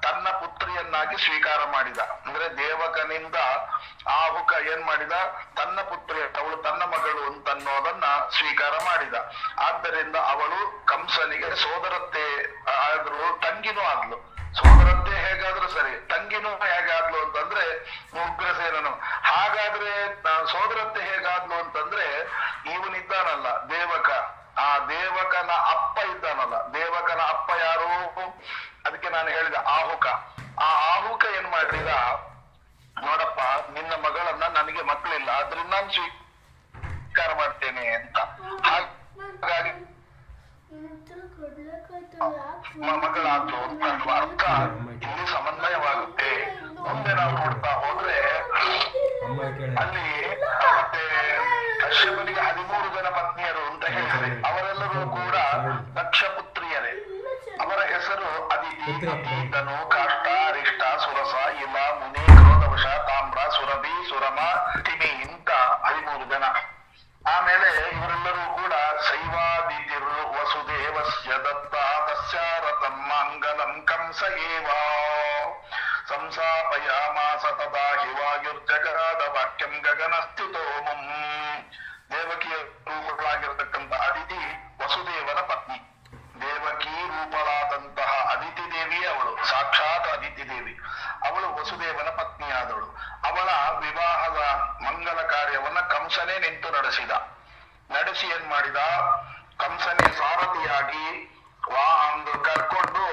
ತನ್ನ ಪುತ್ರಿಯನ್ನಾಗಿ ಸ್ವೀಕಾರ ಮಾಡಿದ ಅಂದ್ರೆ ದೇವಕನಿಂದ ಆಹುಕ ಏನ್ ಮಾಡಿದ ತನ್ನ ಪುತ್ರಿ ಅವಳು ತನ್ನ ಮಗಳು ಅಂತನ್ನೋದನ್ನ ಸ್ವೀಕಾರ ಮಾಡಿದ ಆದ್ದರಿಂದ ಅವಳು ಕಂಸನಿಗೆ ಸೋದರತ್ತೆ ಆದ್ರೂ ತಂಗಿನೂ ಆದ್ಲು ಸೋದರತ್ತೆ ಹೇಗಾದ್ರೂ ಸರಿ ತಂಗಿನೂ ಹೇಗಾದ್ಲು ಅಂತಂದ್ರೆ ಉಗ್ರಸೇನನು ಹಾಗಾದ್ರೆ ಆ, ಸೋದರತ್ತೆ ಹೇಗಾದ್ಲು ಅಂತಂದ್ರೆ ಇವನಿದ್ದಾನಲ್ಲ ದೇವಕ ಆ ದೇವಕನ ಅಪ್ಪ ಇದ್ದಾನಲ್ಲ ದೇವಕನ ಅಪ್ಪ ಯಾರು ಅದಕ್ಕೆ ನಾನು ಹೇಳಿದ ಆಹುಕ ಆ ಆಹುಕ ಏನ್ ಮಾಡಿದ ನೋಡಪ್ಪ ನಿನ್ನ ಮಗಳನ್ನ ನನಗೆ ಮಕ್ಕಳಿಲ್ಲ ಆದ್ರಿಂದ ನಾನು ಸ್ವೀಕಾರ ಮಾಡ್ತೇನೆ ಅಂತ ಹಾಗಾಗಿ ಮ- ಮಗಳಾತು ಅಂತ ಅನ್ನುವ ಅರ್ಥ ಇಲ್ಲಿ ಸಮನ್ವಯವಾಗುತ್ತೆ ಮುಂದೆ ನಾವು ನೋಡ್ತಾ ಹೋದ್ರೆ ಅಮ್ಮ ಕೇಳಿ ಅಲ್ಲಿ ಮತ್ತೆ ಕಶ್ಯಪನಿಗೆ ಹದಿಮೂರು ಜನ ಪತ್ನಿಯರು ಅಂತ ಹೇಳಿದ್ರೆ ಅವರೆಲ್ಲರೂ ಕೂಡ ದಕ್ಷ ಪುತ್ರಿಯರೇ ಅವರ ಹೆಸರು ಅದಿತಿ ಅತಿ, ಧನು ಕಾಷ್ಟ ಅರಿಷ್ಟ ಸುರಸ ಇಲ ಮುನಿ ಕ್ರೋಧವಶ ತಾಮ್ರ ಸುರಭಿ ಸುರಮ ತಿಮಿ ಇಂತ ಹದಿಮೂರು ಜನ ಆಮೇಲೆ ಇವರೆಲ್ಲರೂ ಕೂಡ ಶೈವಾದಿತಿರು ವಸುದೇವಸ್ಯ ದತ್ತ ತಸ್ಯಾರತಂ ಮಂಗಲಂ ಕಂಸ ಏವ ಸಂಸಾಪಯಾಮಾಸ ತದಾ ಹಿ ವಾಯುರ್ಜಗರಾದ ವಾಕ್ಯಂ ಗಗನಸ್ಥಿತೋ ಮುಂ ದೇವಕಿಯ ರೂಪಗಳಾಗಿರತಕ್ಕಂತ ಅದಿತಿ ವಸುದೇವನ ಪತ್ನಿ ದೇವಕಿ ರೂಪಳಾದಂತಹ ಅದಿತಿ ದೇವಿ ಅವಳು ಸಾಕ್ಷಾತ್ ಅದಿತಿ ದೇವಿ ಅವಳು ವಸುದೇವನ ಪತ್ನಿಯಾದವಳು ಅವಳ ವಿವಾಹದ ಮಂಗಲ ಕಾರ್ಯವನ್ನ ಕಂಸನೇ ನಿಂತು ನಡೆಸಿದ ನಡೆಸಿ ಏನ್ ಮಾಡಿದ ಕಂಸನೇ ಸಾರಥಿಯಾಗಿ ವಾ ಒಂದು ಕರ್ಕೊಂಡು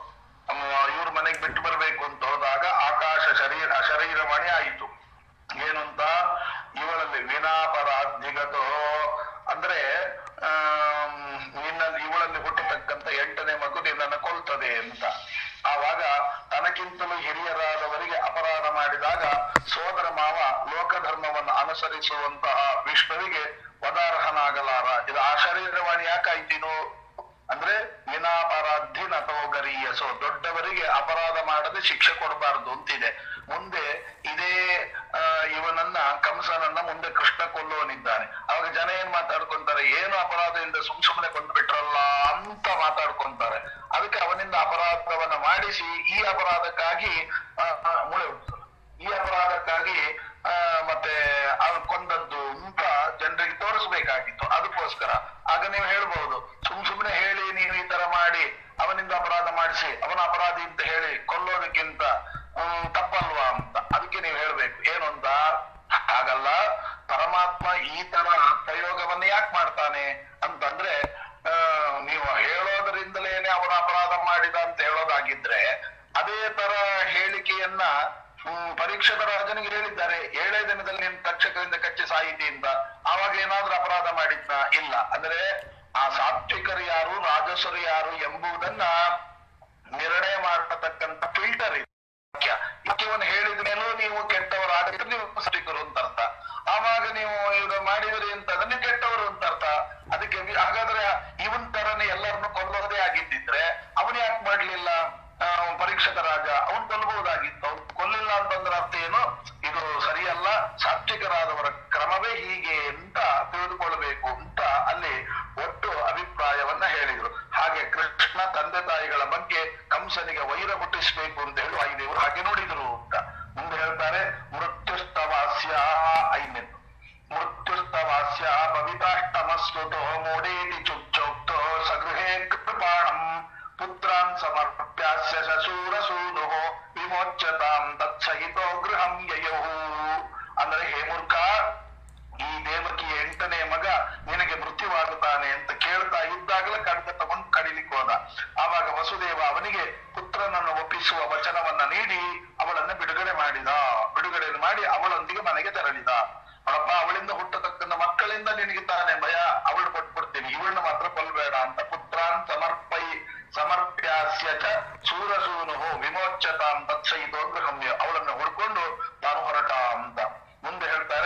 ಇವ್ರ ಮನೆಗೆ ಬಿಟ್ಟು ಬರ್ಬೇಕು ಅಂತ ಹೋದಾಗ ಆಕಾಶ ಶರೀರ ಶರೀರವಾಣಿ ಆಯಿತು ಏನು ಅಂತ ಇವಳಲ್ಲಿ ವಿನಾಪರಾಧಿಗತೋ ಅಂದ್ರೆ ಆಮ್, ನಿನ್ನಲ್ಲಿ ಇವಳಲ್ಲಿ ಹುಟ್ಟತಕ್ಕಂತ ಎಂಟನೇ ಮಗು ನಿನ್ನನ್ನು ಕೊಲ್ತದೆ ಅಂತ ಆವಾಗ ತನಕ್ಕಿಂತಲೂ ಹಿರಿಯರಾದವರಿಗೆ ಅಪರಾಧ ಮಾಡಿದಾಗ ಸೋದರ ಮಾವ ಲೋಕಧರ್ಮವನ್ನು ಅನುಸರಿಸುವಂತಹ ವಿಷ್ಣುವಿಗೆ ವದಾರ್ಹನಾಗಲಾರ ಇದು ಆ ಶರೀರವಾಣಿ ಯಾಕಾಯ್ತಿನು ಅಂದ್ರೆ ವಿನಾಪರಾಧಿ ನತೋಗರೀಯಸೋ ದೊಡ್ಡವರಿಗೆ ಅಪರಾಧ ಮಾಡದೆ ಶಿಕ್ಷೆ ಕೊಡಬಾರದು ಅಂತಿದೆ ಮುಂದೆ ಇದೇ ಆ, ಇವನನ್ನ ಕಂಸನನ್ನ ಮುಂದೆ ಕೃಷ್ಣ ಕೊಲ್ಲುವನಿದ್ದಾನೆ ಅವಾಗ ಜನ ಏನ್ ಮಾತಾಡ್ಕೊಂತಾರೆ ಏನು ಅಪರಾಧದಿಂದ ಸುಮ್ ಸುಮ್ಮನೆ ಕೊಂದ್ಬಿಟ್ರಲ್ಲ ಅಂತ ಮಾತಾಡ್ಕೊಂತಾರೆ ಅದಕ್ಕೆ ಅವನಿಂದ ಅಪರಾಧವನ್ನ ಮಾಡಿಸಿ ಈ ಅಪರಾಧಕ್ಕಾಗಿ ಆ, ಆ, ಮುಳೆ ಹುಟ್ಟಿದ್ರು. ಈ ಅಪರಾಧಕ್ಕಾಗಿ ಆ, ಮತ್ತೆ ಅವ್ನು ಕೊಂದದ್ದು ಅಂತ ಜನರಿಗೆ ತೋರಿಸ್ಬೇಕಾಗಿತ್ತು ಅದಕ್ಕೋಸ್ಕರ ಆಗ ನೀವು ಹೇಳ್ಬಹುದು ಸುಮ್ ಸುಮ್ಮನೆ ಹೇಳಿ ನೀವು ಈ ತರ ಮಾಡಿ ಅವನಿಂದ ಅಪರಾಧ ಮಾಡಿಸಿ ಅವನ ಅಪರಾಧಿ ಅಂತ ಹೇಳಿ ಕೊಲ್ಲೋದಕ್ಕಿಂತ ಹ್ಮ್, ತಪ್ಪಲ್ವಾ ಅಂತ ಅದಕ್ಕೆ ನೀವು ಹೇಳ್ಬೇಕು ಏನು ಅಂತ ಹಾಗಲ್ಲ ಪರಮಾತ್ಮ ಈ ತರ ಪ್ರಯೋಗವನ್ನ ಯಾಕೆ ಮಾಡ್ತಾನೆ ಅಂತಂದ್ರೆ ಆ, ನೀವು ಹೇಳೋದರಿಂದಲೇನೆ ಅವನ ಅಪರಾಧ ಮಾಡಿದ ಅಂತ ಹೇಳೋದಾಗಿದ್ರೆ ಅದೇ ತರ ಹೇಳಿಕೆಯನ್ನ ಹ್ಮ್, ಪರೀಕ್ಷದ ರಾಜನಿಗೆ ಹೇಳಿದ್ದಾರೆ ಏಳೇ ದಿನದಲ್ಲಿ ನೀನು ತಕ್ಷಕರಿಂದ ಕಚ್ಚಿ ಸಾಯಿತಿ ಅಂತ ಆವಾಗ ಏನಾದ್ರೂ ಅಪರಾಧ ಮಾಡಿದ್ನ ಇಲ್ಲ ಅಂದ್ರೆ ಆ ಸಾತ್ವಿಕರು ಯಾರು ರಾಜಸರು ಯಾರು ಎಂಬುದನ್ನ ನಿರ್ಣಯ ಮಾಡತಕ್ಕಂತ ಫಿಲ್ಟರ್ ಇದೆ ವಾಕ್ಯ ವಾಕ್ಯವನ್ನು ಹೇಳಿದ ಮೇಲೂ ನೀವು ಕೆಟ್ಟವರಾಗಿದ್ರೆ ನೀವು ಸಾತ್ವಿಕರು ಅಂತ ಅರ್ಥ ಆವಾಗ ನೀವು ಈಗ ಮಾಡಿದ್ರಿ ಅಂತಂದ್ರೆ ನೀವು ಕೆಟ್ಟವರು ಅಂತ ಅರ್ಥ ಅದಕ್ಕೆ ವಿ- ಹಾಗಾದ್ರೆ ಇವನ್ ತರನೇ ಎಲ್ಲರನ್ನು ಕೊಲ್ಲೋದೇ ಆಗಿದ್ದಿದ್ರೆ ಅವನ್ ಯಾಕೆ ಮಾಡ್ಲಿಲ್ಲ ಆ, ಪರೀಕ್ಷಕ ರಾಜ ಅವನ್ ಕೊಲ್ಲಬಹುದಾಗಿತ್ತು ಅವ್ನು ಕೊಲ್ಲಿಲ್ಲ ಅಂತಂದ್ರೆ ಅರ್ಥ ಏನು ಇದು ಸರಿಯಲ್ಲ ಸಾತ್ವಿಕರಾದವರ ಕ್ರಮವೇ ಹೀಗೆ ಅಂತ ತಿಳಿದುಕೊಳ್ಬೇಕು ಅಂತ ಅಲ್ಲಿ ಒಟ್ಟು ಅಭಿಪ್ರಾಯವನ್ನ ಹೇಳಿದ್ರು ಹಾಗೆ ಕೃಷ್ಣ ತಂದೆ ತಾಯಿಗಳ ಬಗ್ಗೆ ಕಂಸನಿಗೆ ವೈರ ಹುಟ್ಟಿಸ್ಬೇಕು ಅಂತ ಹೇಳಿ ವಾಯುದೇವರು ಹಾಗೆ ನೋಡಿದ್ರು ಅಂತ ಮುಂದೆ ಹೇಳ್ತಾರೆ ಮೃತ್ಯುಸ್ತವಾಸ್ಯ ಐನೆತ್ತು ಮೃತ್ಯುಸ್ತವಾಸ್ಯ ಭವಿತಾಷ್ಟಮಸ್ವತೋ ಮೋಡೇತಿ ಚುಚ್ಚೋಕ್ತೋ ಸಗೃಹೇ ಕೃಪಾಣಂ ಪುತ್ರಾನ್ ಸಮರ್ಪ್ಯಾಸ್ಯ ಶಶೂರಸೂನು ವಿಮೋಚ್ಯತಾಂ ತತ್ಸಹಿತೋ ಗೃಹಂ ಯಯೌ ಅಂದ್ರೆ ಹೇ ಮೂರ್ಖ ಈ ದೇವಕಿಯ ಎಂಟನೇ ಮಗ ನಿನಗೆ ಮೃತ್ಯುವಾಗುತ್ತಾನೆ ಅಂತ ಕೇಳ್ತಾ ಇದ್ದಾಗಲೇ ಖಡ್ಗ ತಗೊಂಡು ಕಡಿಲಿಕ್ಕೆ ಹೋದ ಆವಾಗ ವಸುದೇವ ಅವನಿಗೆ ಪುತ್ರನನ್ನು ಒಪ್ಪಿಸುವ ವಚನವನ್ನ ನೀಡಿ ಅವಳನ್ನು ಬಿಡುಗಡೆ ಮಾಡಿದ ಬಿಡುಗಡೆ ಮಾಡಿ ಅವಳೊಂದಿಗೆ ಮನೆಗೆ ತೆರಳಿದ ಅವಳಪ್ಪ ಅವಳಿಂದ ಹುಟ್ಟತಕ್ಕಂತ ಮಕ್ಕಳಿಂದ ನಿನಗೆ ತಾನೇ ಭಯ ಅವಳು ಕೊಟ್ಬಿಡ್ತೀನಿ ಇವಳನ್ನ ಮಾತ್ರ ಕೊಲ್ಬೇಡ ಅಂತ ಪುತ್ರಾನ್ ಸಮರ್ಪೈ ಸಮರ್ಪ್ಯಾಸ್ಯ ಚ ಸೂರಸೂನು ವಿಮೋಚತಾಂ ತತ್ಸಹಿತೋ ಗೃಹಮ್ಯ ಅವಳನ್ನು ಹುಡ್ಕೊಂಡು ತಾನು ಹೊರಟ ಅಂತ ಮುಂದೆ ಹೇಳ್ತಾರೆ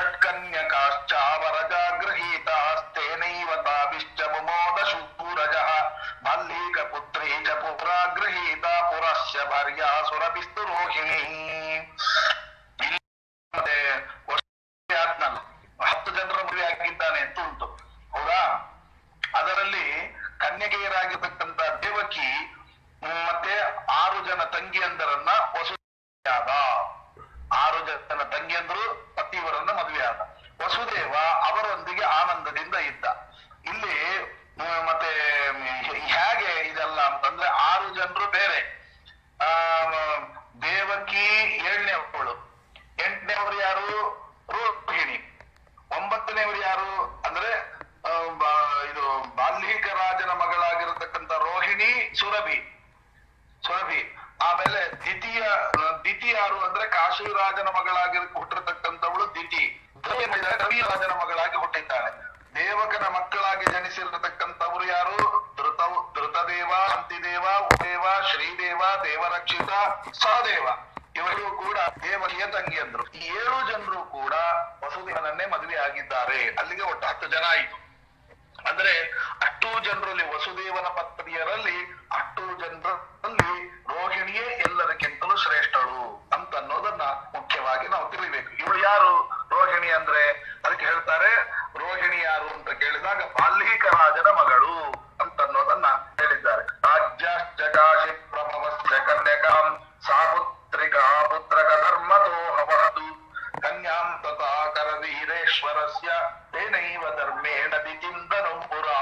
ಷಟ್ಕನ್ಯಕಾಶ್ಚಾವರಜಾಗೃಹೀತಾಸ್ತೇನೈವ ತಾಭಿಶ್ಚ ಮುಮೋದ ಶೂರಜ ಮಲ್ಲೀಕ ಪುತ್ರೀ ಚ ಪುರಾಗೃಹೀತ ಪುರಸ್ಯ ಭಾರ್ಯಾ ಸುರಭಿಸ್ತು ರೋಹಿಣಿ ಇಲ್ಲಿ ಮತ್ತೆ ವಸತಿ ಆದ್ನಲ್ಲ ಹತ್ತು ಜನರ ಮದುವೆ ಆಗಿದ್ದಾನೆ ಅಂತ ಉಂಟು ಹೌದಾ ಅದರಲ್ಲಿ ಕನ್ಯಕೆಯರಾಗಿರ್ತಕ್ಕಂಥ ದೇವಕಿ ಹ್ಮ್, ಮತ್ತೆ ಆರು ಜನ ತಂಗಿಯಂದರನ್ನ ವಸುದೇವ ಆರು ಜನ ತಂಗಿಯಂದರು ಪತಿಯವರನ್ನ ಮದುವೆಯಾದ ವಸುದೇವ ಅವರೊಂದಿಗೆ ಆನಂದದಿಂದ ಇದ್ದ ಇಲ್ಲಿ ಮ್, ಮತ್ತೆ ಮ್, ಹೇಗೆ ಇದೆಲ್ಲ ಅಂತಂದ್ರೆ ಆರು ಜನರು ಬೇರೆ ಆ ದೇವಕಿ ಏಳನೇವಳು ಎಂಟನೇವರು ಯಾರು ರೋಹಿಣಿ ಒಂಬತ್ತನೇವರು ಯಾರು ಅಂದ್ರೆ ಆ, ಬ- ಇದು ಬಾಲ್ಮೀಕ ರಾಜನ ಮಗಳಾಗಿರತಕ್ಕಂತ ರೋಹಿಣಿ ಸುರಭಿ ಸುರಭಿ ಆಮೇಲೆ ದ್ವಿತೀಯ ದಿತಿ ಯಾರು ಅಂದ್ರೆ ಕಾಶಿರಾಜನ ಮಗಳಾಗಿ ಹುಟ್ಟಿರ್ತಕ್ಕಂಥವಳು ದಿತಿ ರವಿ ರಾಜನ ಮಗಳಾಗಿ ಹುಟ್ಟಿದ್ದಾಳೆ ದೇವಕನ ಮಕ್ಕಳಾಗಿ ಜನಿಸಿರತಕ್ಕಂಥವರು ಯಾರು ಧೃತ ಧೃತದೇವ ಅಂತಿದೇವ ಉದೇವ ಶ್ರೀದೇವ ದೇವರಕ್ಷಿತ ಸಹದೇವ ಇವರು ಕೂಡ ದೇವರಿಯ ತಂಗಿಯಂದ್ರು ಈ ಏಳು ಜನರು ಕೂಡ ವಸುದೇವನನ್ನೇ ಮದುವೆ ಆಗಿದ್ದಾರೆ ಅಲ್ಲಿಗೆ ಒಟ್ಟು ಹತ್ತು ಜನ ಆಯಿತು ಅಂದ್ರೆ ಅಷ್ಟು ಜನರಲ್ಲಿ ವಸುದೇವನ ಪತ್ನಿಯರಲ್ಲಿ ಅಷ್ಟು ಜನರಲ್ಲಿ ರೋಹಿಣಿಯೇ ಎಲ್ಲರಿಗಿಂತಲೂ ಶ್ರೇಷ್ಠಳು ಅಂತ ಅನ್ನೋದನ್ನ ಮುಖ್ಯವಾಗಿ ನಾವು ತಿಳಿಬೇಕು ಇವಳು ಯಾರು ರೋಹಿಣಿ ಅಂದ್ರೆ ಅದಕ್ಕೆ ಹೇಳ್ತಾರೆ ರೋಹಿಣಿ ಯಾರು ಅಂತ ಕೇಳಿದಾಗ ಬಾಲ್ಮೀಕ ರಾಜನ ಮಗಳು ಅಂತ ಅನ್ನೋದನ್ನ ಹೇಳಿದ್ದಾರೆ ರಾಜ್ಯಾಶ್ಚ ಕಾಶಿ ಪ್ರಭವಶ್ಚ ಕನ್ಯಕಾಂ ಸಾಪುತ್ರಿಕಾ ಪುತ್ರಕ ಧರ್ಮತೋ ಹವಹತು ಕನ್ಯಾಂ ತಥಾ ಕರವೀರೇಶ್ವರಸ್ಯ ತೇನೈವ ಧರ್ಮೇಣ ದಿಚಿಂತನು ಪುರಾ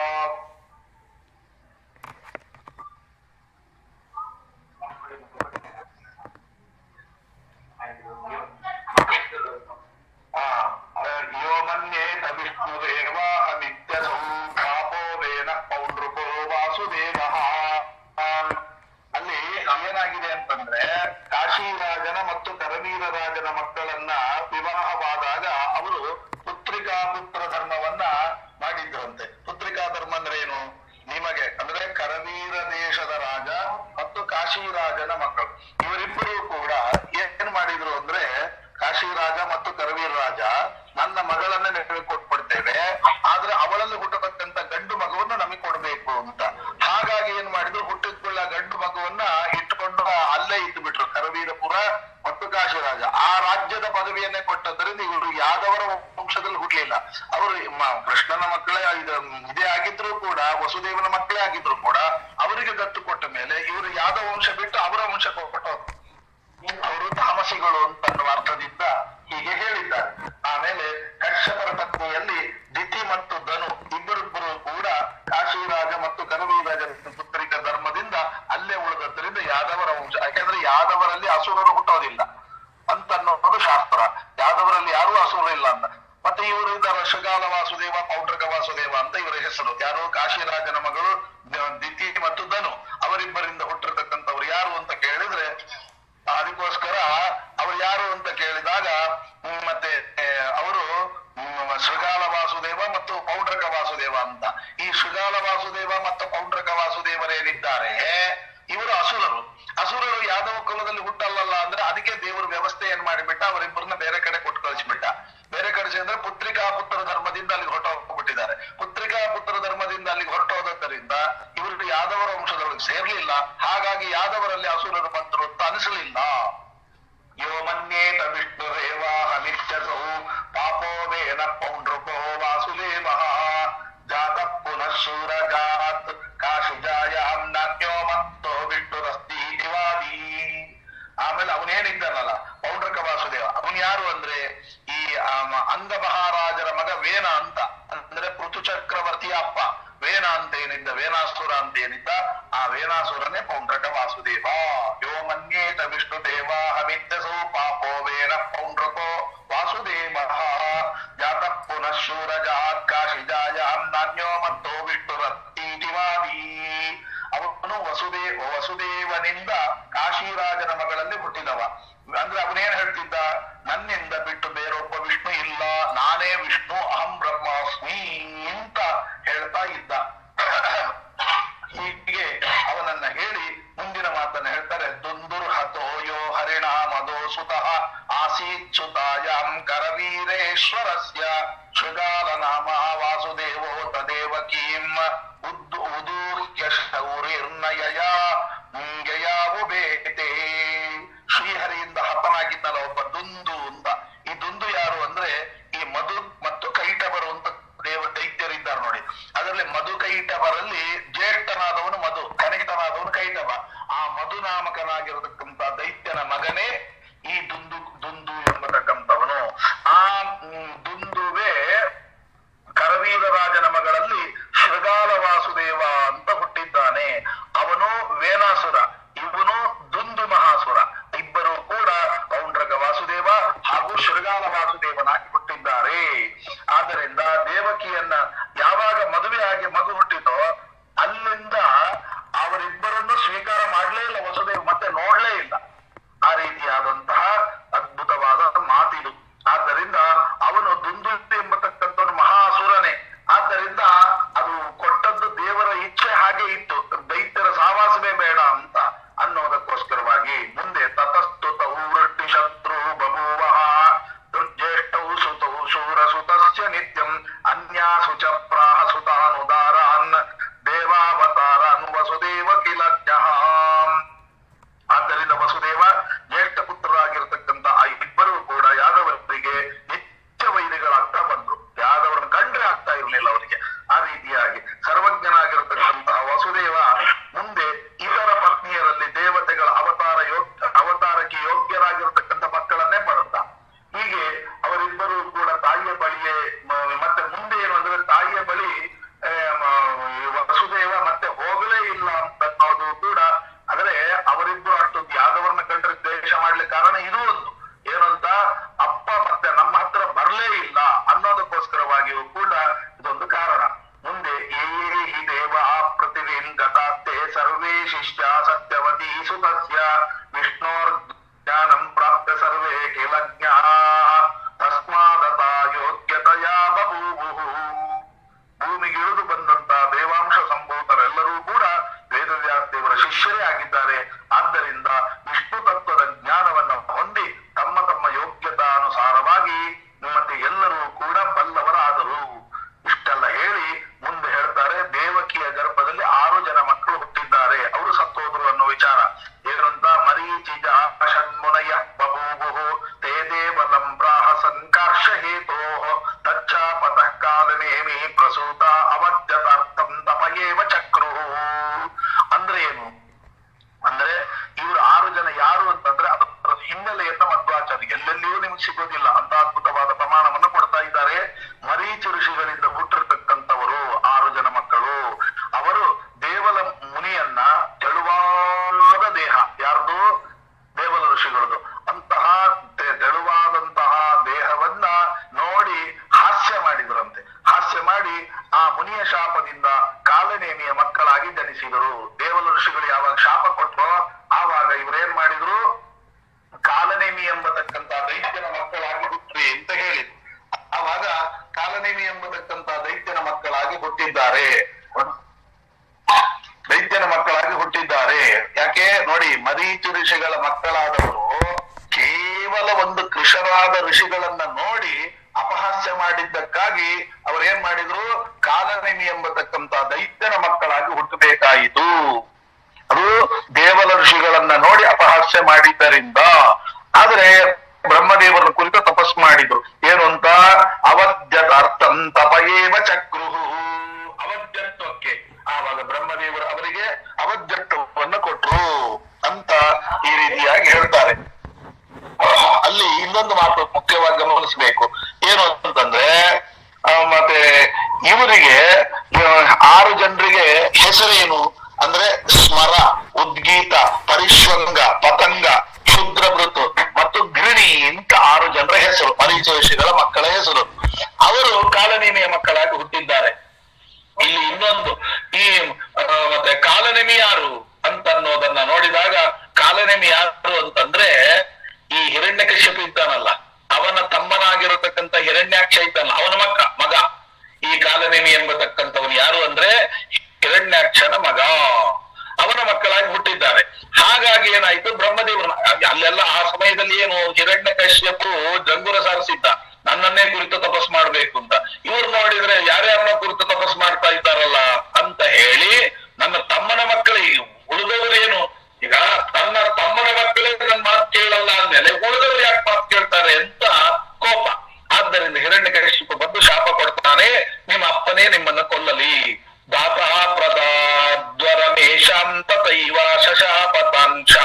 ಆ, ಯೋ ಮನ್ಯೇತ ವಿಷ್ಣುದೇವಾಹ ನಿತ್ಯಸೌ ಪಾಪೋ ವೇನ ಪೌಂಡ್ರುಕೋ ವಾಸುದೇವ ಅಲ್ಲಿ ಏನಾಗಿದೆ ಅಂತಂದ್ರೆ ಕಾಶಿರಾಜನ ಮತ್ತು ಕರವೀರ ರಾಜನ ಮಕ್ಕಳನ್ನ ವಿವಾಹವಾದಾಗ ಅವರು ಪುತ್ರಿಕಾ ಪುತ್ರ ಧರ್ಮವನ್ನ ಮಾಡಿದ್ರಂತೆ ಪುತ್ರಿಕಾ ಧರ್ಮ ಅಂದ್ರೆ ಏನು ನಿಮಗೆ ಅಂದ್ರೆ ಕರವೀರ ದೇಶದ ರಾಜ ಮತ್ತು ಕಾಶಿರಾಜನ ಮಕ್ಕಳು ಇವರಿಬ್ಬರು ಕೂಡ ಏನ್ ಮಾಡಿದ್ರು ಅಂದ್ರೆ ಕಾಶಿರಾಜ ಮತ್ತು ಕರವೀರ ರಾಜ ನನ್ನ ಮಗಳನ್ನ ನಿಮಗೆ ಕೊಟ್ಬಿಡ್ತೇವೆ ಆದ್ರೆ ಅವಳಲ್ಲಿ ಹುಟ್ಟತಕ್ಕಂತ ಗಂಡು ಮಗುವನ್ನ ನಮಗೆ ಕೊಡ್ಬೇಕು ಅಂತ ಹಾಗಾಗಿ ಏನ್ ಮಾಡಿದ್ರು ಹುಟ್ಟಿದ್ಕೊಳ್ಳ ಗಂಡು ಮಗುವನ್ನ ಇಟ್ಕೊಂಡು ಅಲ್ಲೇ ಇದ್ದು ಬಿಟ್ರು ಕರವೀರಪುರ ಮತ್ತು ಕಾಶಿರಾಜ ಆ ರಾಜ್ಯದ ಪದವಿಯನ್ನೇ ಕೊಟ್ಟದ್ದರಿಂದ ಇವರು ಯಾದವರ ವಂಶದಲ್ಲಿ ಹುಟ್ಲಿಲ್ಲ ಅವರು ಮ- ಕೃಷ್ಣನ ಮಕ್ಕಳೇ ಇದು ಇದೇ ಆಗಿದ್ರು ಕೂಡ ವಸುದೇವನ ಮಕ್ಕಳೇ ಆಗಿದ್ರು ಕೂಡ ಅವರಿಗೆ ದತ್ತು ಕೊಟ್ಟ ಮೇಲೆ ಇವರು ಯಾದವ ವಂಶ ಬಿಟ್ಟು ಅವರ ವಂಶ ಕೊಟ್ಟು ಅವರು ತಾಮಸಿಗಳು ಅಂತ ಅನ್ನುವ ಅರ್ಥದಿಂದ ಹೀಗೆ ಹೇಳಿದ್ದಾರೆ ಆಮೇಲೆ ಕಶ್ಯಪರ ಪತ್ನಿಯಲ್ಲಿ ದಿತಿ ಮತ್ತು ಧನು ಇಬ್ಬರಿಬ್ಬರು ಕೂಡ ಕಾಶಿರಾಜ ಮತ್ತು ಕನವೀರಾಜ ಪುತ್ರಿಕ ಧರ್ಮದಿಂದ ಅಲ್ಲೇ ಉಳಿದದ್ದರಿಂದ ಯಾದವರ ವಂಶ ಯಾಕಂದ್ರೆ ಯಾದವರಲ್ಲಿ ಅಸುರರು ಹುಟ್ಟೋದಿಲ್ಲ ಅಂತ ಅನ್ನೋದು ಶಾಸ್ತ್ರ ಯಾದವರಲ್ಲಿ ಯಾರೂ ಅಸುರ ಇಲ್ಲ ಅಂತ ಮತ್ತೆ ಇವರು ಇದ್ದಾರೆ ಶೃಗಾಲ ವಾಸುದೇವ ಪೌಂಡ್ರಕ ವಾಸುದೇವ ಅಂತ ಇವರ ಹೆಸರು ಯಾರು ಕಾಶಿರಾಜನ ಮಗಳು ದ- ದಿತಿ ಮತ್ತು ಧನು ಅವರಿಬ್ಬರಿಂದ ಹುಟ್ಟಿರ್ತಕ್ಕಂಥವ್ರು ಯಾರು ಅಂತ ಕೇಳಿದ್ರೆ ಅದಕ್ಕೋಸ್ಕರ ಅವ್ರು ಯಾರು ಅಂತ ಕೇಳಿದಾಗ ಹ್ಮ್, ಮತ್ತೆ ಅವರು ಶೃಗಾಲ ವಾಸುದೇವ ಮತ್ತು ಪೌಂಡ್ರಕ ವಾಸುದೇವ ಅಂತ ಈ ಶೃಗಾಲ ವಾಸುದೇವ ಮತ್ತು ಪೌಂಡ್ರಕ ವಾಸುದೇವರೇನಿದ್ದಾರೆ ಇವರು ಅಸುರರು ಅಸುರರು ಯಾದವ ಕುಲದಲ್ಲಿ ಹುಟ್ಟಲ್ಲಲ್ಲ ಅಂದ್ರೆ ಅದಕ್ಕೆ ದೇವರು ವ್ಯವಸ್ಥೆ ಏನ್ ಮಾಡಿಬಿಟ್ಟ ಅವರಿಬ್ಬರನ್ನ ಬೇರೆ ಕಡೆ ಕೊಟ್ಟು ಕಳಿಸ್ಬಿಟ್ಟ ಬೇರೆ ಕಡೆ ಅಂದ್ರೆ ಪುತ್ರಿಕಾ ಪುತ್ರ ಧರ್ಮದಿಂದ ಅಲ್ಲಿಗೆ ಹೊರಟೋಗ್ಬಿಟ್ಟಿದ್ದಾರೆ ಪುತ್ರಿಕಾ ಪುತ್ರ ಧರ್ಮದಿಂದ ಅಲ್ಲಿಗೆ ಹೊರಟೋದದ್ದರಿಂದ ಇವರು ಯಾದವರ ವಂಶದೊಳಗೆ ಸೇರ್ಲಿಲ್ಲ ಹಾಗಾಗಿ ಯಾದವರಲ್ಲಿ ಅಸುರರು ಬಂದರು ಅಂತ ಅನಿಸಲಿಲ್ಲ ಯೋ ಮನ್ಯೇತ ವಿಷ್ಣುರೇವಾಹ ನಿತ್ಯಸೌ ಪಾಪೋ ವೇನ ಪೌಂಡ್ರಕೋ ವಾಸುದೇವ ಜಾತ ಪುನಃ ಶೂರಜಾತ್ ಕಾಶಿಜಾಯಾಂ ನಾಟ್ಯೋ ಮತ್ತೋ ವಿಷ್ಣುರಸ್ತಿ ದಿವಾದಿ ಆಮೇಲೆ ಅವನೇನಿದ್ದಾನಲ್ಲ ಪೌಂಡ್ರಕ ವಾಸುದೇವ ಅವನ್ ಯಾರು ಅಂದ್ರೆ ಈ ಆಮ, ಅಂಗ ಮಹಾರಾಜರ ಮಗ ವೇನ ಅಂತ ಅಂದ್ರೆ ಪೃಥು ಚಕ್ರವರ್ತಿಯ ಅಪ್ಪ ವೇನ ಅಂತ ಏನಿದ್ದ ವೇನಾಸುರ ಅಂತ ಏನಿದ್ದ ಆ ವೇನಾಸುರನೇ ಪೌಂಡ್ರಕ ವಾಸುದೇವ ಯೋ ಮನ್ಯೇತ ವಿಷ್ಣು ದೇವ ಹಮಿತ್ಯಸೌ ಪಾಪೋ ವೇನ ಪೌಂಡ್ರಕೋ ವಾಸುದೇವ ಜಾತ ಪುನಃ ಶೂರಜಾತ್ ಕಾಶಿಜಾಯಾಂ ನಾನ್ಯೋ ಮತ್ತೋ ವಿಷ್ಣುರತ್ತೀತಿವಾದಿ ಅವನು ವಸುದೇವ ವಸುದೇವನಿಂದ ಕಾಶಿರಾಜನ ಮಗಳಲ್ಲಿ ಹುಟ್ಟಿದವ ಅಂದ್ರೆ ಅವನೇನ್ ಹೇಳ್ತಿದ್ದ ನನ್ನಿಂದ ಬಿಟ್ಟು ಬೇರೊಬ್ಬ ವಿಷ್ಣು ಇಲ್ಲ ನಾನೇ ವಿಷ್ಣು ಅಹಂ ಬ್ರಹ್ಮಾಸ್ಮಿ ಅಂತ ಹೇಳ್ತಾ ಇದ್ದ ಹೀಗೆ ಅವನನ್ನ ಹೇಳಿ ಮುಂದಿನ ಮಾತನ್ನ ಹೇಳ್ತಾರೆ ದುಂದುರ್ ಹತೋಯೋ ಹರಿಣ ಮದೋ ಸುತಃ ಆಸೀತ್ ಸುತಾಯಾಂ ಕರವೀರೇಶ್ವರಸ್ಯ ಶೃಗಾಲ ನಾಮ ವಾಸುದೇವೋ ತದೇವಕೀಂ ಉದ್ ಉದೂರ್ಯ ಶೌರಿರ್ನಯಯ ಬೇತೆ ಶ್ರೀಹರಿಯಿಂದ ಹತನಾಗಿದ್ದಲ್ಲ ಒಬ್ಬ ದುಂದು ಅಂತ ಈ ದುಂದು ಯಾರು ಅಂದ್ರೆ ಈ ಮಧು ಮತ್ತು ಕೈಟಬರು ಅಂತ ದೇವ ದೈತ್ಯರಿದ್ದಾರೆ ನೋಡಿ ಅದರಲ್ಲಿ ಮಧು ಕೈಟಬರಲ್ಲಿ ಜ್ಯೇಷ್ಠನಾದವನು ಮಧು ಕನಿಷ್ಠನಾದವನು ಕೈಟಬ ಆ ಮಧು ದುಂದು ನಾಮಕನಾಗಿರತಕ್ಕಂತ ದೈತ್ಯನ ಮಗನೇ ಈ ದುಂದು ದುಂದು ಎಂಬತಕ್ಕಂಥವನು ಆ ಮ್, ದುಂದುವೇ ಕರವೀರರಾಜನ ಮಗಳಲ್ಲಿ ಶೃಗಾಲ ವಾಸುದೇವ ಅಂತ ಹುಟ್ಟಿದ್ದಾನೆ ಅವನು ವೇನಾಸುರ ಇವನು ದುಂದು ಮಹಾಸುರ ಇಬ್ಬರು ಕೂಡ ಪೌಂಡ್ರಗ ವಾಸುದೇವ ಹಾಗೂ ಶೃಗಾಲ ವಾಸುದೇವನಾಗಿ ಹುಟ್ಟಿದ್ದಾರೆ ಆದ್ದರಿಂದ ದೇವಕಿಯನ್ನ ಯಾವಾಗ ಮದುವೆಯಾಗಿ ಮಗು ಹುಟ್ಟಿತೋ ಅಲ್ಲಿಂದ ಅವರಿಬ್ಬರನ್ನು ಸ್ವೀಕಾರ ಮಾಡಲೇ ಇಲ್ಲ ವಸುದೇವ ಮತ್ತೆ ನೋಡ್ಲೇ ಇಲ್ಲ ಆ ರೀತಿಯಾದಂತಹ ಅದ್ಭುತವಾದ ಮಾತಿದು ಆದ್ದರಿಂದ ಅವನು ದುಂದು ಎಂಬತಕ್ಕಂಥವನು ಮಹಾಸುರನೇ ಆದ್ದರಿಂದ ಅದು ಕೊಟ್ಟದ್ದು ದೇವರ ಇಚ್ಛೆ ಹಾಗೆ ಇತ್ತು ದೈತ್ಯರ ಸಾವಾಸವೇ ಬೇಡ ಅಂತ ಅನ್ನೋದಕ್ಕೋಸ್ಕರವಾಗಿ ಮುಂದೆ ತತಸ್ತುತೌ ವೃತ್ತಿ ಶತ್ರು ಬಭೂವ ದುರ್ಜ್ಯೇಷ್ಠೌ ಸುತೌ ಶೂರ ಸುತಸ್ಯ ನಿತ್ಯಂ ಅನ್ಯಾಸು ಚ ಪ್ರಾಹ ಸುತಾನುದಾರಾನ್ ದೇವಾವತಾರಾನ್ ವಸುದೇವ ಕಿಲಜ್ಞಃ ಆದ್ದರಿಂದ ವಸುದೇವ ಜ್ಯೇಷ್ಠ ಪುತ್ರರಾಗಿರ್ತಕ್ಕಂಥ ಆ ಇಬ್ಬರು ಕೂಡ ಯಾದವರಿಗೆ ನಿತ್ಯ ವೈರಿಗಳಾಗ್ತಾ ಬಂದ್ರು ಯಾದವರನ್ನು ಕಂಡ್ರೆ ಆಗ್ತಾ ಇರಲಿಲ್ಲ ಅವರಿಗೆ ಆ ರೀತಿಯಾಗಿ ಸರ್ವಜ್ಞನಾಗಿರ್ತಕ್ಕಂತಹ ವಸುದೇವ ಮುಂದೆ ಇತರ ಪತ್ನಿಯರಲ್ಲಿ ದೇವತೆಗಳ ಅವತಾರ ಯೋಗ್ಯ ಅವತಾರಕ್ಕೆ ಯೋಗ್ಯರಾಗಿರ್ತಕ್ಕಂಥ ಮಕ್ಕಳನ್ನೇ ಪಡುತ್ತಾ ಹೀಗೆ ಅವರಿಬ್ಬರು ಕೂಡ ತಾಯಿಯ ಬಳಿಯೇ ಮ- ಮತ್ತೆ ಮುಂದೆ ಏನು ಅಂದ್ರೆ ತಾಯಿಯ ಬಳಿ ಆ, ಮ- ಈ ವಸುದೇವ ಮತ್ತೆ ಹೋಗಲೇ ಇಲ್ಲ ಅಂತ ಅನ್ನೋದು ಕೂಡ ಅಂದ್ರೆ ಅವರಿಬ್ಬರು ಅಷ್ಟು ಯಾದವರನ್ನ ಕಂಡ್ರೆ ದ್ವೇಷ ಮಾಡ್ಲಿಕ್ಕೆ ಕಾರಣ ಇದು ಒಂದು ಏನಂತ ಅಪ್ಪ ಮತ್ತೆ ನಮ್ಮ ಹತ್ರ ಬರ್ಲೇ ಇಲ್ಲ ಅನ್ನೋದಕ್ಕೋಸ್ಕರವಾಗಿಯೂ ಕೂಡ ಇದೊಂದು ಕಾರಣ ಮುಂದೆ ಏ ಹಿ ದೇವ ಪ್ರತಿಲಿಂಗತಾತೆ ಸರ್ವೇ ಶಿಷ್ಯ ಸತ್ಯವತಿ ಸುತಸ್ಯ ವಿಷ್ಣೋರ್ ಜ್ಞಾನಂ ಪ್ರಾಪ್ತ ಸರ್ವೇ ಕಿಲಜ್ಞ ತಸ್ಮಾದತ ಯೋಗ್ಯತೆಯ ಬಭೂವು ಭೂಮಿಗೆ ಇಳಿದು ಬಂದಂತ ದೇವಾಂಶ ಸಂಭೂತರೆಲ್ಲರೂ ಕೂಡ ವೇದವ್ಯಾಸ ದೇವರ ಶಿಷ್ಯರೇ ಆಗಿದ್ದಾರೆ ಆದ್ದರಿಂದ ವಿಷ್ಣು ತತ್ವದ ಜ್ಞಾನವನ್ನು ಹೊಂದಿ ತಮ್ಮ ತಮ್ಮ ಯೋಗ್ಯತಾನುಸಾರವಾಗಿ ಮತ್ತೆ ಎಲ್ಲರೂ ಕೂಡ ಬಲ್ಲವರಾದರು ಇಷ್ಟೆಲ್ಲ ಹೇಳಿ ಮುಂದೆ ಹೇಳ್ತಾರೆ ದೇವಕಿಯ ಗರ್ಭದಲ್ಲಿ ಆರು ಜನ ಮಕ್ಕಳು ಹುಟ್ಟಿದ್ದಾರೆ ಅವರು ಸತ್ತೋದ್ರು ಅನ್ನೋ ವಿಚಾರ ಏನಂತ ಮರೀಚಿಜ ಷಣ್ಮುನಯ ಬಭೂವು ತೇ ದೇವಲಂ ಪ್ರಾಹ ಸಂಕರ್ಷ ಹೇತೋ ತಚ್ಚಾಪತಃ ಕಾಲನೇಮಿ ಪ್ರಸೂತ ಅವಧ್ಯತಾರ್ಥಂ ತಪಯೇವ ಚಕ್ರು ಅಂದ್ರೆ ಏನು ಅಂದ್ರೆ ಇವರು ಆರು ಜನ ಯಾರು ಅಂತಂದ್ರೆ ಅದರ ಹಿನ್ನೆಲೆಯನ್ನ ಮಧ್ವಾಚಾರ್ಯ ಎಲ್ಲೆಲ್ಲಿಯೂ ನಿಮ್ಗೆ ಸಿಗೋದಿಲ್ಲ ಅಂತ ಅದ್ಭುತವಾದ ಪ್ರಮಾಣವನ್ನು ಕೊಡ್ತಾ ಇದ್ದಾರೆ ಮರೀಚಿ ಋಷಿಗಳಿಂದ ಹುಟ್ಟಿರ್ತಕ್ಕಂಥವರು ಆರು ಜನ ಮಕ್ಕಳು ಅವರು ದೇವಲ ಮುನಿಯನ್ನ ತೆಳುವಾದ ದೇಹ ಯಾರ್ದು ದೇವಲ ಋಷಿಗಳದು ಅಂತಹ ತೆ- ತೆಳುವಾದಂತಹ ದೇಹವನ್ನ ನೋಡಿ ಹಾಸ್ಯ ಮಾಡಿದ್ರಂತೆ ಹಾಸ್ಯ ಮಾಡಿ ಆ ಮುನಿಯ ಶಾಪದಿಂದ ಕಾಲನೇಮಿಯ ಮಕ್ಕಳಾಗಿ ಜನಿಸಿದರು ದೇವಲ ಋಷಿಗಳು ಯಾವಾಗ ಶಾಪ ಕೊಟ್ರೋ ಆವಾಗ ಇವ್ರೇನ್ ಮಾಡಿದ್ರು ಕಾಲನೇಮಿ ಎಂಬತಕ್ಕಂತ ದೈತ್ಯನ ಮಕ್ಕಳಾಗಿ ಹುಟ್ಟ್ರಿ ಅಂತ ಹೇಳಿದ್ರು ಆವಾಗ ಕಾಲನೇಮಿ ಎಂಬತಕ್ಕಂತ ದೈತ್ಯನ ಮಕ್ಕಳಾಗಿ ಹುಟ್ಟಿದ್ದಾರೆ ದೈತ್ಯನ ಮಕ್ಕಳಾಗಿ ಹುಟ್ಟಿದ್ದಾರೆ ಯಾಕೆ ನೋಡಿ ಮರೀಚಿ ಋಷಿಗಳ ಮಕ್ಕಳಾದವರು ಕೇವಲ ಒಂದು ಕೃಷರಾದ ಋಷಿಗಳನ್ನ ನೋಡಿ ಅಪಹಾಸ್ಯ ಮಾಡಿದ್ದಕ್ಕಾಗಿ ಅವರೇನ್ ಮಾಡಿದ್ರು ಕಾಲನೇಮಿ ಎಂಬತಕ್ಕಂತ ದೈತ್ಯನ ಮಕ್ಕಳಾಗಿ ಹುಟ್ಟಬೇಕಾಯಿತು ಅದು ದೇವಲ ಋಷಿಗಳನ್ನ ನೋಡಿ ಅಪಹಾಸ್ಯ ಮಾಡಿದ್ದರಿಂದ ಆದ್ರೆ ಬ್ರಹ್ಮದೇವರನ್ನ ಕುರಿತು ತಪಸ್ ಮಾಡಿದ್ರು ಏನು ಅಂತ ಅವಧ್ಯತಾರ್ಥಂ ತಪಯೇವ ಚಕ್ರುಹು ಅವಧ್ಯತ್ವಕ್ಕೆ ಆವಾಗ ಬ್ರಹ್ಮದೇವರು ಅವರಿಗೆ ಅವಧ್ಯತ್ವವನ್ನು ಕೊಟ್ರು ಅಂತ ಈ ರೀತಿಯಾಗಿ ಹೇಳ್ತಾರೆ ಅಲ್ಲಿ ಇನ್ನೊಂದು ಮಾತು ಮುಖ್ಯವಾಗಿ ಗಮನಿಸಬೇಕು ಏನು ಅಂತಂದ್ರೆ ಆ, ಮತ್ತೆ ಇವರಿಗೆ ಆ, ಆರು ಜನರಿಗೆ ಹೆಸರೇನು ಅಂದ್ರೆ ಸ್ಮರ ಉದ್ಗೀತ ಪರಿಶ್ವಂಗ ಪತಂಗ ಕ್ಷುದ್ರಭೃತು ಮತ್ತು ಗಿರಣಿ ಅಂತ ಆರು ಜನರ ಹೆಸರು ಮರೀಚ ಋಷಿಗಳ ಮಕ್ಕಳ ಹೆಸರು ಅವರು ಕಾಲನೇಮಿಯ ಮಕ್ಕಳಾಗಿ ಹುಟ್ಟಿದ್ದಾರೆ ಇಲ್ಲಿ ಇನ್ನೊಂದು ಈ ಆ, ಮತ್ತೆ ಕಾಲನೆಮಿ ಯಾರು ಅಂತ ಅನ್ನೋದನ್ನ ನೋಡಿದಾಗ ಕಾಲನೆಮಿ ಯಾರು ಅಂತಂದ್ರೆ ಈ ಹಿರಣ್ಯಕಶ್ಯಪ ಇದ್ದಾನಲ್ಲ ಅವನ ತಮ್ಮನಾಗಿರತಕ್ಕಂತ ಹಿರಣ್ಯಾಕ್ಷ ಇದ್ದಾನಲ್ಲ ಅವನ ಮಕ್ಕ ಮಗ ಈ ಕಾಲನೆಮಿ ಎಂಬತಕ್ಕಂಥವನು ಯಾರು ಅಂದ್ರೆ ಹಿರಣ್ಯಾಕ್ಷನ ಮಗ ಅವನ ಮಕ್ಕಳಾಗಿ ಹುಟ್ಟಿದ್ದಾರೆ ಹಾಗಾಗಿ ಏನಾಯ್ತು ಬ್ರಹ್ಮದೇವರ ಅಲ್ಲೆಲ್ಲ ಆ ಸಮಯದಲ್ಲಿ ಏನು ಹಿರಣ್ಯ ಕಶ್ಯಪು ಜಂಗುರ ಸಾರಿಸಿದ್ದ ನನ್ನನ್ನೇ ಕುರಿತು ತಪಸ್ ಮಾಡ್ಬೇಕು ಅಂತ ಇವ್ರು ನೋಡಿದ್ರೆ ಯಾರ್ಯಾರನ್ನ ಕುರಿತು ತಪಸ್ ಮಾಡ್ತಾ ಇದ್ದಾರಲ್ಲ ಅಂತ ಹೇಳಿ ನನ್ನ ತಮ್ಮನ ಮಕ್ಕಳಿಗೆ ಉಳಿದವರೇನು ಈಗ ತನ್ನ ತಮ್ಮನ ಮಕ್ಕಳೇ ನನ್ನ ಮಾತು ಕೇಳಲ್ಲ ಅಂದ್ಮೇಲೆ ಉಳಿದವರು ಯಾಕೆ ಮಾತು ಕೇಳ್ತಾರೆ ಅಂತ ಕೋಪ ಆದ್ದರಿಂದ ಹಿರಣ್ಯ ಕಶ್ಯಪ ಬಂದು ಶಾಪ ಕೊಡ್ತಾನೆ ನಿಮ್ಮ ಅಪ್ಪನೇ ನಿಮ್ಮನ್ನ ಕೊಲ್ಲಲಿ ದಾತ ಪ್ರದಾದ್ವರಮೇಶಾಂ ತಥೈವ ಶಶಾಪತಾಂಶ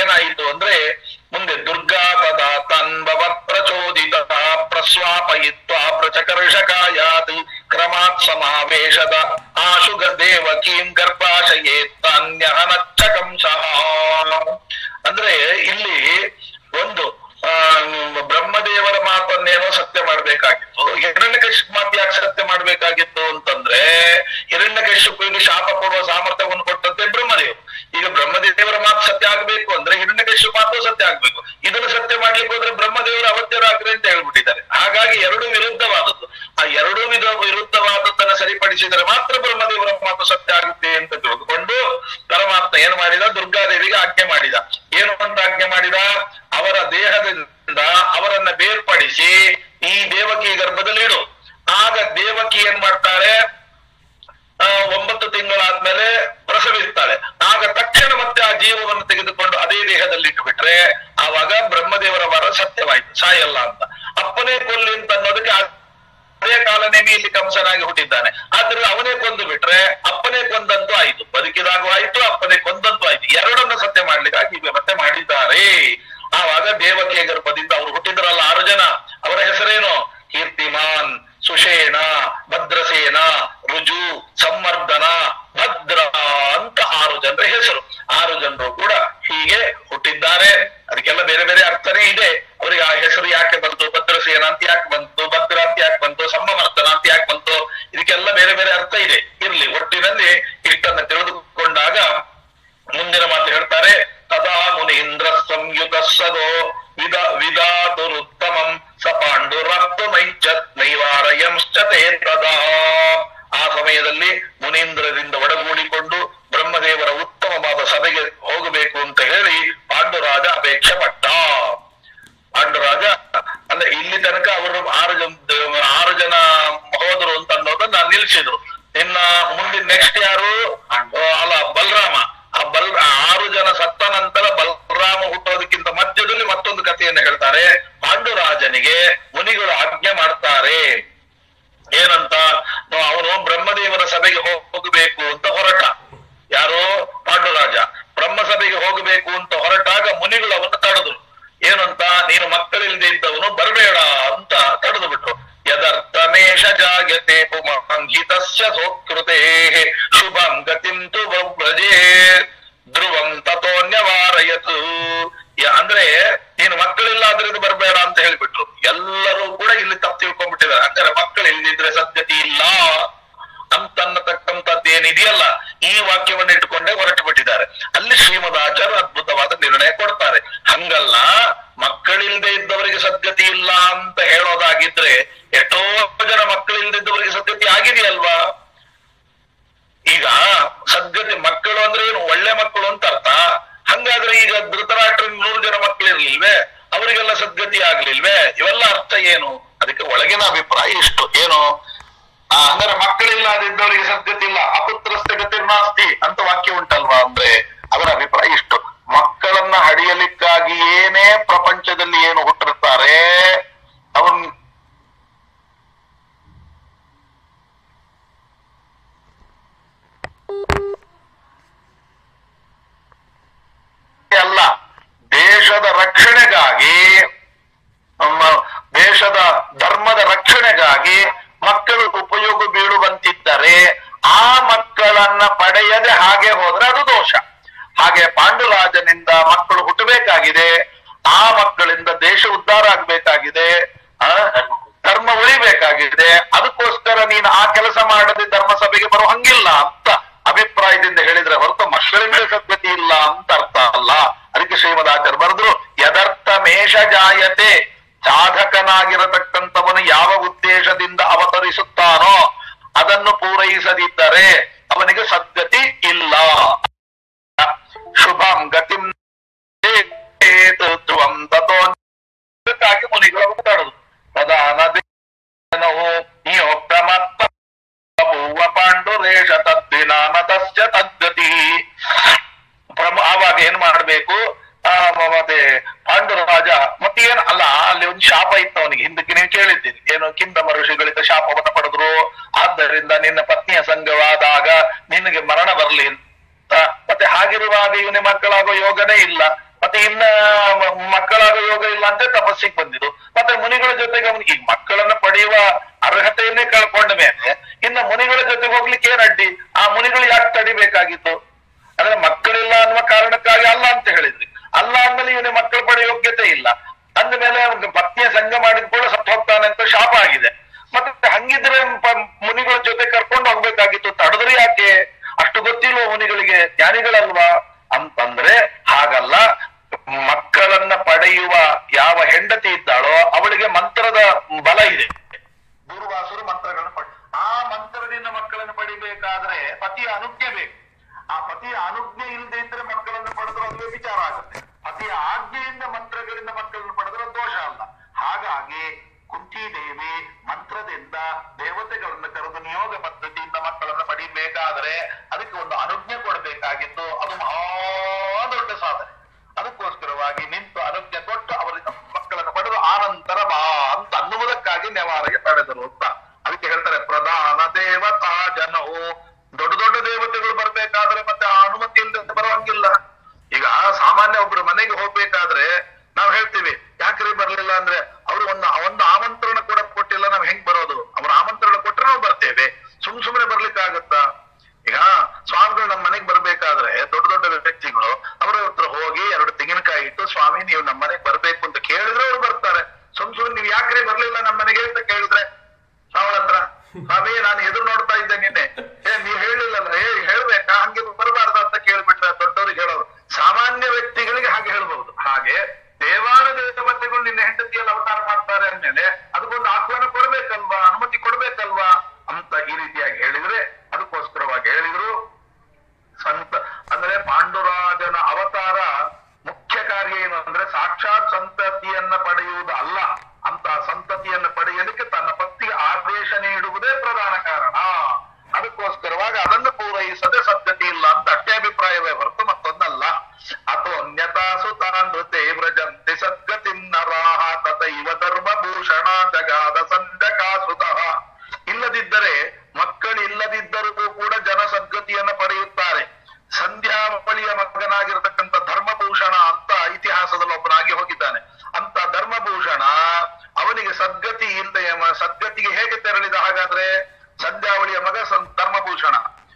ಏನಾಯಿತು ಅಂದ್ರೆ ಮುಂದೆ ದುರ್ಗಾ ತದಾ ತನ್ಭವ ಪ್ರಚೋದಿತ ಪ್ರಸ್ವಾಪಯಿತ್ವ ಪ್ರಚಕರ್ಷಕಾಯಾತ್ ಕ್ರಮಾತ್ ಸಮಾವೇಶದ ಆಶುಗ ದೇವಕೀಂ ಗರ್ಭಾಶಯೇ ತಾನ್ಯಹನಚ್ಚಕಂಶಃ ಅಂದ್ರೆ ಇಲ್ಲಿ ಒಂದು ಆ ಬ್ರಹ್ಮದೇವರ ಮಾತನ್ನೇನೋ ಸತ್ಯ ಮಾಡ್ಬೇಕಾಗಿತ್ತು ಹಿರಣ್ಯಕಶಿಪ್ ಮಾತು ಯಾಕೆ ಸತ್ಯ ಮಾಡ್ಬೇಕಾಗಿತ್ತು ಅಂತಂದ್ರೆ ಹಿರಣ್ಯಕಶಿಪಿಗೆ ಶಾಪ ಕೊಡುವ ಸಾಮರ್ಥ್ಯವನ್ನು ಕೊಟ್ಟಂತೆ ಬ್ರಹ್ಮದೇವ್ ಈಗ ಬ್ರಹ್ಮದೇವರ ಮಾತು ಸತ್ಯ ಆಗ್ಬೇಕು ಅಂದ್ರೆ ಹಿರಣ್ಯಕಶಿಪ್ ಮಾತು ಸತ್ಯ ಆಗ್ಬೇಕು ಇದನ್ನು ಸತ್ಯ ಮಾಡ್ಲಿಕ್ಕೆ ಹೋದ್ರೆ ಬ್ರಹ್ಮದೇವರು ಅವತ್ಯರಾಗ್ರಿ ಅಂತ ಹೇಳ್ಬಿಟ್ಟಿದ್ದಾರೆ ಹಾಗಾಗಿ ಎರಡು ವಿರುದ್ಧವಾದದ್ದು ಆ ಎರಡು ವಿಧ ವಿರುದ್ಧವಾದದ್ದನ್ನ ಸರಿಪಡಿಸಿದರೆ ಮಾತ್ರ ಬ್ರಹ್ಮದೇವರ ಮಾತು ಸತ್ಯ ಆಗುತ್ತೆ ಅಂತ ತಿಳ್ಕೊಂಡು ಪರಮಾತ್ಮ ಏನು ಮಾಡಿದ ದುರ್ಗಾದೇವಿಗೆ ಆಜ್ಞೆ ಮಾಡಿದ ಏನು ಅಂತ ಆಜ್ಞೆ ಮಾಡಿದ ಅವರ ದೇಹದಿಂದ ಅವರನ್ನ ಬೇರ್ಪಡಿಸಿ ಈ ದೇವಕಿ ಗರ್ಭದಲ್ಲಿ ಇಡು ಆಗ ದೇವಕಿ ಏನ್ ಮಾಡ್ತಾಳೆ ಆ, ಒಂಬತ್ತು ತಿಂಗಳಾದ್ಮೇಲೆ ಪ್ರಸವಿಸ್ತಾಳೆ ಆಗ ತಕ್ಷಣ ಮತ್ತೆ ಆ ಜೀವವನ್ನು ತೆಗೆದುಕೊಂಡು ಅದೇ ದೇಹದಲ್ಲಿ ಇಟ್ಟುಬಿಟ್ರೆ ಆವಾಗ ಬ್ರಹ್ಮದೇವರ ವರ ಸತ್ಯವಾಯ್ತು ಸಾಯಲ್ಲ ಅಂತ ಅಪ್ಪನೇ ಕೊಲ್ಲಿ ಅಂತ ಅನ್ನೋದಕ್ಕೆ ಆ- ಅದೇ ಕಾಲನೇಮಿಯಲ್ಲಿ ಕಂಸನಾಗಿ ಹುಟ್ಟಿದ್ದಾನೆ ಆದ್ರೆ ಅವನೇ ಕೊಂದು ಬಿಟ್ರೆ ಅಪ್ಪನೇ ಕೊಂದಂತೂ ಆಯ್ತು ಬದುಕಿದಾಗೂ ಆಯ್ತು ಅಪ್ಪನೇ ಕೊಂದಂತೂ ಆಯ್ತು ಎರಡನ್ನ ಸತ್ಯ ಮಾಡ್ಲಿಕ್ಕಾಗಿ ಈಗ ಮತ್ತೆ ಮಾಡಿದ್ದಾರೆ ಆವಾಗ ದೇವಕಿಯ ಗರ್ಭದಿಂದ ಅವರು ಹುಟ್ಟಿದ್ರಲ್ಲ ಆರು ಜನ ಅವರ ಹೆಸರೇನು ಕೀರ್ತಿಮಾನ್ ಸುಷೇಣ ಭದ್ರಸೇನ ರುಜು ಸಂವರ್ಧನ ಭದ್ರ ಅಂತ ಆರು ಜನರ ಹೆಸರು ಆರು ಜನರು ಕೂಡ ಹೀಗೆ ಹುಟ್ಟಿದ್ದಾರೆ ಅದಕ್ಕೆಲ್ಲ ಬೇರೆ ಬೇರೆ ಅರ್ಥನೇ ಇದೆ ಅವರಿಗೆ ಆ ಹೆಸರು ಯಾಕೆ ಬಂತು ಭದ್ರಸೇನ ಅಂತ ಯಾಕೆ ಬಂತು ಭದ್ರ ಅಂತ ಯಾಕೆ ಬಂತು ಸಂಭವರ್ತನ ಅಂತ ಯಾಕೆ ಬಂತು ಇದಕ್ಕೆಲ್ಲ ಬೇರೆ ಬೇರೆ ಅರ್ಥ ಇದೆ ಇರ್ಲಿ ಒಟ್ಟಿನಲ್ಲಿ ಇಷ್ಟನ್ನ ತಿಳಿದುಕೊಂಡಾಗ ಮುಂದಿನ ಮಾತು ಹೇಳ್ತಾರೆ ತದಾ ಮುನೀಂದ್ರ ಸಂಯುತ ಸದೋ ವಿದ ವಿಧಾತುರುತ್ತಮಂ ಸ ಪಾಂಡುರಕ್ತು ನೈಚತ್ ನೈವಾರಯಂಶ್ಚತೆ ತದಾ ಆ ಸಮಯದಲ್ಲಿ ಮುನೀಂದ್ರರಿಂದ ಒಡಗೂಡಿಕೊಂಡು ಬ್ರಹ್ಮದೇವರ ಉತ್ತಮವಾದ ಸಭೆಗೆ ಹೋಗಬೇಕು ಅಂತ ಹೇಳಿ ಪಾಂಡುರಾಜ ಅಪೇಕ್ಷೆ ಪಟ್ಟ ಪಾಂಡುರಾಜ ಅಂದ್ರೆ ಇಲ್ಲಿ ತನಕ ಅವರು ಆರು ಜನ ಆರು ಜನ ಹೋದ್ರು ಅಂತ ಅನ್ನೋದನ್ನ ನಿಲ್ಸಿದ್ರು ಇನ್ನ ಮುಂದಿನ ನೆಕ್ಸ್ಟ್ ಯಾರು ಆ, ಅಲ್ಲ ಬಲರಾಮ ಆ ಬಲ್ ಆ ಆರು ಜನ ಸತ್ತ ನಂತರ ಬಲರಾಮ ಹುಟ್ಟೋದಕ್ಕಿಂತ ಮಧ್ಯದಲ್ಲಿ ಮತ್ತೊಂದು ಕಥೆಯನ್ನು ಹೇಳ್ತಾರೆ ಪಾಂಡುರಾಜನಿಗೆ ಮುನಿಗಳು ಆಜ್ಞೆ ಮಾಡ್ತಾರೆ ಏನಂತ ಅವನು ಬ್ರಹ್ಮದೇವರ ಸಭೆಗೆ ಹೋ- ಹೋಗಬೇಕು ಅಂತ ಹೊರಟ ಯಾರು ಪಾಂಡುರಾಜ ಬ್ರಹ್ಮ ಸಭೆಗೆ ಹೋಗಬೇಕು ಅಂತ ಹೊರಟಾಗ ಮುನಿಗಳು ಅವನ್ನ ತಡೆದ್ರು ಏನಂತ ನೀನು ಮಕ್ಕಳಿಲ್ಲದೆ ಇದ್ದವನು ಬರಬೇಡ ಅಂತ ತಡೆದು ಬಿಟ್ರು ಯದರ್ಥಮೇಶ ಜಾಗ್ಯತೆ ಪುಮಾಂಗಿತಸ್ಯ ಸೋಕೃತೆ ಶುಭಂ ಗತಿಂ ತು ವ್ರಜೇ ಧ್ರುವಂ ತಥೋನ್ಯವಾರಯತು ಯ- ಅಂದ್ರೆ ನೀನು ಮಕ್ಕಳಿಲ್ಲ ಆದ್ರಿಂದ ಬರಬೇಡ ಅಂತ ಹೇಳ್ಬಿಟ್ರು ಎಲ್ಲರೂ ಕೂಡ ಇಲ್ಲಿ ತಪ್ಪು ತಿಳ್ಕೊಂಡ್ಬಿಟ್ಟಿದ್ದಾರೆ ಅಂದ್ರೆ ಮಕ್ಕಳು ಇಲ್ಲದಿದ್ರೆ ಸದ್ಯತೆ ಇಲ್ಲ ಅಂತನ್ನತಕ್ಕಂಥದ್ದು ಏನಿದೆಯಲ್ಲ ಈ ವಾಕ್ಯವನ್ನು ಇಟ್ಟುಕೊಂಡೇ ಹೊರಟು ಬಿಟ್ಟಿದ್ದಾರೆ ಅಲ್ಲಿ ಶ್ರೀಮದಾಚಾರ್ಯ ಅದ್ಭುತವಾದ ನಿರ್ಣಯ ಕೊಡ್ತಾರೆ ಹಂಗಲ್ಲ ಮಕ್ಕಳಿಲ್ಲದೆ ಇದ್ದವರಿಗೆ ಸದ್ಗತಿ ಇಲ್ಲ ಅಂತ ಹೇಳೋದಾಗಿದ್ರೆ ಎಷ್ಟೋ ಜನ ಮಕ್ಕಳಿಲ್ಲದಿದ್ದವರಿಗೆ ಸದ್ಗತಿ ಆಗಿದೆಯಲ್ವಾ ಈಗ ಸದ್ಗತಿ ಮಕ್ಕಳು ಅಂದ್ರೆ ಏನು ಒಳ್ಳೆ ಮಕ್ಕಳು ಅಂತ ಅರ್ಥ ಹಂಗಾದ್ರೆ ಈಗ ಧೃತರಾಷ್ಟ್ರ ನೂರು ಜನ ಮಕ್ಕಳಿರ್ಲಿಲ್ವೇ ಅವರಿಗೆಲ್ಲ ಸದ್ಗತಿ ಆಗ್ಲಿಲ್ವೇ ಇವೆಲ್ಲ ಅರ್ಥ ಏನು ಅದಕ್ಕೆ ಒಳಗಿನ ಅಭಿಪ್ರಾಯ ಇಷ್ಟು ಏನು ಆ, ಅಂದ್ರೆ ಮಕ್ಕಳಿಲ್ಲದಿದ್ದವರಿಗೆ ಸದ್ಗತಿ ಇಲ್ಲ ಅಪುತ್ರಸ್ಥ ಗತಿರ್ನಾಸ್ತಿ ಅಂತ ವಾಕ್ಯ ಉಂಟಲ್ವಾ ಅಂದ್ರೆ ಅವರ ಅಭಿಪ್ರಾಯ ಇಷ್ಟು ಮಕ್ಕಳನ್ನ ಹಡಿಯಲಿಕ್ಕಾಗಿ ಏನೇ ಪ್ರಪಂಚದಲ್ಲಿ ಏನು ಹುಟ್ಟಿರ್ತಾರೆ ಅವನ್ ಅಲ್ಲ ದೇಶದ ರಕ್ಷಣೆಗಾಗಿ ನಮ್ಮ ದೇಶದ ಧರ್ಮದ ರಕ್ಷಣೆಗಾಗಿ ಮಕ್ಕಳು ಉಪಯೋಗ ಬೀಳುವಂತಿದ್ದರೆ ಆ ಮಕ್ಕಳನ್ನ ಪಡೆಯದೆ ಹಾಗೆ ಹೋದ್ರೆ ಅದು ದೋಷ ಹಾಗೆ ಪಾಂಡುರಾಜನಿಂದ ಮಕ್ಕಳು ಹುಟ್ಟಬೇಕಾಗಿದೆ ಆ ಮಕ್ಕಳಿಂದ ದೇಶ ಉದ್ಧಾರ ಆಗ್ಬೇಕಾಗಿದೆ ಆ, ಧರ್ಮ ಉಳಿಬೇಕಾಗಿದೆ ಅದಕ್ಕೋಸ್ಕರ ನೀನು ಆ ಕೆಲಸ ಮಾಡದೆ ಧರ್ಮ ಸಭೆಗೆ ಬರೋ ಹಂಗಿಲ್ಲ ಅಂತ ಅಭಿಪ್ರಾಯದಿಂದ ಹೇಳಿದ್ರೆ ಹೊರತು ಮಕ್ಕಳಿಂದ ಸದ್ಗತಿ ಇಲ್ಲ ಅಂತ ಅರ್ಥ ಅಲ್ಲ ಅದಕ್ಕೆ ಶ್ರೀಮದಾಚಾರ್ಯ ಬರೆದ್ರು ಯದರ್ಥ ಮೇಷ ಜಾಯತೆ ಸಾಧಕನಾಗಿರತಕ್ಕಂಥವನು ಯಾವ ಉದ್ದೇಶದಿಂದ ಅವತರಿಸುತ್ತಾನೋ ಅದನ್ನು ಪೂರೈಸದಿದ್ದರೆ ಅವನಿಗೆ ಸದ್ಗತಿ ಇಲ್ಲ ಶುಭಂ ಗತಿಂ ಚೇತ್ ಧ್ರುವಂ ತಥೋ ಇದಕ್ಕಾಗಿ ಮುನಿಗಳು ಮಾತಾಡುದು ತದಾನದಿನೋ ನಿಯೋಕ್ತಮತ್ತ ಬಭೂವ ಪಾಂಡುರೇಶ ತದ್ವಿನಾಮ ತಸ್ಯ ತದ್ಗತಿ ಪ್ರಮ ಆವಾಗ ಏನ್ ಮಾಡ್ಬೇಕು ಆ ಮ- ಮತ್ತೆ ಪಾಂಡುರಾಜ ಮತ್ತೆ ಏನ್ ಅಲ್ಲ ಅಲ್ಲಿ ಒಂದು ಶಾಪ ಇತ್ತು ಅವನಿಗೆ ಹಿಂದಕ್ಕೆ ನೀವು ಕೇಳಿದ್ದೀರಿ ಏನು ಕಿಂದಮ ಋಷಿಗಳಿಂದ ಶಾಪವನ್ನ ಪಡೆದ್ರು ಆದ್ದರಿಂದ ನಿನ್ನ ಪತ್ನಿಯ ಸಂಘವಾದಾಗ ನಿನಗೆ ಮರಣ ಬರ್ಲಿ ಅಂತ ಮತ್ತೆ ಹಾಗಿರುವಾಗ ಇವನ ಮಕ್ಕಳಾಗೋ ಯೋಗನೇ ಇಲ್ಲ ಮತ್ತೆ ಮತ್ತೆ ಇನ್ನ ಮ- ಮಕ್ಕಳಾಗ ಯೋಗ ಇಲ್ಲ ಅಂತ ತಪಸ್ಸಿಗೆ ಬಂದಿದ್ದು ಮತ್ತೆ ಮುನಿಗಳ ಜೊತೆಗೆ ಅವನಿಗೆ ಈಗ ಮಕ್ಕಳನ್ನ ಪಡೆಯುವ ಅರ್ಹತೆಯನ್ನೇ ಕಳ್ಕೊಂಡ ಮೇಲೆ ಇನ್ನ ಮುನಿಗಳ ಜೊತೆಗೆ ಹೋಗ್ಲಿಕ್ಕೆ ಏನ್ ಅಡ್ಡಿ ಆ ಮುನಿಗಳು ಯಾಕೆ ತಡಿಬೇಕಾಗಿತ್ತು ಅಂದ್ರೆ ಮಕ್ಕಳಿಲ್ಲ ಅನ್ನುವ ಕಾರಣಕ್ಕಾಗಿ ಅಲ್ಲ ಅಂತ ಹೇಳಿದ್ರಿ ಅಲ್ಲ ಅಂದ್ಮೇಲೆ ಇವನಿಗೆ ಮಕ್ಕಳು ಪಡೆಯ ಯೋಗ್ಯತೆ ಇಲ್ಲ ಅಂದ್ಮೇಲೆ ಅವ್ನಿಗೆ ಪತ್ನಿಯ ಸಂಘ ಮಾಡಿದ ಕೂಡ ಸತ್ತು ಹೋಗ್ತಾನೆ ಅಂತ ಶಾಪ ಆಗಿದೆ ಮತ್ತೆ ಹಂಗಿದ್ರೆ ಪ- ಮುನಿಗಳ ಜೊತೆ ಕರ್ಕೊಂಡು ಹೋಗ್ಬೇಕಾಗಿತ್ತು ತಡೆದ್ರೆ ಯಾಕೆ ಅಷ್ಟು ಗೊತ್ತಿಲ್ವ ಮುನಿಗಳಿಗೆ ಜ್ಞಾನಿಗಳಲ್ವಾ ಅಂತಂದ್ರೆ ಹಾಗಲ್ಲ ಮಕ್ಕಳನ್ನ ಪಡೆಯುವ ಯಾವ ಹೆಂಡತಿ ಇದ್ದಾಳೋ ಅವಳಿಗೆ ಮಂತ್ರದ ಬಲ ಇದೆ ದೂರ್ವಾಸರು ಮಂತ್ರಗಳನ್ನು ಪಡಿ ಆ ಮಂತ್ರದಿಂದ ಮಕ್ಕಳನ್ನು ಪಡಿಬೇಕಾದ್ರೆ ಪತಿಯ ಅನುಜ್ಞೆ ಬೇಕು ಆ ಪತಿಯ ಅನುಜ್ಞೆ ಇಲ್ಲದೆ ಇದ್ರೆ ಮಕ್ಕಳನ್ನು ಪಡೆದ್ರೆ ಅದು ವಿಚಾರ ಆಗುತ್ತೆ ಪತಿಯ ಆಜ್ಞೆಯಿಂದ ಮಂತ್ರಗಳಿಂದ ಮಕ್ಕಳನ್ನು ಪಡೆದ್ರೆ ದೋಷ ಅಲ್ಲ ಹಾಗಾಗಿ ಕುಂತಿದೇವಿ ಮಂತ್ರದಿಂದ ದೇವತೆಗಳನ್ನು ಕರೆದು ನಿಯೋಗ ಪದ್ಧತಿಯಿಂದ ಮಕ್ಕಳನ್ನು ಪಡಿಬೇಕಾದ್ರೆ ಅದಕ್ಕೆ ಒಂದು ಅನುಜ್ಞೆ ಕೊಡಬೇಕಾಗಿತ್ತು ಅದು ಮಹಾ ದೊಡ್ಡ ಸಾಧನೆ ಅದಕ್ಕೋಸ್ಕರವಾಗಿ ನಿಂತು ಅನುಜ್ಞೆ ಕೊಟ್ಟು ಅವರಿಗೆ ಮಕ್ಕಳನ್ನು ಪಡೆದು ಆನಂತರ ಬಾ ಅಂತ ಅನ್ನುವುದಕ್ಕಾಗಿ ನೆವಾರಿಗೆ ತಡೆದರು ಅಂತ ಅದಕ್ಕೆ ಹೇಳ್ತಾರೆ ಪ್ರಧಾನ ದೇವತಾ ಜನವು ದೊಡ್ಡ ದೊಡ್ಡ ದೇವತೆಗಳು ಬರ್ಬೇಕಾದ್ರೆ ಮತ್ತೆ ಆ ಅನುಮತಿ ಇಲ್ಲದೆ ಬರುವಂಗಿಲ್ಲ ಈಗ ಸಾಮಾನ್ಯ ಒಬ್ರು ಮನೆಗೆ ಹೋಗ್ಬೇಕಾದ್ರೆ ನಾವ್ ಹೇಳ್ತೀವಿ ಯಾಕ್ರಿ ಬರ್ಲಿಲ್ಲ ಅಂದ್ರೆ ಅವ್ರು ಒಂದು ಒಂದು ಆಮಂತ್ರಣ ಕೂಡ ಕೊಟ್ಟಿಲ್ಲ ನಾವ್ ಹೆಂಗ್ ಬರೋದು ಅವ್ರ ಆಮಂತ್ರಣ ಕೊಟ್ರೆ ನಾವು ಬರ್ತೇವೆ ಸುಮ್ ಸುಮ್ನೆ ಬರ್ಲಿಕ್ಕಾಗತ್ತಾ ಈಗ ಸ್ವಾಮಿಗಳು ನಮ್ಮ ಮನೆಗೆ ಬರ್ಬೇಕಾದ್ರೆ ದೊಡ್ಡ ದೊಡ್ಡ ವ್ಯಕ್ತಿಗಳು ಅವ್ರ ಹತ್ರ ಹೋಗಿ ಎರಡು ತೆಂಗಿನಕಾಯಿ ಇಟ್ಟು ಸ್ವಾಮಿ ನೀವು ನಮ್ಮ ಮನೆಗೆ ಬರ್ಬೇಕು ಅಂತ ಕೇಳಿದ್ರೆ ಅವ್ರು ಬರ್ತಾರೆ ಸುಮ್ ಸುಮ್ನೆ ನೀವ್ ಯಾಕ್ರಿ ಬರ್ಲಿಲ್ಲ ನಮ್ಮ ಮನೆಗೆ ಅಂತ ಕೇಳಿದ್ರೆ ಅವಳ ಹತ್ರ ಸ್ವಾಮಿ ನಾನು ಎದುರು ನೋಡ್ತಾ ಇದ್ದೆ ನಿನ್ನೆ ಏ ನೀವ್ ಹೇಳಿಲ್ಲಲ್ಲ ಏ ಹೇಳ್ಬೇಕಾ ಹಂಗೆ ಬರಬಾರ್ದು ಅಂತ ಕೇಳ್ಬಿಟ್ರೆ ದೊಡ್ಡವ್ರಿಗೆ ಹೇಳೋರು ಸಾಮಾನ್ಯ ವ್ಯಕ್ತಿಗಳಿಗೆ ಹಾಗೆ ಹೇಳ್ಬಹುದು ಹಾಗೆ ದೇವಾನ ದೇವತೆಗಳು ನಿನ್ನ ಹೆಂಡತಿಯಲ್ಲಿ ಅವತಾರ ಮಾಡ್ತಾರೆ ಅಂದ್ಮೇಲೆ ಅದಕ್ಕೊಂದು ಆಹ್ವಾನ ಕೊಡ್ಬೇಕಲ್ವಾ ಅನುಮತಿ ಕೊಡ್ಬೇಕಲ್ವಾ ಅಂತ ಈ ರೀತಿಯಾಗಿ ಹೇಳಿದ್ರೆ ಅದಕ್ಕೋಸ್ಕರವಾಗಿ ಹೇಳಿದ್ರು ಸಂತ ಅಂದ್ರೆ ಪಾಂಡುರಾಜನ ಅವತಾರ ಮುಖ್ಯ ಕಾರ್ಯ ಏನು ಅಂದ್ರೆ ಸಾಕ್ಷಾತ್ ಸಂತತಿಯನ್ನ ಪಡೆಯುವುದು ಅಲ್ಲ ಅಂತ ಸಂತತಿಯನ್ನ ಪಡೆಯಲಿಕ್ಕೆ ತನ್ನ ಪತ್ತಿಗೆ ಆದೇಶ ನೀಡುವುದೇ ಪ್ರಧಾನ ಕಾರಣ ಅದಕ್ಕೋಸ್ಕರವಾಗಿ ಅದನ್ನು ಪೂರೈಸದೆ ಸದ್ಯತೆ ಇಲ್ಲ ಅಂತ ಅಷ್ಟೇ ಅಭಿಪ್ರಾಯವೇ ಹೊರತು ಮತ್ತೊಂದಲ್ಲ ಅಥೋ ಅನ್ಯತಾಸು ತಾನೃತೆ ವ್ರಜಂತಿ ಸದ್ಗತಿಂ ನರಾಹ ತಥೈವ ಧರ್ಮಭೂಷಣ ಜಗಾದ ಸಂಜಕಾಸುತಃ ಇಲ್ಲದಿದ್ದರೆ ಮಕ್ಕಳಿಲ್ಲದಿದ್ದರೂ ಕೂಡ ಜನ ಸದ್ಗತಿಯನ್ನು ಪಡೆಯುತ್ತಾರೆ ಸಂಧ್ಯಾವಳಿಯ ಮಗನಾಗಿರತಕ್ಕಂಥ ಧರ್ಮಭೂಷಣ ಅಂತ ಇತಿಹಾಸದಲ್ಲಿ ಒಬ್ಬನಾಗಿ ಹೋಗಿದ್ದಾನೆ ಅಂತ ಧರ್ಮಭೂಷಣ ಅವನಿಗೆ ಸದ್ಗತಿ ಇಲ್ಲದೆ ಸದ್ಗತಿಗೆ ಹೇಗೆ ತೆರಳಿದ ಹಾಗಾದ್ರೆ ಸಂಧ್ಯಾವಳಿಯ ಮಗ ಸಂ- ಧರ್ಮಭೂಷಣ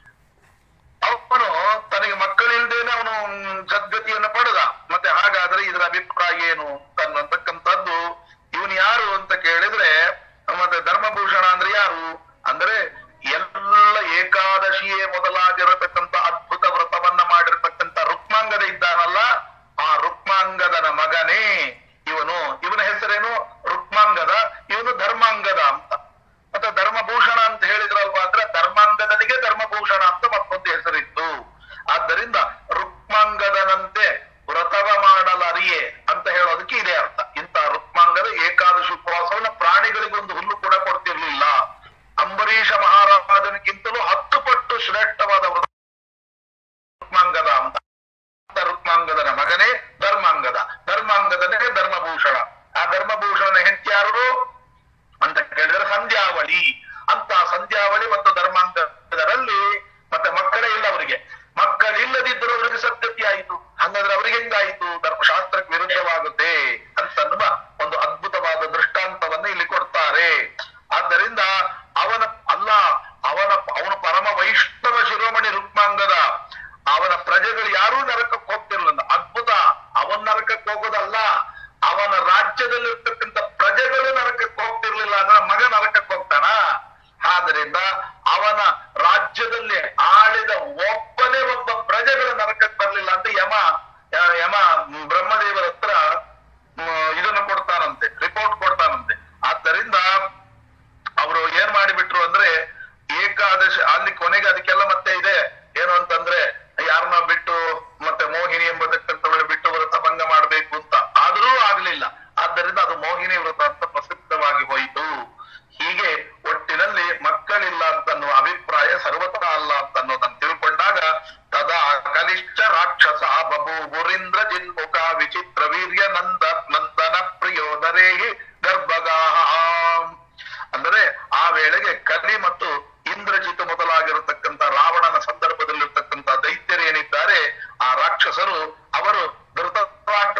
ಅವನು ತನಗೆ ಮಕ್ಕಳಿಲ್ದೇನೆ ಅವನು ಸದ್ಗತಿಯನ್ನು ಪಡೆದ ಮತ್ತೆ ಹಾಗಾದ್ರೆ ಇದರ ಅಭಿಪ್ರಾಯ ಏನು ಅನ್ನತಕ್ಕಂಥದ್ದು ಇವನು ಯಾರು ಅಂತ ಕೇಳಿದ್ರೆ ಮತ್ತೆ ಧರ್ಮಭೂಷಣ ಅಂದ್ರೆ ಯಾರು ಅಂದ್ರೆ ಎಲ್ಲ ಏಕಾದಶಿಯೇ ಮೊದಲಾಗಿರತಕ್ಕಂಥ ಅದ್ಭುತ ವ್ರತವನ್ನ ಮಾಡಿರ್ತಕ್ಕಂಥ ರುಕ್ಮಾಂಗದ ಇದ್ದಾನಲ್ಲ ಆ ರುಕ್ಮಾಂಗದನ ಮಗನೇ ಇವನು ಇವನ ಹೆಸರೇನು ರುಕ್ಮಾಂಗದ ಇವನು ಧರ್ಮಾಂಗದ ಅಂತ ಮತ್ತೆ ಧರ್ಮಭೂಷಣ ಅಂತ ಹೇಳಿದ್ರಲ್ವಾ ಅಂದ್ರೆ ಧರ್ಮಾಂಗದನಿಗೆ ಧರ್ಮಭೂಷಣ ಅಂತ ಮತ್ತೊಂದು ಹೆಸರಿತ್ತು ಆದ್ದರಿಂದ ರುಕ್ಮಾಂಗದನಂತೆ ವ್ರತವ ಮಾಡಲರಿಯೇ ಅಂತ ಹೇಳೋದಕ್ಕೆ ಇದೇ ಅರ್ಥ ಇಂಥ ರುಕ್ಮಾಂಗದ ಏಕಾದಶಿ ಉಪವಾಸವನ್ನ ಪ್ರಾಣಿಗಳಿಗೊಂದು ಹುಲ್ಲು ಕೂಡ ಕೊಡ್ತಿರ್ಲಿಲ್ಲ ಅಂಬರೀಷ ಮಹಾರಾಜನಿಗಿಂತಲೂ ಹತ್ತು ಪಟ್ಟು ಶ್ರೇಷ್ಠವಾದ ವ್ರತ ರುಕ್ಮಾಂಗದ ಅಂತ ಅಂತ ರುಕ್ಮಾಂಗದನ ಮಗನೇ ಧರ್ಮಾಂಗದ ಧರ್ಮಾಂಗದನೇ ಧರ್ಮಭೂಷಣ ಆ ಧರ್ಮಭೂಷಣನ ಹೆಂಡತಿ ಯಾರು ಅಂತ ಕೇಳಿದ್ರೆ ಸಂಧ್ಯಾವಳಿ ಅಂತ ಸಂಧ್ಯಾವಳಿ ಮತ್ತು ಧರ್ಮಾಂಗದರಲ್ಲಿ ಮತ್ತೆ ಮಕ್ಕಳೇ ಇಲ್ಲ ಅವರಿಗೆ ಮಕ್ಕಳಿಲ್ಲದಿದ್ದರೂ ಅವರಿಗೆ ಸದ್ಗತಿ ಆಯಿತು ಹಂಗಂದ್ರೆ ಅವ್ರಿಗೆ ಹೆಂಗಾಯಿತು ಧರ್ಮಶಾಸ್ತ್ರಕ್ಕೆ ವಿರುದ್ಧವಾಗುತ್ತೆ ಅಂತನ್ನುವ ಒಂದು ಅದ್ಭುತವಾದ ದೃಷ್ಟಾಂತವನ್ನು ಇಲ್ಲಿ ಕೊಡ್ತಾರೆ ಆದ್ದರಿಂದ ಅವನ ಅಲ್ಲ ಅವನ ಅವನು ಪರಮ ವೈಷ್ಣವ ಶಿರೋಮಣಿ ರುಕ್ಮಾಂಗದ ಅವನ ಪ್ರಜೆಗಳು ಯಾರೂ ನರಕಕ್ಕೆ ಹೋಗ್ತಿರ್ಲಿಲ್ಲ ಅದ್ಭುತ ಅವನ್ ನರಕಕ್ಕೆ ಹೋಗೋದಲ್ಲ ಅವನ ರಾಜ್ಯದಲ್ಲಿರ್ತಕ್ಕಂಥ ಪ್ರಜೆಗಳು ನರಕಕ್ಕೆ ಹೋಗ್ತಿರ್ಲಿಲ್ಲ ಅಂದ್ರೆ ಮಗ ನರಕಕ್ಕೆ ಹೋಗ್ತಾನ ಆದ್ರಿಂದ ಅವನ ರಾಜ್ಯದಲ್ಲಿ ಆಳಿದ ಒಬ್ಬನೇ ಒಬ್ಬ ಪ್ರಜೆಗಳು ನರಕಕ್ಕೆ ಬರ್ಲಿಲ್ಲ ಅಂತ ಯಮ ಯ- ಯಮ ಬ್ರಹ್ಮದೇವರ ಹತ್ರ ಮ್, ಇದನ್ನು ಕೊಡ್ತಾನಂತೆ ರಿಪೋರ್ಟ್ ಕೊಡ್ತಾನಂತೆ ಆದ್ದರಿಂದ ಅವರು ಏನ್ ಮಾಡಿಬಿಟ್ರು ಅಂದ್ರೆ ಏಕಾದಶಿ ಅಲ್ಲಿ ಕೊನೆಗೆ ಅದಕ್ಕೆಲ್ಲ ಮತ್ತೆ ಇದೆ ಏನು ಅಂತಂದ್ರೆ ಯಾರನ್ನ ಬಿಟ್ಟು ಮತ್ತೆ ಮೋಹಿನಿ ಎಂಬತಕ್ಕಂಥವಳು ಬಿಟ್ಟು ವ್ರತ ಭಂಗ ಮಾಡ್ಬೇಕು ಅಂತ ಆದ್ರೂ ಆಗ್ಲಿಲ್ಲ ಆದ್ದರಿಂದ ಅದು ಮೋಹಿನಿ ವ್ರತ ಅಂತ ಪ್ರಸಿದ್ಧವಾಗಿ ಹೋಯಿತು ಹೀಗೆ ಒಟ್ಟಿನಲ್ಲಿ ಮಕ್ಕಳಿಲ್ಲ ಅಂತನ್ನುವ ಅಭಿಪ್ರಾಯ ಸರ್ವತಾ ಅಲ್ಲ ಅಂತ ಅನ್ನೋದನ್ನು ತಿಳ್ಕೊಂಡಾಗ ತದಾ ಕನಿಷ್ಠ ರಾಕ್ಷಸ ಬಭೂ ಗುರಿಂದ್ರ ಜಿನ್ಮುಖ ವಿಚಿತ್ರ ವೀರ್ಯ ನಂದ ನಂದನ ಪ್ರಿಯೋದರೇಹಿ ಗರ್ಭಗಾಹ ಅಂದರೆ ಆ ವೇಳೆಗೆ ಕಲಿ ಮತ್ತು ಇಂದ್ರಜಿತ್ ಮೊದಲಾಗಿರತಕ್ಕಂಥ ರಾವಣನ ಸಂದರ್ಭದಲ್ಲಿರ್ತಕ್ಕಂಥ ದೈತ್ಯರೇನಿದ್ದಾರೆ ಆ ರಾಕ್ಷಸರು ಅವರು ಧೃತರಾಷ್ಟ್ರ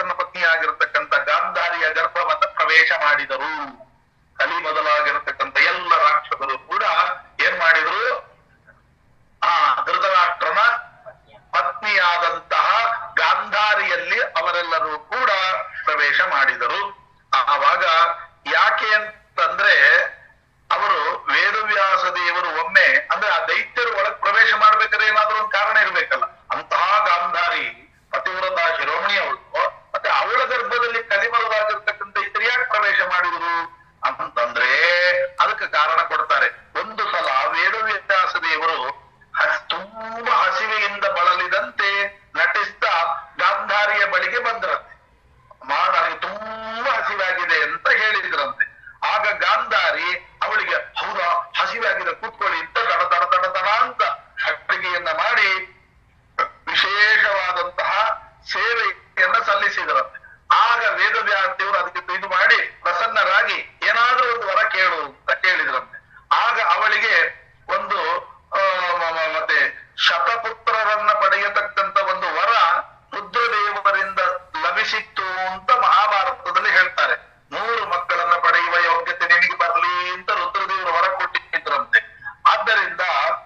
ಮಾಡಿದರು ಕಲಿ ಮೊದಲಾಗಿರತಕ್ಕಂಥ ಎಲ್ಲ ರಾಕ್ಷಸರು ಕೂಡ ಏನ್ ಮಾಡಿದ್ರು ಆ ಧೃತರಾಷ್ಟ್ರನ ಪತ್ನಿಯಾದಂತಹ ಗಾಂಧಾರಿಯಲ್ಲಿ ಅವರೆಲ್ಲರೂ ಕೂಡ ಪ್ರವೇಶ ಮಾಡಿದರು ಆವಾಗ ಯಾಕೆ ಅಂತಂದ್ರೆ ಅವರು ವೇದವ್ಯಾಸ ದೇವರು ಒಮ್ಮೆ ಅಂದ್ರೆ ಆ ದೈತ್ಯರು ಒಳಗ್ ಪ್ರವೇಶ ಮಾಡ್ಬೇಕಾದ್ರೆ ಏನಾದ್ರೂ ಒಂದು ಕಾರಣ ಇರ್ಬೇಕಲ್ಲ ಅಂತಹ ಗಾಂಧಾರಿ ಪತಿವ್ರತ ಶಿರೋಮಣಿ ಅವಳು ಮತ್ತೆ ಅವಳ ಗರ್ಭದಲ್ಲಿ ಕಲಿಮಲವಾಗಿರ್ತಕ್ಕಂಥ ಇತರ ಯಾಕೆ ಪ್ರವೇಶ ಮಾಡಿದ್ರು ಅಂತಂದ್ರೆ ಅದಕ್ಕೆ ಕಾರಣ ಕೊಡ್ತಾರೆ ಒಂದು ಸಲ ವೇದವ್ಯಾಸ ದೇವರು ಹ- ತುಂಬಾ ಹಸಿವೆಯಿಂದ ಬಳಲಿದಂತೆ ನಟಿಸ್ತಾ ಗಾಂಧಾರಿಯ ಬಳಿಗೆ ಬಂದ್ರಂತೆ ಮಾ ನನಗೆ ತುಂಬಾ ಹಸಿವಾಗಿದೆ ಅಂತ ಹೇಳಿದ್ರಂತೆ ಆಗ ಗಾಂಧಾರಿ ಅವಳಿಗೆ ಹೌದಾ ಹಸಿವಾಗಿದೆ ಕೂತ್ಕೊಳ್ಳಿ ಅಂತ ದಡ ದಡ ದಡ ದಡ ಅಂತ ಅಡುಗೆಯನ್ನ ಮಾಡಿ ವಿಶೇಷವಾದಂತಹ ಸೇವೆಯನ್ನ ಸಲ್ಲಿಸಿದರಂತೆ ಆಗ ವೇದವ್ಯಾಸದೇವರು ಅದಕ್ಕೆ ಇದು ಮಾಡಿ ಪ್ರಸನ್ನರಾಗಿ ಏನಾದ್ರೂ ಒಂದು ವರ ಕೇಳು ಅಂತ ಕೇಳಿದ್ರಂತೆ ಆಗ ಅವಳಿಗೆ ಒಂದು ಆ, ಮ- ಮ- ಮತ್ತೆ ಶತಪುತ್ರರನ್ನ ಪಡೆಯತಕ್ಕಂತ ಒಂದು ವರ ರುದ್ರದೇವರಿಂದ ಲಭಿಸಿತ್ತು ಅಂತ ಮಹಾಭಾರತದಲ್ಲಿ ಹೇಳ್ತಾರೆ ನೂರು ಮಕ್ಕಳನ್ನ ಪಡೆಯುವ ಯೋಗ್ಯತೆ ನಿನಗೆ ಬರಲಿ ಅಂತ ರುದ್ರದೇವರು ವರ ಕೊಟ್ಟಿದ್ರಂತೆ ಆದ್ದರಿಂದ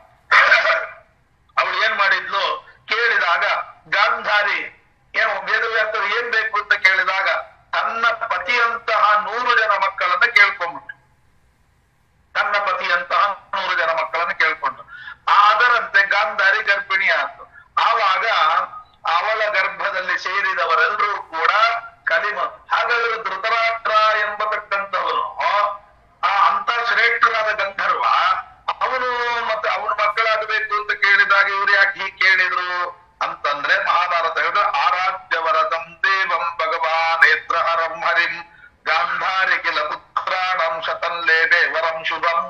ಅವಳು ಏನ್ ಮಾಡಿದ್ಲು ಕೇಳಿದಾಗ ಗಾಂಧಾರಿ ಏನು ವೇದವ್ಯಾಸರು ಏನ್ ಬೇಕು ಅಂತ ಕೇಳಿದಾಗ ತನ್ನ ಪತಿಯಂತಹ ನೂರು ಜನ ಮಕ್ಕಳನ್ನ ಕೇಳ್ಕೊಂಡ್ಬಿಟ್ಟು ತನ್ನ ಪತಿಯಂತಹ ನೂರು ಜನ ಮಕ್ಕಳನ್ನು ಕೇಳ್ಕೊಂಡು ಅದರಂತೆ ಗಾಂಧಾರಿ ಗರ್ಭಿಣಿ ಆಯ್ತು ಆವಾಗ ಅವಳ ಗರ್ಭದಲ್ಲಿ ಸೇರಿದವರೆಲ್ಲರೂ ಕೂಡ ಕಲಿಮ ಹಾಗಾದ್ರೆ ಧೃತರಾಷ್ಟ್ರ ಎಂಬತಕ್ಕಂಥವನು ಆ ಅಂತ ಶ್ರೇಷ್ಠನಾದ ಗಂಧರ್ವ ಅವನು ಮತ್ತೆ ಅವನ ಮಕ್ಕಳಾಗಬೇಕು ಅಂತ ಕೇಳಿದಾಗ ಇವ್ರು ಯಾಕೆ ಹೀಗೆ ಕೇಳಿದ್ರು ಅಂತಂದ್ರೆ ಮಹಾಭಾರತ ಹೇಳಿದ್ರೆ ಆರಾಧ್ಯವರದಂ ದೇವಂ ಭಗವಾನ್ ನೇತ್ರಹರಂ ಹರಿಂ ಗಾಂಧಾರಿ ಕಿಲ ಪುತ್ರಾಣಂ ಶತನ್ಲೇ ದೇವರಂ ಶುಭಂ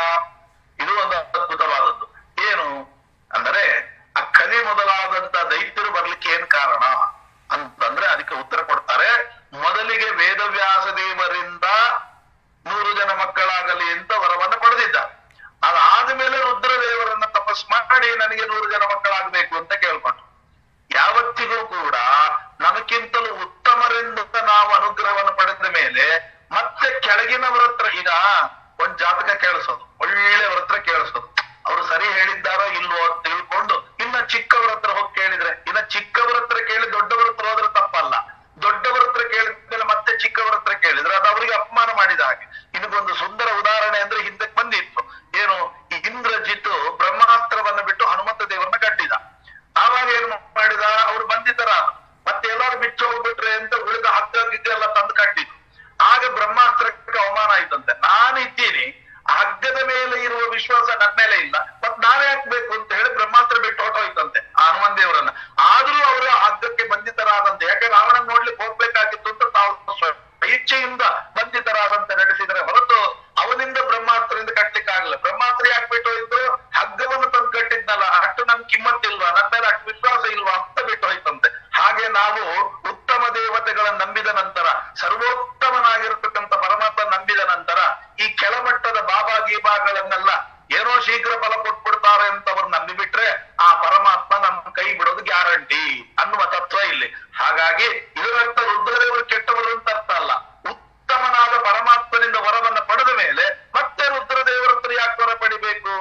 ಇದು ಒಂದು ಅದ್ಭುತವಾದದ್ದು ಏನು ಅಂದರೆ ಆ ಕಲಿ ಮೊದಲಾದಂತ ದೈತ್ಯರು ಬರ್ಲಿಕ್ಕೆ ಏನ್ ಕಾರಣ ಅಂತಂದ್ರೆ ಅದಕ್ಕೆ ಉತ್ತರ ಕೊಡ್ತಾರೆ ಮೊದಲಿಗೆ ವೇದವ್ಯಾಸ ದೇವರಿಂದ ನೂರು ಜನ ಮಕ್ಕಳಾಗಲಿ ಅಂತ ವರವನ್ನ ಪಡೆದಿದ್ದ ಅದಾದ ಮೇಲೆ ರುದ್ರದೇವರನ್ನ ತಪಸ್ ಮಾಡಿ ನನಗೆ ನೂರು ಜನ ಮಕ್ಕಳಾಗಬೇಕು ಅಂತ ಕೇಳ್ಕೊಂಡು ಯಾವತ್ತಿಗೂ ಕೂಡ ನಮಗಿಂತಲೂ ಉತ್ತಮರಿಂದ ನಾವು ಅನುಗ್ರಹವನ್ನು ಪಡೆದ ಮೇಲೆ ಮತ್ತೆ ಕೆಳಗಿನವರ ಹತ್ರ ಈಗ ಒಂದ್ ಜಾತಕ ಕೇಳಿಸೋದು ಒಳ್ಳೆಯವರ ಹತ್ರ ಕೇಳಿಸೋದು ಅವರು ಸರಿ ಹೇಳಿದ್ದಾರೋ ಇಲ್ವೋ ಅಂತ ತಿಳ್ಕೊಂಡು ಇನ್ನ ಚಿಕ್ಕವರ ಹತ್ರ ಹೋಗಿ ಕೇಳಿದ್ರೆ ಇನ್ನ ಚಿಕ್ಕವರ ಹತ್ರ ಕೇಳಿ ದೊಡ್ಡವರ ಹತ್ರ ಹೋದ್ರೆ ತಪ್ಪಲ್ಲ ದೊಡ್ಡವರ ಹತ್ರ ಕೇಳಿದ್ಮೇಲೆ ಮತ್ತೆ ಚಿಕ್ಕವರ ಹತ್ರ ಕೇಳಿದ್ರೆ ಅದು ಅವರಿಗೆ ಅಪಮಾನ ಮಾಡಿದ ಹಾಗೆ ಇದಕ್ಕೊಂದು ಸುಂದರ ಉದಾಹರಣೆ ಅಂದ್ರೆ ಹಿಂದಕ್ಕೆ ಬಂದಿತ್ತು ಏನು ಈ ಇಂದ್ರಜಿತ್ತು ಬ್ರಹ್ಮಾಸ್ತ್ರವನ್ನ ಬಿಟ್ಟು ಹನುಮಂತ ದೇವರನ್ನ ಕಟ್ಟಿದ ಆವಾಗ ಏನ್ ಮಾಡಿದ ಅವ್ರು ಬಂದಿದ್ದಾರ ಮತ್ತೆ ಎಲ್ಲಾರು ಬಿಟ್ಟು ಹೋಗ್ಬಿಟ್ರೆ ಅಂತ ಉಳಿದ ಹಗ್ಗ ಗಿಗ್ಗ ಎಲ್ಲ ತಂದು ಕಟ್ಟಿದ್ರು ಆಗ ಬ್ರಹ್ಮಾಸ್ತ್ರಕ್ಕೆ ಅವಮಾನ ಆಯ್ತಂತೆ ನಾನು ಇದ್ದೀನಿ ಆ ಹಗ್ಗದ ಮೇಲೆ ಇರುವ ವಿಶ್ವಾಸ ನನ್ನ ಮೇಲೆ ಇಲ್ಲ ಮತ್ ನಾನೇ ಹಾಕ್ಬೇಕು ಅಂತ ಹೇಳಿ ಬ್ರಹ್ಮಾಸ್ತ್ರ ಬಿಟ್ಟು ಹೊರಟೋಯ್ತಂತೆ ಆ ಹನುಮಂತ ದೇವರನ್ನ ಆದ್ರೂ ಅವರು ಆ ಹಗ್ಗಕ್ಕೆ ಬಂಧಿತರಾದಂತೆ ಯಾಕೆ ರಾವಣ ನೋಡ್ಲಿಕ್ಕೆ ಹೋಗ್ಬೇಕಾಗಿತ್ತು ಅಂತ ತಾವು ಸ್ವ- ಇಚ್ಛೆಯಿಂದ ಬಂಧಿತರಾದಂತೆ ನಡೆಸಿದರೆ ಹೊರತು ಅವನಿಂದ ಬ್ರಹ್ಮಾಸ್ತ್ರದಿಂದ ಕಟ್ಲಿಕ್ಕೆ ಆಗಲ್ಲ ಬ್ರಹ್ಮಾಸ್ತ್ರ ಯಾಕೆ ಬಿಟ್ಟು ಹೋಯ್ತು ಹಗ್ಗವನ್ನು ತಂದು ಕಟ್ಟಿದ್ನಲ್ಲ ಅಷ್ಟು ನನ್ ಕಿಮ್ಮತ್ತಿಲ್ವಾ ನನ್ನ ಮೇಲೆ ಅಷ್ಟು ವಿಶ್ವಾಸ ಇಲ್ವಾ ಅಂತ ಬಿಟ್ಟು ಹೋಯ್ತಂತೆ ಹಾಗೆ ನಾವು ಉತ್ತಮ ದೇವತೆಗಳನ್ನ ನಂಬಿದ ನಂತರ ಸರ್ವೋತ್ತಮನಾಗಿರತಕ್ಕಂಥ ಪರಮಾತ್ಮ ನಂಬಿದ ನಂತರ ಈ ಕೆಳಮಟ್ಟದ ಬಾಬಾ ಗೀಬಾಗಳನ್ನೆಲ್ಲ ಏನೋ ಶೀಘ್ರ ಫಲ ಕೊಟ್ಬಿಡ್ತಾರೆ ಅಂತ ಅವ್ರು ನಂಬಿಬಿಟ್ರೆ ಆ ಪರಮಾತ್ಮ ನಮ್ಮ ಕೈ ಬಿಡೋದು ಗ್ಯಾರಂಟಿ ಅನ್ನುವ ತತ್ವ ಇಲ್ಲಿ ಹಾಗಾಗಿ ಇದರರ್ಥ ರುದ್ರದೇವರು ಕೆಟ್ಟವರು ಅಂತ ಅರ್ಥ ಅಲ್ಲ ಉತ್ತಮನಾದ ಪರಮಾತ್ಮನಿಂದ ವರವನ್ನ ಪಡೆದ ಮೇಲೆ ಮತ್ತೆ ರುದ್ರದೇವರ ಹತ್ರ ಯಾಕೆ ವರ ಪಡಿಬೇಕು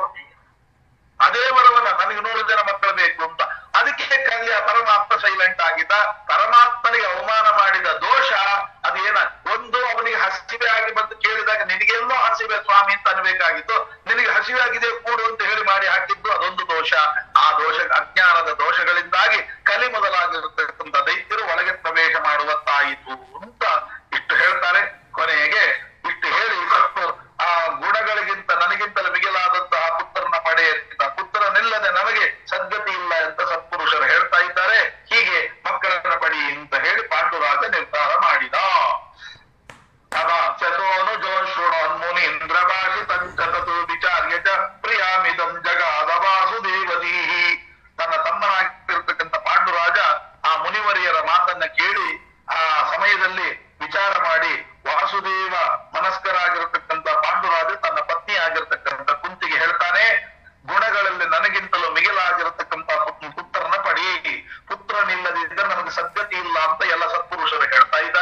ಅದೇ ವರವನ್ನ ನನಗೆ ನೂರು ಜನ ಮಕ್ಕಳು ಬೇಕು ಅಂತ ಅದಕ್ಕೆ ಕಲ್ಯ ಪರಮಾತ್ಮ ಸೈಲೆಂಟ್ ಆಗಿದ್ದ ಪರಮಾತ್ಮನಿಗೆ ಅವಮಾನ ಮಾಡಿದ ದೋಷ ಅದೇನ ಒಂದು ಅವನಿಗೆ ಹಸಿವೆ ಆಗಿ ಬಂದು ಕೇಳಿದಾಗ ನಿನಗೆಲ್ಲೋ ಹಸಿವೆ ಸ್ವಾಮಿ ಅಂತ ಅನ್ಬೇಕಾಗಿತ್ತು ನಿನಗೆ ಹಸಿವೆ ಆಗಿದೆ ಕೂಡು ಅಂತ ಹೇಳಿ ಮಾಡಿ ಹಾಕಿದ್ದು ಅದೊಂದು ದೋಷ ಆ ದೋಷ ಅಜ್ಞಾನದ ದೋಷಗಳಿಂದಾಗಿ ಕಲಿ ಮೊದಲಾಗಿರತಕ್ಕಂಥ ದೈತ್ಯರು ಒಳಗೆ ಪ್ರವೇಶ ಮಾಡುವಂತಾಯಿತು ಅಂತ ಇಷ್ಟು ಹೇಳ್ತಾರೆ ಕೊನೆಗೆ ಇಷ್ಟು ಹೇಳಿ ಸ್ವಲ್ಪ ಆ ಗುಣಗಳಿಗಿಂತ ನನಗಿಂತಲೂ ಮಿಗಿಲಾದಂತಹ ಪುತ್ರನ ಪಡೆಯುತ್ತ ಪುತ್ರನಿಲ್ಲದೆ ನಮಗೆ ಸದ್ಗತಿ ಇಲ್ಲ ಅಂತ ಸತ್ಪುರುಷರು ಹೇಳ್ತಾ ಇದ್ದಾರೆ ಹೀಗೆ ಮಕ್ಕಳನ್ನ ಪಡಿ ಅಂತ ಹೇಳಿ ಪಾಂಡುರಾಜ ನಿರ್ಧಾರ ಮಾಡಿದ ಸೋನು ಜೋ ಶೃಣೋನ್ಮುನಿ ಇಂದ್ರಭಾಷಿ ತಂಕತತು ವಿಚಾರ್ಯ ಚ ಪ್ರಿಯಾಮಿದಂ ಜಗಾದ ವಾಸುದೇವದೀಹಿ ತನ್ನ ತಮ್ಮನಾಗಿರ್ತಕ್ಕಂಥ ಪಾಂಡುರಾಜ ಆ ಮುನಿವರಿಯರ ಮಾತನ್ನ ಕೇಳಿ ಆ ಸಮಯದಲ್ಲಿ ವಿಚಾರ ಮಾಡಿ ವಾಸುದೇವ ಮನಸ್ಕರಾಗಿರತಕ್ಕಂಥ ಪಾಂಡುರಾಜ ತನ್ನ ಪತ್ನಿ ಆಗಿರ್ತಕ್ಕಂಥ ಕುಂತಿಗೆ ಹೇಳ್ತಾನೆ ಗುಣಗಳಲ್ಲಿ ನನಗಿಂತಲೂ ಮಿಗಿಲಾಗಿರತಕ್ಕಂಥ ಪುತ್ರನ ಪಡಿ ಪುತ್ರನಿಲ್ಲದಿದ್ದರೆ ನನಗೆ ಸದ್ಗತಿ ಇಲ್ಲ ಅಂತ ಎಲ್ಲ ಸತ್ಪುರುಷರು ಹೇಳ್ತಾ ಇದ್ದಾರೆ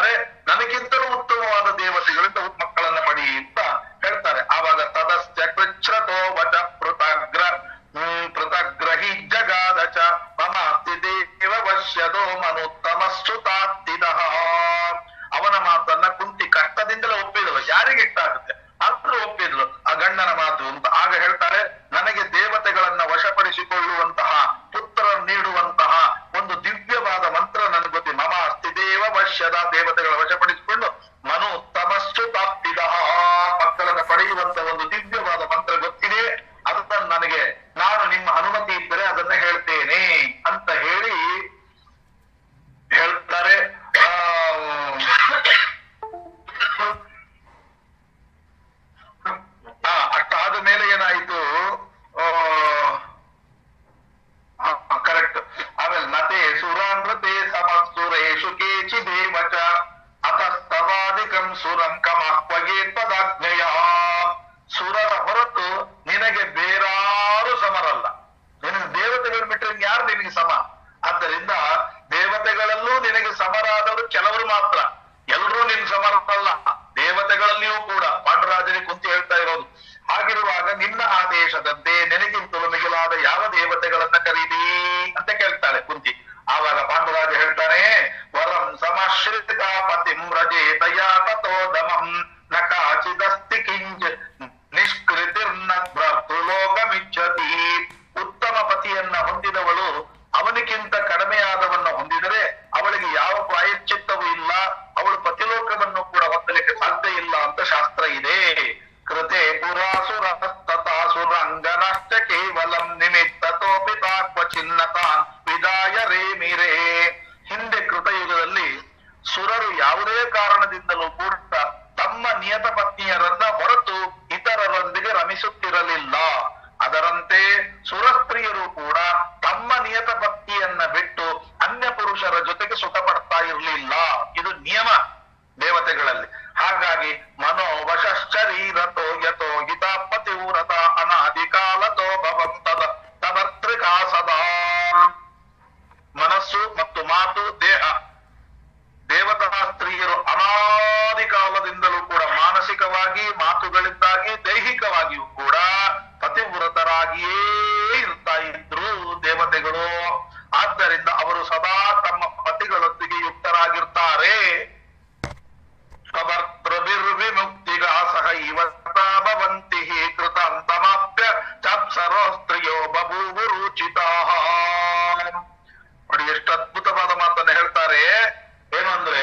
ಅವಶ್ಯದ ದೇವತೆಗಳ ವಶಪಡಿಸಿಕೊಂಡು ಮನು ತಮಸ್ಸು ತಾಪ್ತಿದ ಮಕ್ಕಳನ್ನ ಪಡೆಯುವಂತ ಒಂದು ದಿವ್ಯವಾದ ಮಂತ್ರ ಗೊತ್ತಿದೆ ಅದನ್ನ ನನಗೆ ನಾನು ನಿಮ್ಮ ಅನುಮತಿ ಇದ್ದರೆ ಅದನ್ನ ಹೇಳ್ತೇನೆ ಅಂತ ಹೇಳಿ ಹೇಳ್ತಾರೆ ಆ, ಆ, ಅಷ್ಟಾದ ಮೇಲೆ ಏನಾಯಿತು ಕರೆಕ್ಟ್ ಆಮೇಲೆ ನತೆ ಸುರಾನೃತೆ ಸಮಸುರೇಶು ಕೇಚಿ ದೇವಚ ಅತಸ್ತವಾದಿಕಂ ಸುರಂ ಕಮಾಕ್ವಗೆ ತದಾಜ್ಞೆಯ ಸುರರ ಹೊರತು ನಿನಗೆ ಬೇರಾರು ಸಮರಲ್ಲ ನಿನಗೆ ದೇವತೆಗಳು ಬಿಟ್ಟರೆ ಯಾರು ನಿನಗೆ ಸಮ ಆದ್ದರಿಂದ ದೇವತೆಗಳಲ್ಲೂ ನಿನಗೆ ಸಮರಾದವರು ಕೆಲವರು ಮಾತ್ರ ಎಲ್ಲರೂ ನಿನ್ ಸಮರಲ್ಲ ದೇವತೆಗಳಲ್ಲಿಯೂ ಕೂಡ ಪಾಂಡುರಾಜನಿಗೆ ಕುಂತಿ ಹೇಳ್ತಾ ಇರೋದು ಹಾಗಿರುವಾಗ ನಿನ್ನ ಆದೇಶದಂತೆ ನಿನಗಿಂತಲೂ ಮಿಗಿಲಾದ ಯಾವ ದೇವತೆಗಳನ್ನ ಕರೀದಿ ಅಂತ ಕೇಳ್ತಾಳೆ ಕುಂತಿ ಆವಾಗ ಪಾಂಡುರಾಜ ಹೇಳ್ತಾನೆ ವರಂ ಸಮಾಶ್ರಿತ ಪತಿಂ ರಜೇತಯಾ ತಥೋ ದಮಂ ನ ಕಾಚಿದಸ್ತಿ ಕಿಂಚ ನಿಷ್ಕೃತಿರ್ನ ಭ್ರತೃಲೋಕಮಿಚ್ಛತಿ ಉತ್ತಮ ಪತಿಯನ್ನ ಹೊಂದಿದವಳು ಅವನಿಗಿಂತ ಕಡಿಮೆಯಾದವನ್ನ ಹೊಂದಿದರೆ ಅವಳಿಗೆ ಯಾವ ಪ್ರಾಯಶ್ಚಿತ್ತವೂ ಇಲ್ಲ ಅವಳು ಪತಿಲೋಕವನ್ನು ಕೂಡ ಹೊಂದಲಿಕ್ಕೆ ಸಾಧ್ಯ ಇಲ್ಲ ಅಂತ ಶಾಸ್ತ್ರ ಇದೆ ಕೃತೆ ಪುರಾಸುರ ತಥಾಸುರಂಗನಶ್ಚ ಕೇವಲಂ ನಿಮಿತ್ತತೋಪಿ ತಾಕ್ವಚಿನ್ನತಾನ್ ವಿದಾಯ ರೇ ಮಿರೇ ಹಿಂದೆ ಕೃತಯುಗದಲ್ಲಿ ಸುರರು ಯಾವುದೇ ಕಾರಣದಿಂದಲೂ ಕೂಡ ತಮ್ಮ ನಿಯತ ಪತ್ನಿಯರನ್ನ ಹೊರತು ಇತರರೊಂದಿಗೆ ರಮಿಸುತ್ತಿರಲಿಲ್ಲ ಅದರಂತೆ ಸುರಸ್ತ್ರೀಯರು ಕೂಡ ತಮ್ಮ ನಿಯತ ಪತ್ನಿಯನ್ನ ಬಿಟ್ಟು ಅನ್ಯ ಪುರುಷರ ಜೊತೆಗೆ ಸುಖ ಪಡ್ತಾ ಇರಲಿಲ್ಲ ಇದು ನಿಯಮ ದೇವತೆಗಳಲ್ಲಿ ಹಾಗಾಗಿ ಮನೋವಶರೀರತೋ ಯಥೋ ಹಿತ ಪತಿವ್ರತ ಅನಾದಿ ಕಾಲತೋ ಭವಂತದ ತದರ್ತ್ರಿಕಾ ಸದಾ ಮನಸ್ಸು ಮತ್ತು ಮಾತು ದೇಹ ದೇವತಾ ಸ್ತ್ರೀಯರು ಅನಾದಿ ಕಾಲದಿಂದಲೂ ಕೂಡ ಮಾನಸಿಕವಾಗಿ ಮಾತುಗಳಿಂದಾಗಿ ದೈಹಿಕವಾಗಿಯೂ ಕೂಡ ಪತಿವ್ರತರಾಗಿಯೇ ಇರ್ತಾ ಇದ್ರು ದೇವತೆಗಳು ಆದ್ದರಿಂದ ಅವರು ಸದಾ ತಮ್ಮ ಪತಿಗಳೊಂದಿಗೆ ಯುಕ್ತರಾಗಿರ್ತಾರೆ ಸ್ವಭರ್ತೃಭಿರ್ವಿಮುಕ್ತಿಗಾ ಸಹ ಇವತ್ತ ಭವಂತಿ ಕೃತಾಂತಮಾಪ್ಯ ಚಾಪ್ಸರೋ ಸ್ತ್ರೀಯೋ ಬಭೂವು ರುಚಿತಾ ನೋಡಿ ಎಷ್ಟು ಅದ್ಭುತವಾದ ಮಾತನ್ನ ಹೇಳ್ತಾರೆ ಏನು ಅಂದ್ರೆ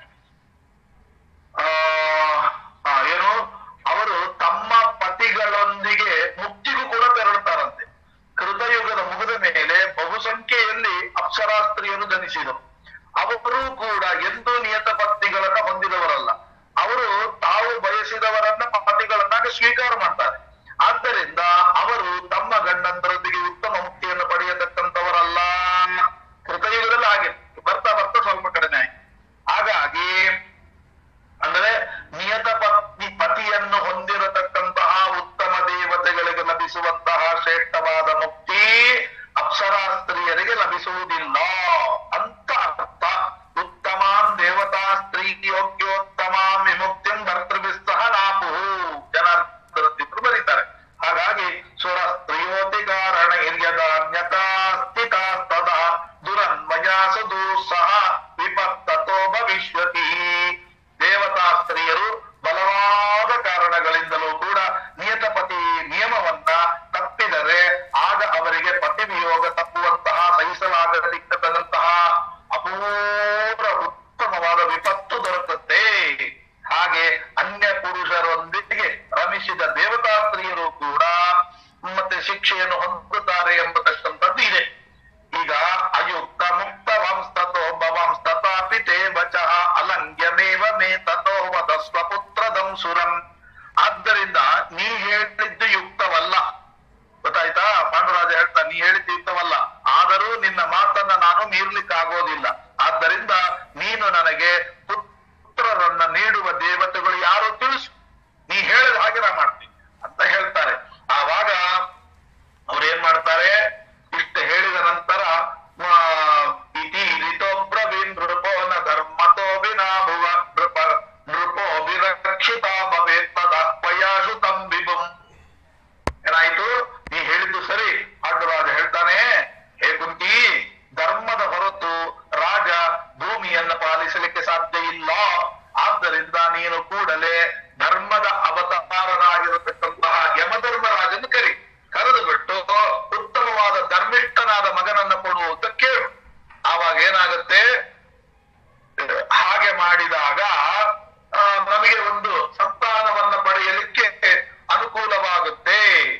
ಆ ಆ, ಏನು ಅವರು ತಮ್ಮ ಪತಿಗಳೊಂದಿಗೆ ಮುಕ್ತಿಗೂ ಕೂಡ ತೆರಳುತ್ತಾರಂತೆ ಕೃತಯುಗದ ಮುಗಿದ ಮೇಲೆ ಬಹುಸಂಖ್ಯೆಯಲ್ಲಿ ಅಪ್ಸರಾಸ್ತ್ರೀಯರು ಜನಿಸಿದರು ಅವರು ಕೂಡ ಎಂದೂ ನಿಯತ ಪತ್ನಿಗಳನ್ನ ಹೊಂದಿದವರಲ್ಲ ಅವರು ತಾವು ಬಯಸಿದವರನ್ನ ಪತಿಗಳನ್ನಾಗಿ ಸ್ವೀಕಾರ ಮಾಡ್ತಾರೆ ಆದ್ದರಿಂದ ಅವರು ತಮ್ಮ ಗಂಡಂದರೊಂದಿಗೆ ಉತ್ತಮ ಮುಕ್ತಿಯನ್ನು ಪಡೆಯತಕ್ಕಂಥವರಲ್ಲ ಕೃತಯುಗದಲ್ಲಿ ಹಾಗೆ ಬರ್ತಾ ಬರ್ತಾ ಸ್ವಲ್ಪ ಕಡಿಮೆ ಆಯ್ತು ಹಾಗಾಗಿ ಅಂದ್ರೆ ನಿಯತ ಪತ್ನಿ ಪತಿಯನ್ನು ಹೊಂದಿರತಕ್ಕಂತಹ ಉತ್ತಮ ದೇವತೆಗಳಿಗೆ ಲಭಿಸುವಂತಹ ಶ್ರೇಷ್ಠವಾದ ಮುಕ್ತಿ ಅಪ್ಸರಾ ಸ್ತ್ರೀಯರಿಗೆ ಲಭಿಸುವುದಿಲ್ಲ ಅಂತ ಅರ್ಥ ಉತ್ತಮಾನ್ ದೇವತಾ ಸ್ತ್ರೀ ಯೋಗ್ಯೋತ್ತಮಾಂ ವಿಮುಕ್ತಿಂ ಭರ್ತೃಭಿಸ್ಸಹ ನಾಪು ಜನಾರ್ದನರು ಬರೀತಾರೆ ಹಾಗಾಗಿ ಸುರ ಸ್ತ್ರೀಯೋತಿ ಕಾರಣ ಹಿರಿಯದಾನ್ಯತಾ ಸ್ಥಿತಾ ತದಾ ದುರನ್ಮಯಾಸು ದುಸ್ಸಹ ವಿಪತ್ತತೋ ಭವಿಷ್ಯತಿ ದೇವತಾ ಸ್ತ್ರೀಯರು ಬಲವಾದ ಕಾರಣಗಳಿಂದಲೂ ಕೂಡ ನಿಯತಪತಿ ನಿಯಮವನ್ನ ತಪ್ಪಿದರೆ ಆಗ ಅವರಿಗೆ ಪತಿ ವಿಯೋಗ ತಪ್ಪುವಂತಹ ಸಹಿಸಲಾಗದಿಕ್ಕದಂತಹ ಅಪೂರ್ವ ಉತ್ತಮವಾದ ವಿಪತ್ತು ದೊರಕುತ್ತೆ ಹಾಗೆ ಅನ್ಯ ಪುರುಷರೊಂದಿಗೆ ರಮಿಸಿದ ದೇವತಾ ಸ್ತ್ರೀಯರು ಕೂಡ ಮತ್ತೆ ಶಿಕ್ಷೆಯನ್ನು ಹೊಂದುತ್ತಾರೆ ಎಂಬತಕ್ಕಂಥದ್ದು ಇದೆ ಈಗ ಅಯುಕ್ತ ಮುಕ್ತ ವಂಸ್ತತೋ ಭವಂಸ್ತತಾಪಿ ತೇ ವಚಃ ಅಲಂಘ್ಯಮೇವ ಮೇ ತಥೋ ವದ ಸ್ವಪುತ್ರದಂ ಸುರಂ ಆದ್ದರಿಂದ ನೀ ಹೇಳಿದ್ದು ಯುಕ್ತವಲ್ಲ ಗೊತ್ತಾಯ್ತಾ ಪಾಂಡುರಾಜ ಹೇಳ್ತಾ ನೀ ಹೇಳಿದ್ದು ಯುಕ್ತವಲ್ಲ ಆದರೂ ನಿನ್ನ ಮಾತನ್ನ ನಾನು ಮೀರ್ಲಿಕ್ಕಾಗೋದಿಲ್ಲ ಆದ್ದರಿಂದ ನೀನು ನನಗೆ ಪುತ್ರರನ್ನ ನೀಡುವ ದೇವತೆಗಳು ಯಾರು ತಿಳಿಸು ನೀ ಹೇಳಿದ ಹಾಗೆ ನಾ ಮಾಡ್ತೀನಿ ಅಂತ ಹೇಳ್ತಾರೆ ಆವಾಗ ಅವ್ರು ಏನ್ ಮಾಡ್ತಾರೆ ಇಷ್ಟು ಹೇಳಿದ ನಂತರ ಆ, ಇತಿ ರಿತೋಬ್ರವೀನ್ ನೃಪೋ ನ ಧರ್ಮತೋ ವಿನಾ ಭುವ ನೃಪ ನೃಪೋ ವಿರಕ್ಷಿತ ಭವೇತ್ ತದಪ್ಪಯಾಶು ತಂಬಿಬಂ ಏನಾಯ್ತು ನೀ ಹೇಳಿದ್ದು ಸರಿ ಪಾಂಡುರಾಜ ಹೇಳ್ತಾನೆ ಹೇ ಕುಂತಿ ಧರ್ಮದ ಹೊರತು ರಾಜ ಭೂಮಿಯನ್ನ ಪಾಲಿಸಲಿಕ್ಕೆ ಸಾಧ್ಯ ಮಾಡಿದಾಗ ಆ, ನಮಗೆ ಒಂದು ಸಂತಾನವನ್ನ ಪಡೆಯಲಿಕ್ಕೆ ಅನುಕೂಲವಾಗುತ್ತೆ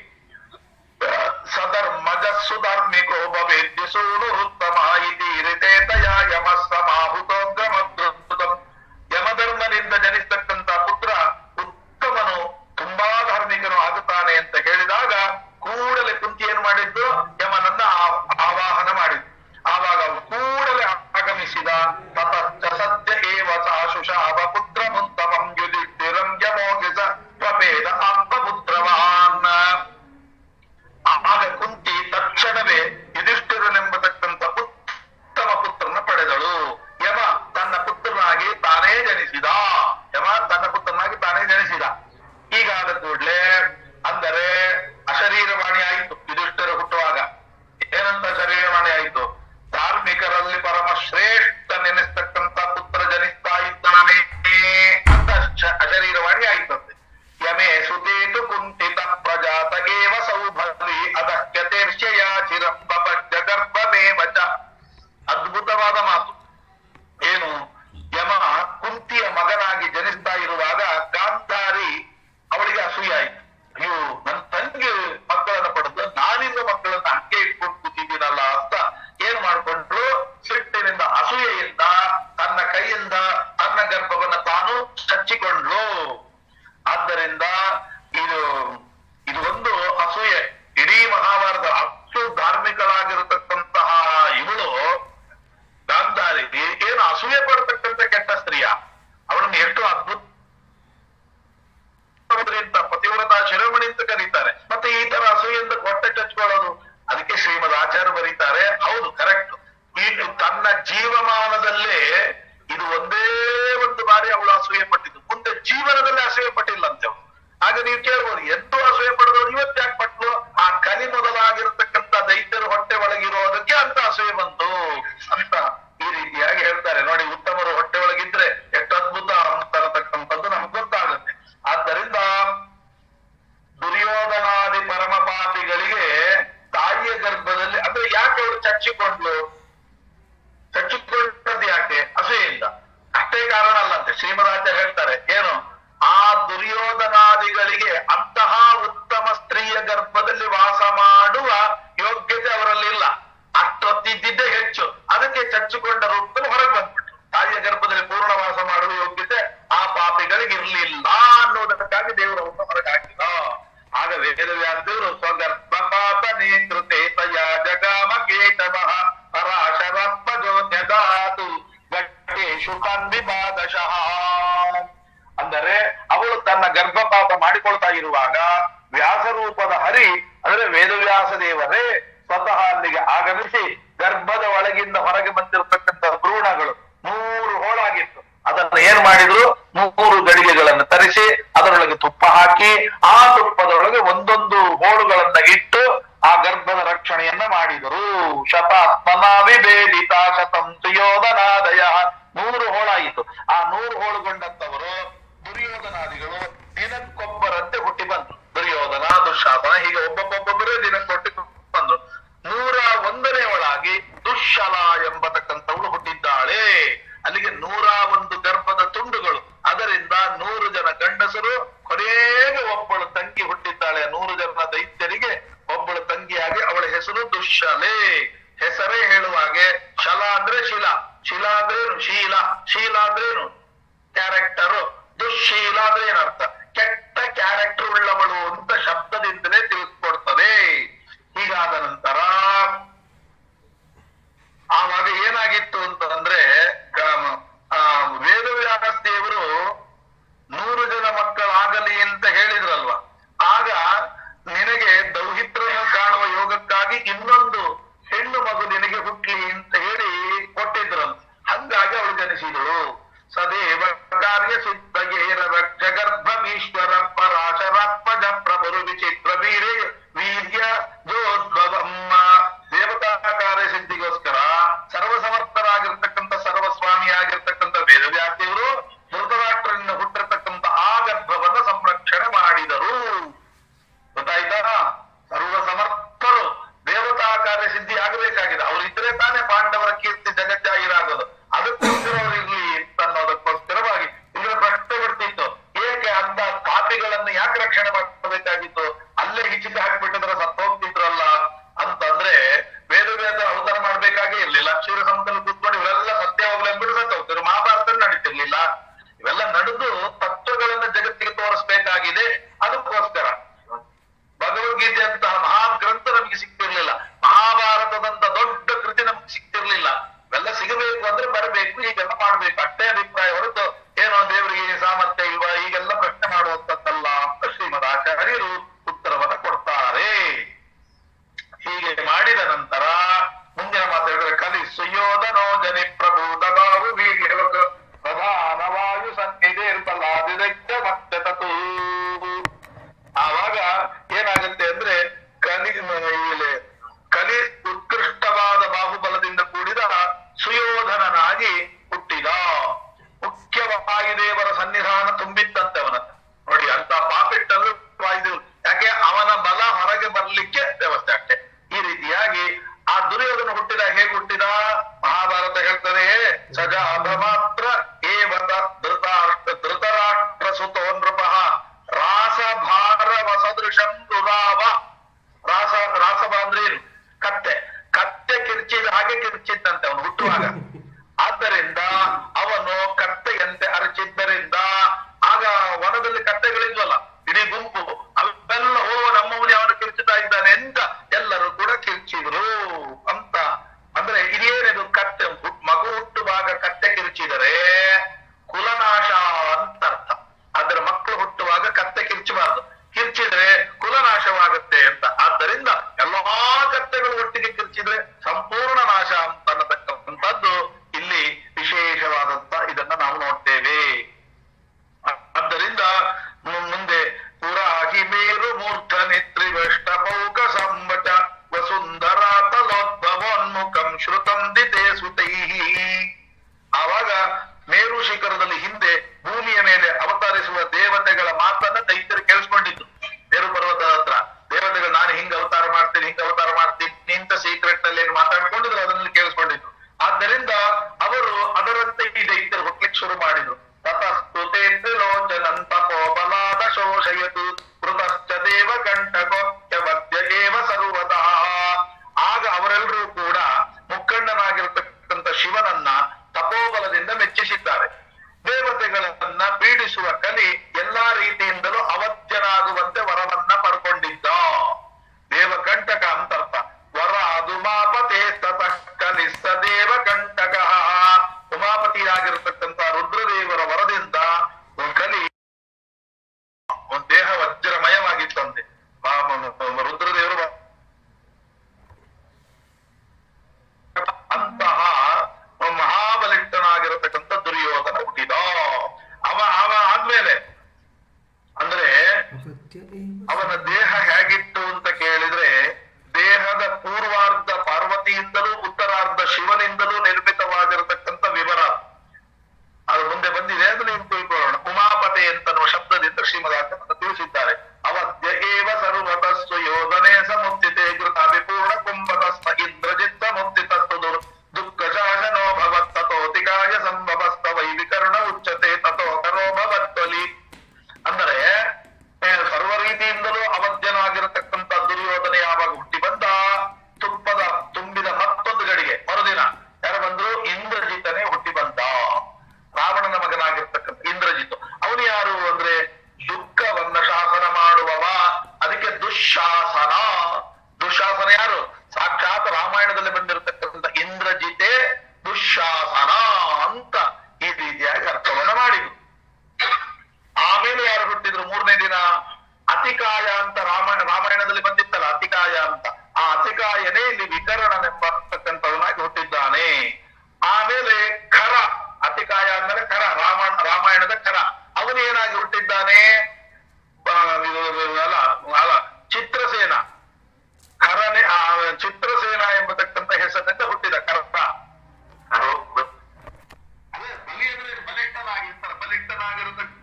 ಸಧರ್ಮಜ ಸುಧರ್ಮಿಕೋ ಭವೇದ್ಯ ಸೂನು ಉತ್ತಮ ಇತಿ ರಿತೇತಯ ಯಮಸ್ಸಮಾಹುತೋಗ್ರಮದ್ರುತಂ ಯಮಧರ್ಮನಿಂದ ಜನಿಸ್ತಕ್ಕಂತ ಪುತ್ರ ಉತ್ತಮನು ತುಂಬಾ ಧಾರ್ಮಿಕನು ಆಗುತ್ತಾನೆ ಅಂತ ಹೇಳಿದಾಗ ಕೂಡಲೇ ಕುಂತಿ ಏನ್ ಮಾಡಿದ್ದು ಯಮನನ್ನ ಆ- ಆವಾಹನ ಮಾಡಿದ್ದು ಆವಾಗ ಅವನು ಕೂಡಲೇ ಆಗಮಿಸಿದ ತತಶ್ಚ ಸದ್ಯ ಏವ ಸಾಶುಷಾವ ಪುತ್ರ ಮುತ್ತಮಂ ಯುಧಿಷ್ಠಿರಂ ಯಮೋಗಿಸ ಪ್ರಭೇದ ಆತ್ಮಪುತ್ರವಾನ್ ಆಗ ಕುಂತಿ ತಕ್ಷಣವೇ ಯುಧಿಷ್ಠಿರನೆಂಬತಕ್ಕಂಥ ಉತ್ತಮ ಪುತ್ರನ ಪಡೆದಳು ಯಮ ತನ್ನ ಪುತ್ರನಾಗಿ ತಾನೇ ಜನಿಸಿದ ಯಮ ತನ್ನ ಪುತ್ರನಾಗಿ ತಾನೇ ಜನಿಸಿದ ಹೀಗಾದ ಕೂಡ್ಲೆ ಅಂದರೆ ಅಶರೀರವಾಣಿ ಆಯಿತು ಯುಧಿಷ್ಠಿರ ಹುಟ್ಟುವಾಗ ಏನಂತ ಶರೀರವಾಣಿ ಆಯಿತು ಧಾರ್ಮಿಕರಲ್ಲಿ ಪರಮ ಶ್ರೇಷ್ಠ ನೆನೆಸ್ತಕ್ಕಂಥ ಪುತ್ರ ಜನಿಸ್ತಾ ಇದ್ದಾನೆ ಅಂತ ಶ- ಅಶರೀರವಾಣಿ ಆಯ್ತಂತೆ ಯಮೇ ಸುತೇತು ಕುಂಠಿತ ಪ್ರಜಾತಗೇವ ಸೌಭದ್ರಿ ಅದಕ್ಯತೆರ್ಷಯ ಚಿರಂಬ ಗರ್ಭಮೇವ ಚ ಅದ್ಭುತವಾದ ಮಾತು ಏನು ಯಮ ಕುಂತಿಯ ಮಗನಾಗಿ ಜನಿಸ್ತಾ ಇರುವಾಗ ಗಾಂಧಾರಿ ಅವಳಿಗೆ ಅಸೂಯೆ ಆಯ್ತು ಅಯ್ಯೋ ನನ್ನ ತಂಗಿ ಮಕ್ಕಳನ್ನ ಪಡೆದು ನಾನಿಂದ ಮಕ್ಕಳನ್ನ ಹಂಗೆ ಇಟ್ಕೊಂಡು ಕೂತಿದ್ದೀನಲ್ಲ ಅಂತ ಏನ್ ಮಾಡ್ಕೊಂಡ್ರು ಸಿಟ್ಟಿನಿಂದ ಅಸೂಯೆಯಿಂದ ತನ್ನ ಕೈಯಿಂದ ತನ್ನ ಗರ್ಭವನ್ನ ತಾನು ಚಚ್ಚಿಕೊಂಡ್ಲು ಆದ್ದರಿಂದ ಇದು ಇದು ಒಂದು ಅಸೂಯೆ ಇಡೀ ಮಹಾಭಾರತ ಅಷ್ಟು ಧಾರ್ಮಿಕಳಾಗಿರತಕ್ಕಂತಹ ಇವಳು ಗಾಂಧಾರಿ ಏನು ಅಸೂಯೆ ಪಡ್ತಕ್ಕಂಥ ಕೆಟ್ಟ ಸ್ತ್ರೀಯ ಅವಳನ್ನು ಎಷ್ಟು ಅದ್ಭುತ ಅಂತ ಪತಿವ್ರತ ಶಿರೋಮಣಿ ಅಂತ ಕರೀತಾರೆ ಮತ್ತೆ ಈ ತರ ಅಸೂಯೆಯಿಂದ ಹೊಟ್ಟೆ ಚಚ್ಕೊಳ್ಳೋದು ಅದಕ್ಕೆ ಶ್ರೀಮದ್ ಆಚಾರ್ಯ ಬರೀತಾರೆ ಹೌದು ಕರೆಕ್ಟ್ ಈ ತನ್ನ ಜೀವಮಾನದಲ್ಲೇ ಇದು ಒಂದೇ ಒಂದು ಬಾರಿ ಅವಳು ಅಸೂಯೆ ಪಟ್ಟಿದ್ದು ಮುಂದೆ ಜೀವನದಲ್ಲಿ ಅಸೂಯೆ ಪಟ್ಟಿಲ್ಲ ಅಂತ ಅವಳು ಆಗ ನೀವು ಕೇಳ್ಬೋದು ಎಂತೂ ಅಸೂಯೆ ಪಡೆದವರು ಇವತ್ತು ಯಾಕೆ ಪಟ್ಲು ಆ ಕಲಿ ಮೊದಲಾಗಿರತಕ್ಕಂತ ದೈತ್ಯರು ಹೊಟ್ಟೆ ಒಳಗಿರೋದಕ್ಕೆ ಅಂತ ಅಸೂಯೆ ಬಂತು ಅಂತ ಈ ರೀತಿಯಾಗಿ ಹೇಳ್ತಾರೆ ನೋಡಿ ಉತ್ತಮರು ಹೊಟ್ಟೆ ಒಳಗಿದ್ರೆ ಎಷ್ಟು ಅದ್ಭುತ ಅಂತರತಕ್ಕಂಥದ್ದು ನಮ್ಗೆ ಗೊತ್ತಾಗುತ್ತೆ ಆದ್ದರಿಂದ ದುರ್ಯೋಧನಾದಿ ಪರಮ ಪಾಪಿಗಳಿಗೆ ತಾಯಿಯ ಗರ್ಭದಲ್ಲಿ ಅಂದ್ರೆ ಯಾಕೆ ಅವಳು ಚಚ್ಚಿಕೊಂಡ್ಲು ಚಚ್ಚಿಕೊಂಡದ್ದು ಯಾಕೆ ಅಸೂಯೆಯಿಂದ ಅಷ್ಟೇ ಕಾರಣ ಅಲ್ಲಂತೆ ಶ್ರೀಮದಾಚಾರ್ಯ ಹೇಳ್ತಾರೆ ಏನು ಆ ದುರ್ಯೋಧನಾದಿಗಳಿಗೆ ಅಂತಹ ಉತ್ತಮ ಸ್ತ್ರೀಯ ಗರ್ಭದಲ್ಲಿ ವಾಸ ಮಾಡುವ ಯೋಗ್ಯತೆ ಅವರಲ್ಲಿ ಇಲ್ಲ ಅಷ್ಟೊತ್ತಿದ್ದಿದ್ದೇ ಹೆಚ್ಚು ಅದಕ್ಕೆ ಚಚ್ಚಿಕೊಂಡ ರೂಪದಲ್ಲಿ ಹೊರಗೆ ಬಂದ್ಬಿಟ್ರು ತಾಯಿಯ ಗರ್ಭದಲ್ಲಿ ಪೂರ್ಣ ವಾಸ ಮಾಡುವ ಯೋಗ್ಯತೆ ಆ ಪಾಪಿಗಳಿಗೆ ಇರ್ಲಿಲ್ಲ ಅನ್ನೋದಕ್ಕಾಗಿ ದೇವರು ಅವನ್ನ ಹೊರಗೆ ಹಾಕಿದ ಆಗ ವೇದವ್ಯಾಸರು ಸ್ವಗರ್ಭ ಪಾಪ ನೇತೃತೆ ತಯ ಜಗಾಮ ಕೇಶವಃ ಪರಾಶರಪ್ಪಜೋ ನ್ಯದಾತು ಗಟ್ಟೇಶು ಕನ್ವಿಪಾದಶಃ ಅಂದರೆ ಅವಳು ತನ್ನ ಗರ್ಭಪಾತ ಮಾಡಿಕೊಳ್ತಾ ಇರುವಾಗ ವ್ಯಾಸರೂಪದ ಹರಿ ಅಂದ್ರೆ ವೇದವ್ಯಾಸ ದೇವರೇ ಸ್ವತಃ ಅಲ್ಲಿಗೆ ಆಗಮಿಸಿ ಗರ್ಭದ ಒಳಗಿಂದ ಹೊರಗೆ ಬಂದಿರತಕ್ಕಂತ ಭ್ರೂಣಗಳು ಮೂರು ಹೋಳಾಗಿತ್ತು ಅದನ್ನ ಏನ್ ಮಾಡಿದ್ರು ಮೂರು ಗಡಿಗೆಗಳನ್ನು ತರಿಸಿ ಅದರೊಳಗೆ ತುಪ್ಪ ಹಾಕಿ ಆ ತುಪ್ಪದೊಳಗೆ ಒಂದೊಂದು ಹೋಳುಗಳನ್ನ ಇಟ್ಟು ಆ ಗರ್ಭದ ರಕ್ಷಣೆಯನ್ನ ಮಾಡಿದರು ಶತಾತ್ಮನ ವಿಭೇದಿತ ಶತಂ ಸುಯೋಧನಾದಯ ನೂರು ಹೋಳಾಯಿತು ಆ ನೂರು ಹೋಳುಗೊಂಡಂತವರು ದುರ್ಯೋಧನಾದಿಗಳು ದಿನಕ್ಕೊಬ್ಬರಂತೆ ಹುಟ್ಟಿ ಬಂದ್ರು ದುರ್ಯೋಧನ ದುಶ್ಶಾಸನ ಹೀಗೆ ಒಬ್ಬೊಬ್ಬೊಬ್ಬರೇ ದಿನಕ್ಕೊಟ್ಟಿ ಬಂದ್ರು ನೂರ ಒಂದನೇ ಒಳಾಗಿ ದುಶ್ಶಲ ಎಂಬತಕ್ಕಂಥವಳು ಹುಟ್ಟಿದ್ದಾಳೆ ಅಲ್ಲಿಗೆ ನೂರ ಒಂದು ಗರ್ಭದ ತುಂಡುಗಳು ಅದರಿಂದ ನೂರು ಜನ ಗಂಡಸರು ಕೊನೆಗೆ ಒಬ್ಬಳು ತಂಗಿ ಹುಟ್ಟಿದ್ದಾಳೆ ನೂರು ಜನ ದೈತ್ಯರಿಗೆ ಒಬ್ಬಳು ತಂಗಿಯಾಗಿ ಅವಳ ಹೆಸರು ದುಶ್ಶಲೆ ಹೆಸರೇ ಹೇಳುವ ಹಾಗೆ ಶಲ ಅಂದ್ರೆ ಶಿಲ ಶಿಲ ಅಂದ್ರೇನು ಶೀಲ ಶೀಲ ಅಂದ್ರೇನು ಕ್ಯಾರೆಕ್ಟರ್ ದುಶ್ಶೀಲ ಅಂದ್ರೆ ಏನರ್ಥ ಕೆಟ್ಟ ಕ್ಯಾರೆಕ್ಟರ್ ಉಳ್ಳವಳು ಅಂತ ಶಬ್ದದಿಂದಲೇ ತಿಳಿಸ್ಕೊಡ್ತದೆ ಹೀಗಾದ ನಂತರ ಆವಾಗ ಏನಾಗಿತ್ತು ಅಂತಂದ್ರೆ ಗ- ಆ, ವೇದವ್ಯಾಸ ದೇವರು ನೂರು ಜನ ಮಕ್ಕಳಾಗಲಿ ಅಂತ ಹೇಳಿದ್ರಲ್ವಾ ಆಗ ನಿನಗೆ ದೌಹಿತ್ರನ್ನು ಕಾಣುವ ಯೋಗಕ್ಕಾಗಿ ಇನ್ನೊಂದು ಹೆಣ್ಣು ಮಗು ನಿನಗೆ ಹುಟ್ಲಿ ಅಂತ ಹೇಳಿ ಕೊಟ್ಟಿದ್ರಂತೆ ಹಂಗಾಗಿ ಅವಳು ಜನಿಸಿದಳು ಸದೇವ ಕಾರ್ಯ ಸಿದ್ಧಗೇರ ರಕ್ಷ ಗರ್ಭಮೀಶ್ವರ ಪರಾಶರಪ್ಪಜ ಪ್ರಭುರು ವಿಚಿತ್ರ ವೀರ್ಯ ವೀರ್ಯ ಜೋದ್ಭವಮ್ಮ ದೇವತಾ ಕಾರ್ಯ ಸಿದ್ಧಿಗೋಸ್ಕರ ಸರ್ವಸಮರ್ಥರಾಗಿರ್ತಕ್ಕಂಥ ಸರ್ವಸ್ವಾಮಿಯಾಗಿರ್ತಕ್ಕಂಥ ವೇದವ್ಯಾಸಿಯವರು ಧೃತರಾಷ್ಟ್ರನಿಂದ ಹುಟ್ಟಿರ್ತಕ್ಕಂಥ ಆ ಗರ್ಭವನ್ನ ಸಂರಕ್ಷಣೆ ಮಾಡಿದರು ಗೊತ್ತಾಯ್ತಾ ಸರ್ವ ಸಮರ್ಥರು ದೇವತಾ ಕಾರ್ಯ ಸಿದ್ಧಿ ಆಗಬೇಕಾಗಿದೆ ಅವ್ರು ಇದ್ರೆ ತಾನೇ ಪಾಂಡವರ ಕೀರ್ತಿ ಜಗಜ್ಜಾಹಿರಾಗೋದು ಅದಕ್ಕೋಸ್ಕರ ಅವ್ರು ಇರ್ಲಿ ಅಂತ ಅನ್ನೋದಕ್ಕೋಸ್ಕರ ಇರ್ಲಿಲ್ಲ ಇವೆಲ್ಲ ನಡೆದು ತತ್ವಗಳನ್ನ ಜಗತ್ತಿಗೆ ತೋರಿಸ್ಬೇಕಾಗಿದೆ ಅದಕ್ಕೋಸ್ಕರ ಭಗವದ್ಗೀತೆ ಅಂತ ಮಹಾ ಗ್ರಂಥ ನಮಗೆ ಸಿಗ್ತಿರ್ಲಿಲ್ಲ ಮಹಾಭಾರತದಂತ ದೊಡ್ಡ ಕೃತಿ ನಮ್ಗೆ ಸಿಗ್ತಿರ್ಲಿಲ್ಲ ಇವೆಲ್ಲ ಸಿಗಬೇಕು ಅಂದ್ರೆ ಬರಬೇಕು ಹೀಗೆಲ್ಲ ಮಾಡ್ಬೇಕು ಅಷ್ಟೇ ಅಭಿಪ್ರಾಯ ಹೊರತು ಏನೋ ದೇವರಿಗೆ ಸಾಮರ್ಥ್ಯ ಇಲ್ವಾ ಹೀಗೆಲ್ಲ ಪ್ರಶ್ನೆ ಮಾಡುವಂತದ್ದಲ್ಲ ಅಂತ ಶ್ರೀಮದ್ ಆಚಾರ್ಯರು ಉತ್ತರವನ್ನ ಕೊಡ್ತಾರೆ ಹೀಗೆ ಮಾಡಿದ ನಂತರ ಮುಂದಿನ ಮಾತು ಹೇಳಿದ್ರೆ ಕಲಿ ಸುಯೋಧನೋ ಜನಿ ಪ್ರಭೂತ ಬಾವು ವೀರ್ಯಲೋಕ ಪ್ರಧಾನ ವಾಯು ಸನ್ನಿಧಿರ್ಬಲಾದಿದೈತ್ಯ ಮತ್ತೆ ತತು ಆವಾಗ ಏನಾಗುತ್ತೆ ಅಂದ್ರೆ ಕಲಿ ಇಲ್ಲಿ ಕಲಿ ಉತ್ಕೃಷ್ಟವಾದ ಬಾಹುಬಲದಿಂದ ಕೂಡಿದ ಸುಯೋಧನನಾಗಿ ಹುಟ್ಟಿದ ಮುಖ್ಯವಾಗಿ ದೇವರ ಸನ್ನಿಧಾನ ತುಂಬಿತ್ತಂತೆ ಅವನ ನೋಡಿ ಅಂತ ಪಾಪಿಟ್ಟಲ್ಲಿ ವಾಯುದೇವ್ ಯಾಕೆ ಅವನ ಬಲ ಹೊರಗೆ ಬರ್ಲಿಕ್ಕೆ ವ್ಯವಸ್ಥೆ ಅಷ್ಟೇ ಈ ರೀತಿಯಾಗಿ ಆ ದುರ್ಯೋಧನ ಹುಟ್ಟಿದ ಹೇಗೆ ಹುಟ್ಟಿದ ಮಹಾಭಾರತ ಹೇಳ್ತದೆ ಸಜಾತ ಮಾತ್ರ ಏವತ ಧೃತರಾಷ್ಟ್ರ ಧೃತರಾಷ್ಟ್ರ ಸುತೋ ನೃಪಃ ರಾಸಭಾರ ವಸದೃಶಂ ದುರಾವ ರಾಸ ರಾಸಭ ಅಂದ್ರೆ ಏನು ಕತ್ತೆ ಕತ್ತೆ ಕಿರ್ಚಿದ ಹಾಗೆ ಕಿರ್ಚಿದ್ದಂತೆ ಅವನು ಹುಟ್ಟುವಾಗ ಆದ್ದರಿಂದ ಅವನು ಕತ್ತೆಯಂತೆ ಅರಚಿದ್ದರಿಂದ ಆಗ ವನದಲ್ಲಿ ಕತ್ತೆಗಳಿದ್ವಲ್ಲ ಇಡೀ ಗುಂಪು ಅವೆಲ್ಲ ಓ ನಮ್ಮವನು ಅವನು ಕಿರ್ಚುತ್ತಾ ಇದ್ದಾನೆ ಅಂತ ಎಲ್ಲರೂ ಕೂಡ ಕಿರ್ಚಿದ್ರು ಅಂತ ಅಂದ್ರೆ ಇದೇನಿದು ಕತ್ತೆ ಹುಟ್- ಮಗು ಹುಟ್ಟುವಾಗ ಕತ್ತೆ ಕಿರ್ಚಿದರೆ ಕುಲನಾಶ ಅಂತ ಅರ್ಥ ಆದ್ರೆ ಮಕ್ಕಳು ಹುಟ್ಟುವಾಗ ಕತ್ತೆ ಕಿರ್ಚಬಾರದು ಕಿರ್ಚಿದ್ರೆ ಕುಲನಾಶವಾಗುತ್ತೆ ಅಂತ ಆದ್ದರಿಂದ ಎಲ್ಲಾ ಕತ್ತೆಗಳು ಒಟ್ಟಿಗೆ ಕಿರ್ಚಿದ್ರೆ ಸಂಪೂರ್ಣ ನಾಶ ಅಂತ ಅನ್ನತಕ್ಕಂಥದ್ದು ಇಲ್ಲಿ ವಿಶೇಷವಾದಂತ ಇದನ್ನ ನಾವು ನೋಡ್ತೇವೆ ಆದ್ದರಿಂದ ಮು- ಮುಂದೆ ಪುರಾಹಿ ಮೇರು ಮೂರ್ಧ ನಿತ್ರಿ ವೆಷ್ಟಪೌಕ ಸಂವಚ ವಸುಂಧರ ತಲೋದ್ಭವೋನ್ಮುಖಂ ಶ್ರುತಂ ದಿತೆ ಸುತೈಹಿ ಆವಾಗ ಮೇರು ಶಿಖರದಲ್ಲಿ ಹಿಂದೆ ಭೂಮಿಯ ಮೇಲೆ ಅವತರಿಸುವ ದೇವತೆಗಳ ಮಾತನ್ನ ದೈತ್ಯರು ಕೇಳಿಸ್ಕೊಂಡಿದ್ದು ಮೇರು ಪರ್ವತದ ಹತ್ರ ದೇವತೆಗಳು ನಾನು ಹಿಂಗ ಅವತಾರ ಮಾಡ್ತೀನಿ ಹಿಂಗ ಅವತಾರ ಮಾಡ್ತೀನಿ ಇಂತ ಸೀಕ್ರೆಟ್ ನಲ್ಲಿ ಏನು ಮಾತಾಡ್ಕೊಂಡಿದ್ರು ಅದನ್ನೆಲ್ಲ ಕೇಳಿಸ್ಕೊಂಡಿದ್ದು ಆದ್ದರಿಂದ ಅವರು ಅದರಂತೆ ಈ ದೈತ್ಯರು ಹುಟ್ಲಿಕ್ಕೆ ಶುರು ಮಾಡಿದ್ರು ತತಸ್ತುತೆ ತ್ರಿಲೋಚನಂತ ಬಲಾದ ಶೋಷಯತು ಕೃತಶ್ಚ ದೇವ ಕಂಠಕೋಕ್ಯ ಮಧ್ಯ ಏವ ಸರ್ವತಃ ಆಗ ಅವರೆಲ್ಲರೂ ಕೂಡ ಮುಖಂಡನಾಗಿರತಕ್ಕಂಥ ಶಿವನನ್ನ ತಪೋಬಲದಿಂದ ಮೆಚ್ಚಿಸಿದ್ದಾರೆ ದೇವತೆಗಳನ್ನ ಪೀಡಿಸುವ ಕಲಿ ಎಲ್ಲಾ ರೀತಿಯಿಂದಲೂ ಅವಧ್ಯನಾಗುವಂತೆ ವರವನ್ನ ಪಡ್ಕೊಂಡಿದ್ದ ದೇವಕಂಟಕ ಅಂತರ್ಥ ವರ ದುಮಾಪತೆ ತತಃ ಕಲಿಸ್ತ ದೇವಕಂಟಕ ಉಮಾಪತಿಯಾಗಿರತಕ್ಕಂಥ ರುದ್ರದೇವರ ವರದಿಂದ ಒಂದು ಕಲಿ ಒಂದು ದೇಹ ವಜ್ರಮಯವಾಗಿತ್ತಂತೆ ಆ ಮ- ರುದ್ರದೇವರು ಅಂತಹ ಮಹಾಬಲಿಷ್ಠನಾಗಿರತಕ್ಕಂಥ ದುರ್ಯೋಧನ ಹುಟ್ಟಿದ ಅವ ಅವ ಆದ್ಮೇಲೆ ಅಂದ್ರೆ ಅವನ ದೇಹ ಹೇಗಿತ್ತು ಅಂತ ಕೇಳಿದ್ರೆ ದೇಹದ ಪೂರ್ವಾರ್ಧ ಪಾರ್ವತಿಯಿಂದಲೂ ಉತ್ತರಾರ್ಧ ಶಿವನಿಂದಲೂ ನಿರ್ಮಿತವಾಗಿರತಕ್ಕಂಥ ವಿವರ ಅದು ಮುಂದೆ ಬಂದಿದೆ ಅದು ನೀವು ತಿಳ್ಕೊಳ್ಳೋಣ ಉಮಾಪತೆ ಅಂತನ್ನುವ ಶಬ್ದದಿಂದ ಶ್ರೀಮದಾಚಾರ್ಯ ತಿಳಿಸಿದ್ದಾರೆ ಅವಧ್ಯ ಏವ ಸರ್ವತಸ್ಸು ಯೋಧನೆ ಸಮುತ್ತಿತೆ ಕೃತ ವಿಪೂರ್ಣ ಕುಂಭತಸ್ಥ ಇಂದ್ರಜಿತ್ತ ಮುತ್ತಿತಸ್ತು ದುರ್ ದುಃಖ ಶಾಸನೋ ಭವತ್ತತೋತಿಕಾಯ ಸಂಭವಸ್ತ ವೈವಿಕರ್ಣ ಉಚ್ಚತೆ ತಥೋ ಕರೋ ಭವತ್ವಲಿ ಅಂದರೆ ಏ, ಸರ್ವ ರೀತಿಯಿಂದಲೂ ಅವಧ್ಯನಾಗಿರತಕ್ಕಂಥ ದುರ್ಯೋಧನೆ ಯಾವಾಗ ಹುಟ್ಟಿ ಬಂದ ತುಪ್ಪದ ತುಂಬಿದ ಮತ್ತೊಂದು ಗಡಿಗೆ ಮರುದಿನ ಯಾರು ಬಂದ್ರು ಇಂದ್ರಜಿತನೇ ಹುಟ್ಟಿ ಬಂದ ರಾವಣನ ಮಗನಾಗಿರ್ತಕ್ಕಂಥ ಇಂದ್ರಜಿತ್ ಅವನು ಯಾರು ಅಂದ್ರೆ ದುಃಖವನ್ನ ಶಾಸನ ಮಾಡುವವ ಅದಕ್ಕೆ ದುಶ್ಶಾಸನ ದುಶ್ಶಾಸನ ಯಾರು ಸಾಕ್ಷಾತ್ ರಾಮಾಯಣದಲ್ಲಿ ಬಂದಿರತಕ್ಕಂಥ ಇಂದ್ರಜಿತೆ ದುಶ್ಶಾಸನ ಅಂತ ಈ ರೀತಿಯಾಗಿ ಅರ್ಥವನ್ನ ಮಾಡಿದ್ರು ಆಮೇಲೆ ಯಾರು ಹುಟ್ಟಿದ್ರು ಮೂರನೇ ದಿನ ಅತಿಕಾಯ ಅಂತ ರಾಮಾಯಣ ರಾಮಾಯಣದಲ್ಲಿ ಬಂದಿತ್ತಲ್ಲ ಅತಿಕಾಯ ಅಂತ ಆ ಅತಿಕಾಯನೇ ಇಲ್ಲಿ ವಿಕರಣನೆಂಬತಕ್ಕಂಥವನಾಗಿ ಹುಟ್ಟಿದ್ದಾನೆ ಆಮೇಲೆ ಖರ ಅತಿಕಾಯ ಅಂದ್ರೆ ಖರ ರಾಮಾಯಣ ರಾಮಾಯಣದ ಖರ ಅವನು ಏನಾಗಿ ಹುಟ್ಟಿದ್ದಾನೆ ಆ, ಇದು- ಇದು- ಅಲ್ಲ ಅಲ್ಲ ಚಿತ್ರಸೇನ ಖರನೆ ಆ, ಚಿತ್ರಸೇನ ಎಂಬತಕ್ಕಂಥ ಹೆಸರಿನಿಂದ ಹುಟ್ಟಿದ ಕರ್ತ ಕರೋ ಅದೇ ಬಲಿ ಅಂದ್ರೆ ಬಲಿಷ್ಠನಾಗಿರ್ತಾರೆ ಬಲಿಷ್ಠನಾಗಿರತಕ್ಕ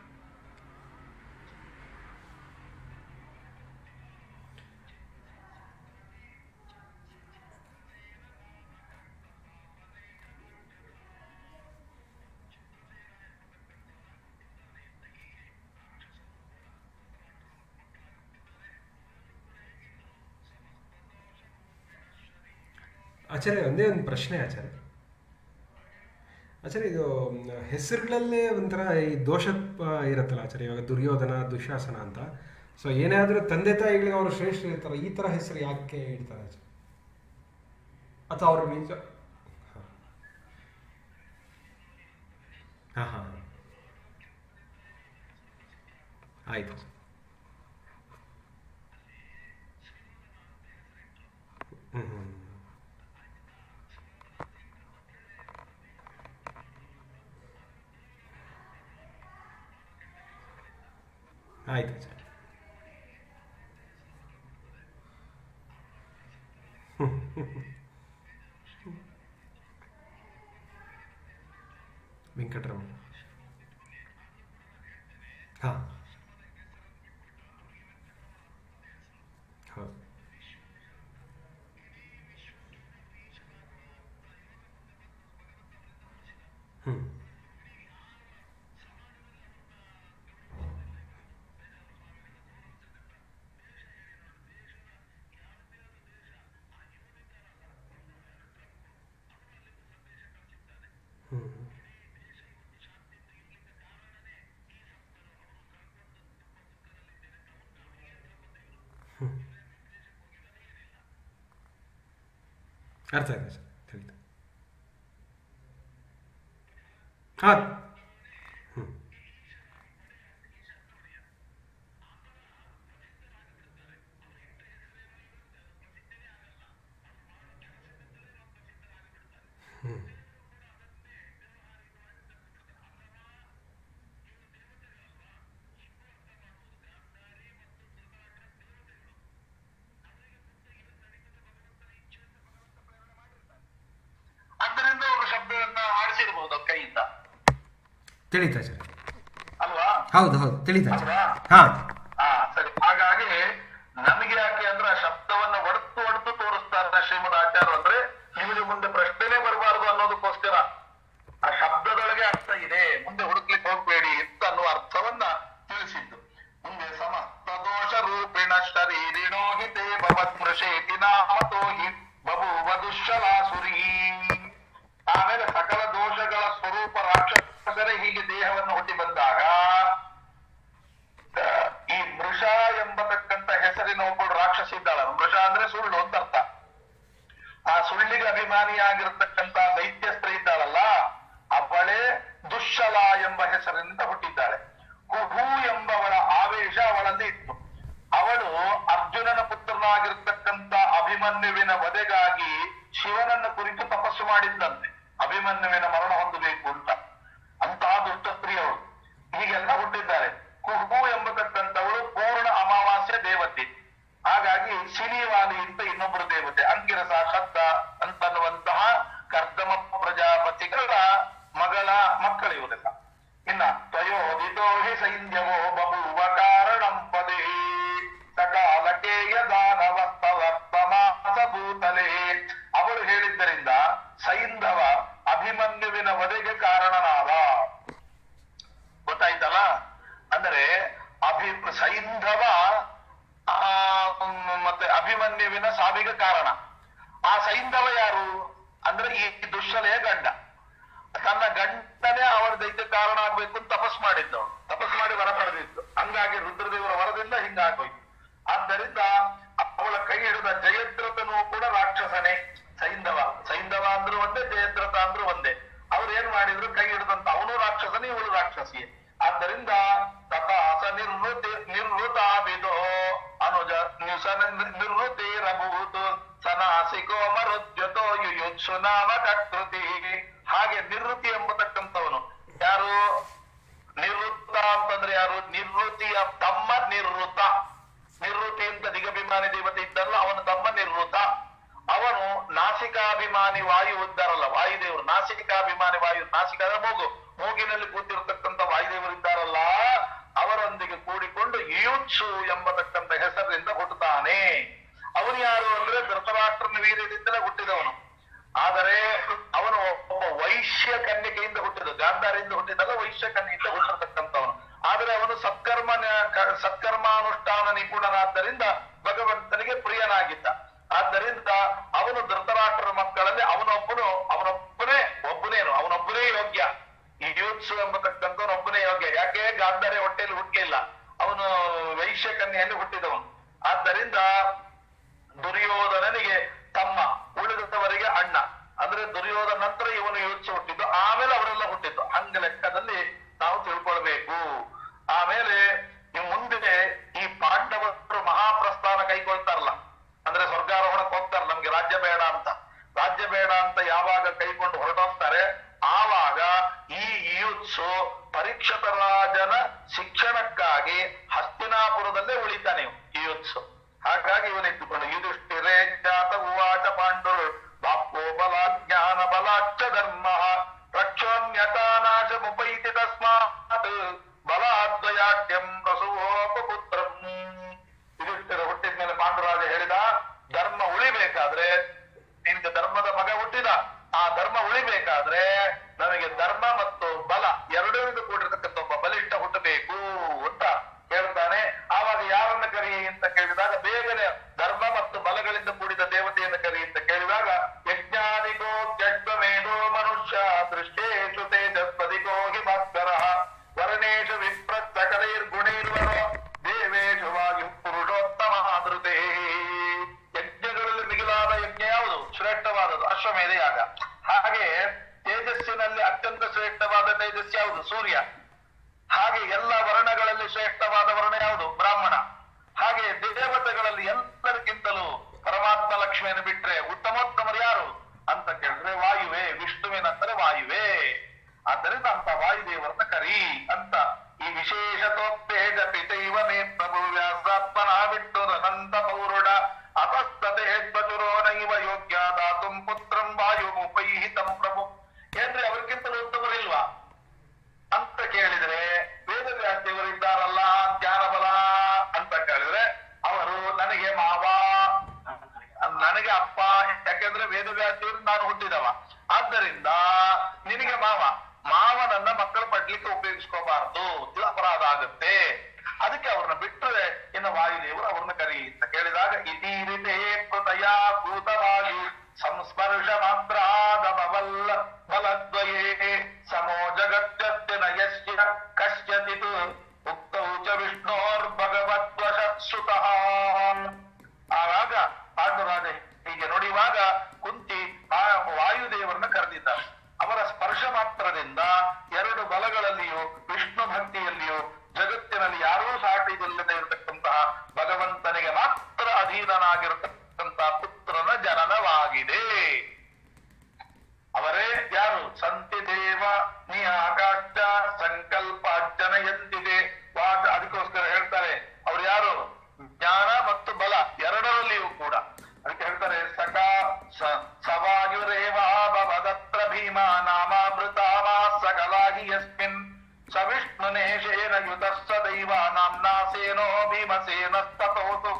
ಆಚಾರ್ಯ ಒಂದೇ ಒಂದು ಪ್ರಶ್ನೆ ಆಚಾರ್ಯ ಆಚಾರ್ಯ ಇದು ಮ್, ಹೆಸರುಗಳಲ್ಲೇ ಒಂಥರ ಈ ದೋಷ ಪ- ಇರುತ್ತಲ್ಲ ಆಚಾರ್ಯ ಇವಾಗ ದುರ್ಯೋಧನ ದುಶಾಸನ ಅಂತ ಸೊ ಏನೇ ಆದರೂ ತಂದೆ ತಾಯಿಗಳಿಗೆ ಅವರು ಶ್ರೇಷ್ಠ ಇರ್ತಾರೆ ಈ ಥರ ಹೆಸರು ಯಾಕೆ ಇಡ್ತಾರೆ ಆಚಾರ್ಯ ಅಥವಾ ಅವ್ರ ನಿಜ ಹಾಂ ಹಾಂ ಆಯಿತು ಹ್ಞೂ ಹ್ಞೂ ಆಯ್ತು ಸರ್ ವೆಂಕಟರಮಣ ಹಾಂ ಹೌದು ಹ್ಞೂ ಹ್ಞೂ ಅರ್ಥ ಆಯ್ತು ಸರ್ ತಿಳಿತು ಹಾಂ ಹ್ಞೂ ಆದ್ದರಿಂದ ಅವರು ಶಬ್ದವನ್ನ ಆಡಿಸಿರ್ಬೋದು ಕೈಯಿಂದ ತಿಳಿತಾ ಸರ್ ಅಲ್ವಾ ಹೌದು ಹೌದು ತಿಳಿತಾ ಸರ್ ಅಲ್ವಾ ಹಾಂ ಹಾ ಸರಿ ಹಾಗಾಗಿ ನಮಗೆ ಯಾಕೆ ಅಂದ್ರೆ ಆ ಶಬ್ದವನ್ನ ಒಡೆದು ಒಡೆದು ತೋರಿಸ್ತಾರೆ ಶ್ರೀಮದ್ ಆಚಾರ್ಯ ಅಂದ್ರೆ ನಿಮಗೆ ಮುಂದೆ ಪ್ರಶ್ನೆನೇ ಬರಬಾರದು ಅನ್ನೋದಕ್ಕೋಸ್ಕರ ಆ ಶಬ್ದದೊಳಗೆ ಅರ್ಥ ಇದೆ ಮುಂದೆ ಹುಡುಕ್ಲಿಕ್ಕೆ ಹೋಗ್ಬೇಡಿ ಅಂತ ಅನ್ನುವ ಅರ್ಥವನ್ನ ತಿಳಿಸಿದ್ದು ಮುಂದೆ ಸಮಸ್ತ ದೋಷ ರೂಪಿಣ ಶರೀರಿಣೋ ಹಿತೆ ಭವತ್ಮೃಷೇತಿ ನಾಮತೋ ಹಿ ಬಭೂವ ದುಶ್ಶಲಾಸುರಿ ಆಮೇಲೆ ಸಕಲ ದೋಷಗಳ ಸ್ವರೂಪ ರಾಕ್ಷಸರೇ ಹೀಗೆ ದೇಹವನ್ನು ಹುಟ್ಟಿ ಬಂದಾಗ ಈ ಮೃಷ ಎಂಬತಕ್ಕಂತ ಹೆಸರಿನ ಒಬ್ಬಳು ರಾಕ್ಷಸಿ ಇದ್ದಾಳ ಮೃಷ ಅಂದ್ರೆ ಸುಳ್ಳು ಅಂತ ಅರ್ಥ ಆ ಸುಳ್ಳಿಗೆ ಅಭಿಮಾನಿಯಾಗಿರ್ತಕ್ಕಂತ ದೈತ್ಯ ಸ್ತ್ರೀ ಇದ್ದಾಳಲ್ಲ ಅವಳೇ ದುಶ್ಶಲ ಎಂಬ ಹೆಸರಿನಿಂದ ಹುಟ್ಟಿದ್ದಾಳೆ ಕುಹು ಎಂಬವಳ ಆವೇಶ ಅವಳಲ್ಲಿ ಇತ್ತು ಅವಳು ಅರ್ಜುನನ ಪುತ್ರನಾಗಿರ್ತಕ್ಕಂತ ಅಭಿಮನ್ಯುವಿನ ವಧೆಗಾಗಿ ಶಿವನನ್ನು ಕುರಿತು ತಪಸ್ಸು ಮಾಡಿದ್ದಂತೆ ಅಭಿಮನ್ಯುವಿನ ಮರಣ ಹೊಂದಬೇಕು ಅಂತ ಅಂತಹ ದುಷ್ಟ ಸ್ತ್ರೀ ಅವಳು ಹೀಗೆಲ್ಲ ಹುಟ್ಟಿದ್ದಾರೆ ಕುಹು ಎಂಬತಕ್ಕಂಥವಳು ಪೂರ್ಣ ಅಮಾವಾಸ್ಯ ದೇವತೆ ಹಾಗಾಗಿ ಸಿನಿವಾಲಿ ಅಂತ ಇನ್ನೊಬ್ಬರು ದೇವತೆ ಅಂಗಿರಸ ಶಬ್ದ ಅಂತನ್ನುವಂತಹ ಕರ್ದಮ ಪ್ರಜಾಪತಿಗಳ ಮಗಳ ಮಕ್ಕಳು ಇವರೆಲ್ಲ ಇನ್ನ ತ್ವಯೋದಿತೋ ಹಿ ಸೈನ್ಯವೋ ಬಭುವ ಕಾರಣಂ ಪದೇ ಸಕಾಲಕೇಯ ದಾನವಸ್ತವರ್ತಮಾಸ ಭೂತಲೇ ಅವಳು ಹೇಳಿದ್ದರಿಂದ ಸೈಂಧವ ಅಭಿಮನ್ಯುವಿನ ವಧೆಗೆ ಕಾರಣನಾದ ಗೊತ್ತಾಯ್ತಲ್ಲ ಅಂದರೆ ಅಭಿ ಸೈಂಧವ ಆ, ಮ್, ಮತ್ತೆ ಅಭಿಮನ್ಯುವಿನ ಸಾವಿಗೆ ಕಾರಣ ಆ ಸೈಂಧವ ಯಾರು ಅಂದ್ರೆ ಈ ದುಶ್ಶಲೆಯ ಗಂಡ ತನ್ನ ಗಂಡನೇ ಅವನ ದೈತ್ಯ ಕಾರಣ ಆಗ್ಬೇಕು ಅಂತ ತಪಸ್ ಮಾಡಿದ್ದು ತಪಸ್ ಮಾಡಿ ವರ ಪಡೆದಿದ್ದು ಹಂಗಾಗಿ ರುದ್ರದೇವರ ವರದಿಂದ ಹಿಂಗಾಗೋಯ್ತು ಆದ್ದರಿಂದ ಅವಳ ಕೈ ಹಿಡಿದ ಜಯದ್ರಥನು ಕೂಡ ರಾಕ್ಷಸನೇ ಸೈಂಧವ ಸೈಂಧವ ಅಂದ್ರೂ ಒಂದೇ ಜಯದ್ರಥ ಅಂದ್ರೂ ಒಂದೇ ಅವ್ರು ಏನ್ ಮಾಡಿದ್ರು ಕೈ ಹಿಡಿದಂತ ಅವನು ರಾಕ್ಷಸನೇ ಇವಳು ರಾಕ್ಷಸಿಯೇ ಆದ್ದರಿಂದ ತಥಾಸ ನಿರ್ವೃತಿ ನಿರ್ವೃತಾಭಿದೋ ಅನುಜ ನಿಸನ ನಿರ್ವೃತಿರಭೂತು ಸನಾಸಿಕೋ ಮರುದ್ಯತೋ ಯುಯುತ್ಸು ನಾಮ ಕೃತಿ ಹಾಗೆ ನಿವೃತ್ತಿ ಎಂಬತಕ್ಕಂಥವನು ಯಾರು ನಿವೃತ್ತ ಅಂತಂದ್ರೆ ಯಾರು ನಿವೃತ್ತಿಯ ತಮ್ಮ ನಿವೃತ್ತ ನಿವೃತ್ತಿ ಅಂತ ದಿಗಭಿಮಾನಿ ದೇವತೆ ಇದ್ದಲ್ಲ ಅವನ ತಮ್ಮ ನಿವೃತ್ತ ಅವನು ನಾಸಿಕಾಭಿಮಾನಿ ವಾಯು ಇದ್ದಾರಲ್ಲ ವಾಯುದೇವರು ನಾಸಿಕಾಭಿಮಾನಿ ವಾಯು ನಾಸಿಕ ಅಂದ್ರೆ ಮೂಗು ಮೂಗಿನಲ್ಲಿ ಕೂತಿರ್ತಕ್ಕಂಥ ವಾಯುದೇವರು ಇದ್ದಾರಲ್ಲ ಅವರೊಂದಿಗೆ ಕೂಡಿಕೊಂಡು ಯೂತ್ಸು ಎಂಬತಕ್ಕಂಥ ಹೆಸರಿನಿಂದ ಹುಟ್ಟುತ್ತಾನೆ ಅವನು ಯಾರು ಅಂದ್ರೆ ಧೃತರಾಷ್ಟ್ರನ ವೀರ್ಯದಿಂದಲೇ ಹುಟ್ಟಿದವನು ಆದರೆ ಅವನು ಒಬ್ಬ ವೈಶ್ಯ ಕನ್ಯಕೆಯಿಂದ ಹುಟ್ಟಿದ ಗಾಂಧಾರಿಯಿಂದ ಹುಟ್ಟಿದಲ್ಲ ವೈಶ್ಯ ಕನ್ಯೆಯಿಂದ ಹುಟ್ಟಿರ್ತಕ್ಕಂಥವನು ಆದರೆ ಅವನು ಸತ್ಕರ್ಮ ಸತ್ಕರ್ಮಾನುಷ್ಠಾನ ನಿಪುಣನಾದ್ದರಿಂದ ಭಗವಂತನಿಗೆ ಪ್ರಿಯನಾಗಿದ್ದ ಆದ್ದರಿಂದ ಅವನು ಧೃತರಾಷ್ಟ್ರರ ಮಕ್ಕಳಲ್ಲಿ ಅವನೊಬ್ಬನು ಅವನೊಬ್ಬನೇ ಒಬ್ಬನೇ ಒಬ್ಬನೇನು ಅವನೊಬ್ಬನೇ ಯೋಗ್ಯ ಈ ಯೂತ್ಸು ಎಂಬತಕ್ಕಂಥವನೊಬ್ಬನೇ ಯೋಗ್ಯ ಯಾಕೆ ಗಾಂಧಾರಿ ಹೊಟ್ಟೆಯಲ್ಲಿ ಹುಟ್ಟಲಿಲ್ಲ ಅವನು ವೈಶ್ಯ ಕನ್ಯೆಯಲ್ಲಿ ಹುಟ್ಟಿದವನು ಆದ್ದರಿಂದ ದುರ್ಯೋಧನನಿಗೆ ತಮ್ಮ ಉಳಿದವರಿಗೆ ಅಣ್ಣ ಅಂದ್ರೆ ದುರ್ಯೋಧನ ನಂತರ ಇವನು ಯೂತ್ಸ ಹುಟ್ಟಿದ್ದು ಆಮೇಲೆ ಅವರೆಲ್ಲ ಹುಟ್ಟಿದ್ದು ಹಂಗ ಲೆಕ್ಕದಲ್ಲಿ ನಾವು ತಿಳ್ಕೊಳ್ಬೇಕು ಆಮೇಲೆ ಈ ಮುಂದೆ ಈ ಪಾಂಡವರು ಮಹಾಪ್ರಸ್ಥಾನ ಕೈಗೊಳ್ತಾರಲ್ಲ ಅಂದ್ರೆ ಸ್ವರ್ಗಾರೋಹಣಕ್ಕೆ ಹೋಗ್ತಾರೆ ನಮ್ಗೆ ರಾಜ್ಯ ಬೇಡ ಅಂತ ರಾಜ್ಯ ಬೇಡ ಅಂತ ಯಾವಾಗ ಕೈಕೊಂಡು ಹೊರಟೋಗ್ತಾರೆ ಆವಾಗ ಈ ಯೂತ್ಸು ಪರೀಕ್ಷಿತ ರಾಜನ ಶಿಕ್ಷಣಕ್ಕಾಗಿ ಹಸ್ತಿನಾಪುರದಲ್ಲೇ ಉಳಿತಾನೆ ಇವ, ಈ ಯೂತ್ಸು ಹಾಗಾಗಿ ಇವನಿದ್ದುಕೊಂಡು ಯುಧಿಷ್ಠಿರೇ ಜಾತ ಉವಾಚ ಪಾಂಡುರು ಬಾಪೋ ಬಲ ಜ್ಞಾನ ಬಲಾಚ್ಚ ಧರ್ಮ ರಕ್ಷೋನ್ಯತಾನಾಶ ಮುಪೈತಿ ತಸ್ಮಾತ್ ಬಲಾದ್ವಯಾಢ್ಯಂ ಪ್ರಸುವೋಪಪುತ್ರಂ ಯುಧಿಷ್ಠಿರ ಹುಟ್ಟಿದ ಮೇಲೆ ಪಾಂಡುರಾಜ ಹೇಳಿದ ಧರ್ಮ ಉಳಿಬೇಕಾದ್ರೆ ನಿನ್ಗೆ ಧರ್ಮದ ಮಗ ಹುಟ್ಟಿದ ಆ ಧರ್ಮ ಉಳಿಬೇಕಾದ್ರೆ ನನಗೆ ಧರ್ಮ ಮತ್ತು ಬಲ ಎರಡರಿಂದ ಕೂಡಿರತಕ್ಕಂಥ ಒಬ್ಬ ಬಲಿಷ್ಠ ಹುಟ್ಟಬೇಕು ಅಂತ ಹೇಳ್ತಾನೆ ಆವಾಗ ಯಾರನ್ನ ಕರಿ ಅಂತ ಕೇಳಿದಾಗ ಬೇಗನೆ ಧರ್ಮ ಮತ್ತು ಬಲಗಳಿಂದ ಕೂಡಿದ ದೇವತೆಯನ್ನು ಕರಿ ಅಂತ ಕೇಳಿದಾಗ ಯಜ್ಞಾನಿಗೋ ತ್ಯಜ್ವಮೇಧೋ ಮನುಷ್ಯ ದೃಷ್ಟೇಶು ತೇಜಸ್ಪದಿಗೋ ಹಿ ಭಾಸ್ಕರ ವರ್ಣೇಶು ವಿಪ್ರ ಸಕಲೈರ್ಗುಣೈರ್ವರೋ ದೇವೇಶು ವಾಯು ಪುರುಷೋತ್ತಮ ಆದೃತೆ ಯಜ್ಞಗಳಲ್ಲಿ ಮಿಗಿಲಾದ ಯಜ್ಞ ಯಾವುದು ಶ್ರೇಷ್ಠವಾದದ್ದು ಅಶ್ವಮೇಧ ಯಾಗ ಹಾಗೆ ತೇಜಸ್ಸಿನಲ್ಲಿ ಅತ್ಯಂತ ಶ್ರೇಷ್ಠವಾದ ತೇಜಸ್ ಯಾವುದು ಸೂರ್ಯ ಹಾಗೆ ಎಲ್ಲ ವರ್ಣಗಳಲ್ಲಿ ಶ್ರೇಷ್ಠವಾದ ವರ್ಣ ಯಾವುದು ಬ್ರಾಹ್ಮಣ ಹಾಗೆ ದೇವತೆಗಳಲ್ಲಿ ಎಲ್ಲರಿಗಿಂತಲೂ ಪರಮಾತ್ಮ ಲಕ್ಷ್ಮಿಯನ್ನು ಬಿಟ್ರೆ ಉತ್ತಮೋತ್ತಮರು ಯಾರು ಅಂತ ಕೇಳಿದ್ರೆ ವಾಯುವೆ ವಿಷ್ಣುವಿನಂತರ ವಾಯುವೆ ಆದ್ದರಿಂದ ಅಂತ ವಾಯುದೇವರನ್ನ ಕರಿ ಅಂತ ಈ ವಿಶೇಷತೋತ್ತೇಜ ಪಿತೈವ ಮೇ ಪ್ರಭು ವ್ಯಾಸಾತ್ಮನ ಬಿಟ್ಟು ಅನಂತ ಪೌರುಡ ಅತಸ್ತತೆ ತ್ವಚುರೋ ನೈವ ಯೋಗ್ಯ ದಾತುಂ ಪುತ್ರಂ ವಾಯು ಉಪೈಹಿತಂ ಪ್ರಭು ಏನ್ರಿ ಅವ್ರಿಗಿಂತಲೂ ಉತ್ತಮರಿಲ್ವಾ ಅಂತ ಕೇಳಿದ್ರೆ ವೇದವ್ಯಾಸದೇವರು ಇದ್ದಾರಲ್ಲ ಜ್ಞಾನ ಬಲ ಅಂತ ಕೇಳಿದ್ರೆ ಅವರು ನನಗೆ ಮಾವ ನನಗೆ ಅಪ್ಪ ಯಾಕೆಂದ್ರೆ ವೇದವ್ಯಾಸದೇವರು ನಾನು ಹುಟ್ಟಿದವ ಆದ್ದರಿಂದ ನಿನಗೆ ಮಾವ ಮಾವನನ್ನ ಮಕ್ಕಳು ಪಡ್ಲಿಕ್ಕೆ ಉಪಯೋಗಿಸ್ಕೋಬಾರದು ಇದು ಅಪರಾಧ ಆಗುತ್ತೆ ಅದಕ್ಕೆ ಅವ್ರನ್ನ ಬಿಟ್ಟರೆ ಇನ್ನು ವಾಯುದೇವರು ಅವ್ರನ್ನ ಕರಿ ಅಂತ ಕೇಳಿದಾಗ ಇದೀರಿತೆ ಕೃತಯ ಭೂತವಾಯು ಸಂಸ್ಪರ್ಶ ಮಾತ್ರಾದಮವಲ್ಲ ಬಲದ್ವಯೇ ಸಮೋ ಜಗತ್ಯಸ್ಯ ನಯಸ್ಯ ಕಶ್ಯಚಿತ್ ಉಕ್ತೌ ಚ ವಿಷ್ಣೋರ್ಭಗವದ್ವಶ ಸುತಃ ಆವಾಗ ಪಾಂಡುರಾಜ ಹೀಗೆ ನೋಡಿವಾಗ ಕುಂತಿ ಆ ವಾಯುದೇವರನ್ನ ಕರೆದಿದ್ದಾರೆ ಅವರ ಸ್ಪರ್ಶ ಮಾತ್ರದಿಂದ ಎರಡು ಬಲಗಳಲ್ಲಿಯೂ ವಿಷ್ಣು ಭಕ್ತಿಯಲ್ಲಿಯೂ ಜಗತ್ತಿನಲ್ಲಿ ಯಾರೂ ಸಾಟಿಯಿಲ್ಲದೆ ಇರತಕ್ಕಂತಹ ಭಗವಂತನಿಗೆ ಮಾತ್ರ ಅಧೀನನಾಗಿರತಕ್ಕಂತಹ ಪುತ್ರನ ಜನನವಾಗಿದೆ ಅವರೇ ಯಾರು ಸಂತಿ ದೇವ ನಿಯಾಕಾಷ್ಟ ಸಂಕಲ್ಪ ಜನಯಂತಿದೆ ವಾಚ ಅದಕ್ಕೋಸ್ಕರ ಹೇಳ್ತಾರೆ ಅವ್ರು ಯಾರು ಜ್ಞಾನ ಮತ್ತು ಬಲ ಎರಡರಲ್ಲಿಯೂ ಕೂಡ ಅದಕ್ಕೆ ಹೇಳ್ತಾರೆ ಸಕ ಸ- ಸವಾಯುರೇವಾಭವದತ್ರ ಭೀಮ ನಾಮಾಮೃತಾಮಾ ಸಕಲಾಹಿ ಯಸ್ಮಿನ್ ಸ ವಿಷ್ಣುನೇಶೇನ ಯುತಃ ಸ ದೈವ ನಾಮ್ನಾ ಸೇನೋ ಭೀಮಸೇನಸ್ತತೋತು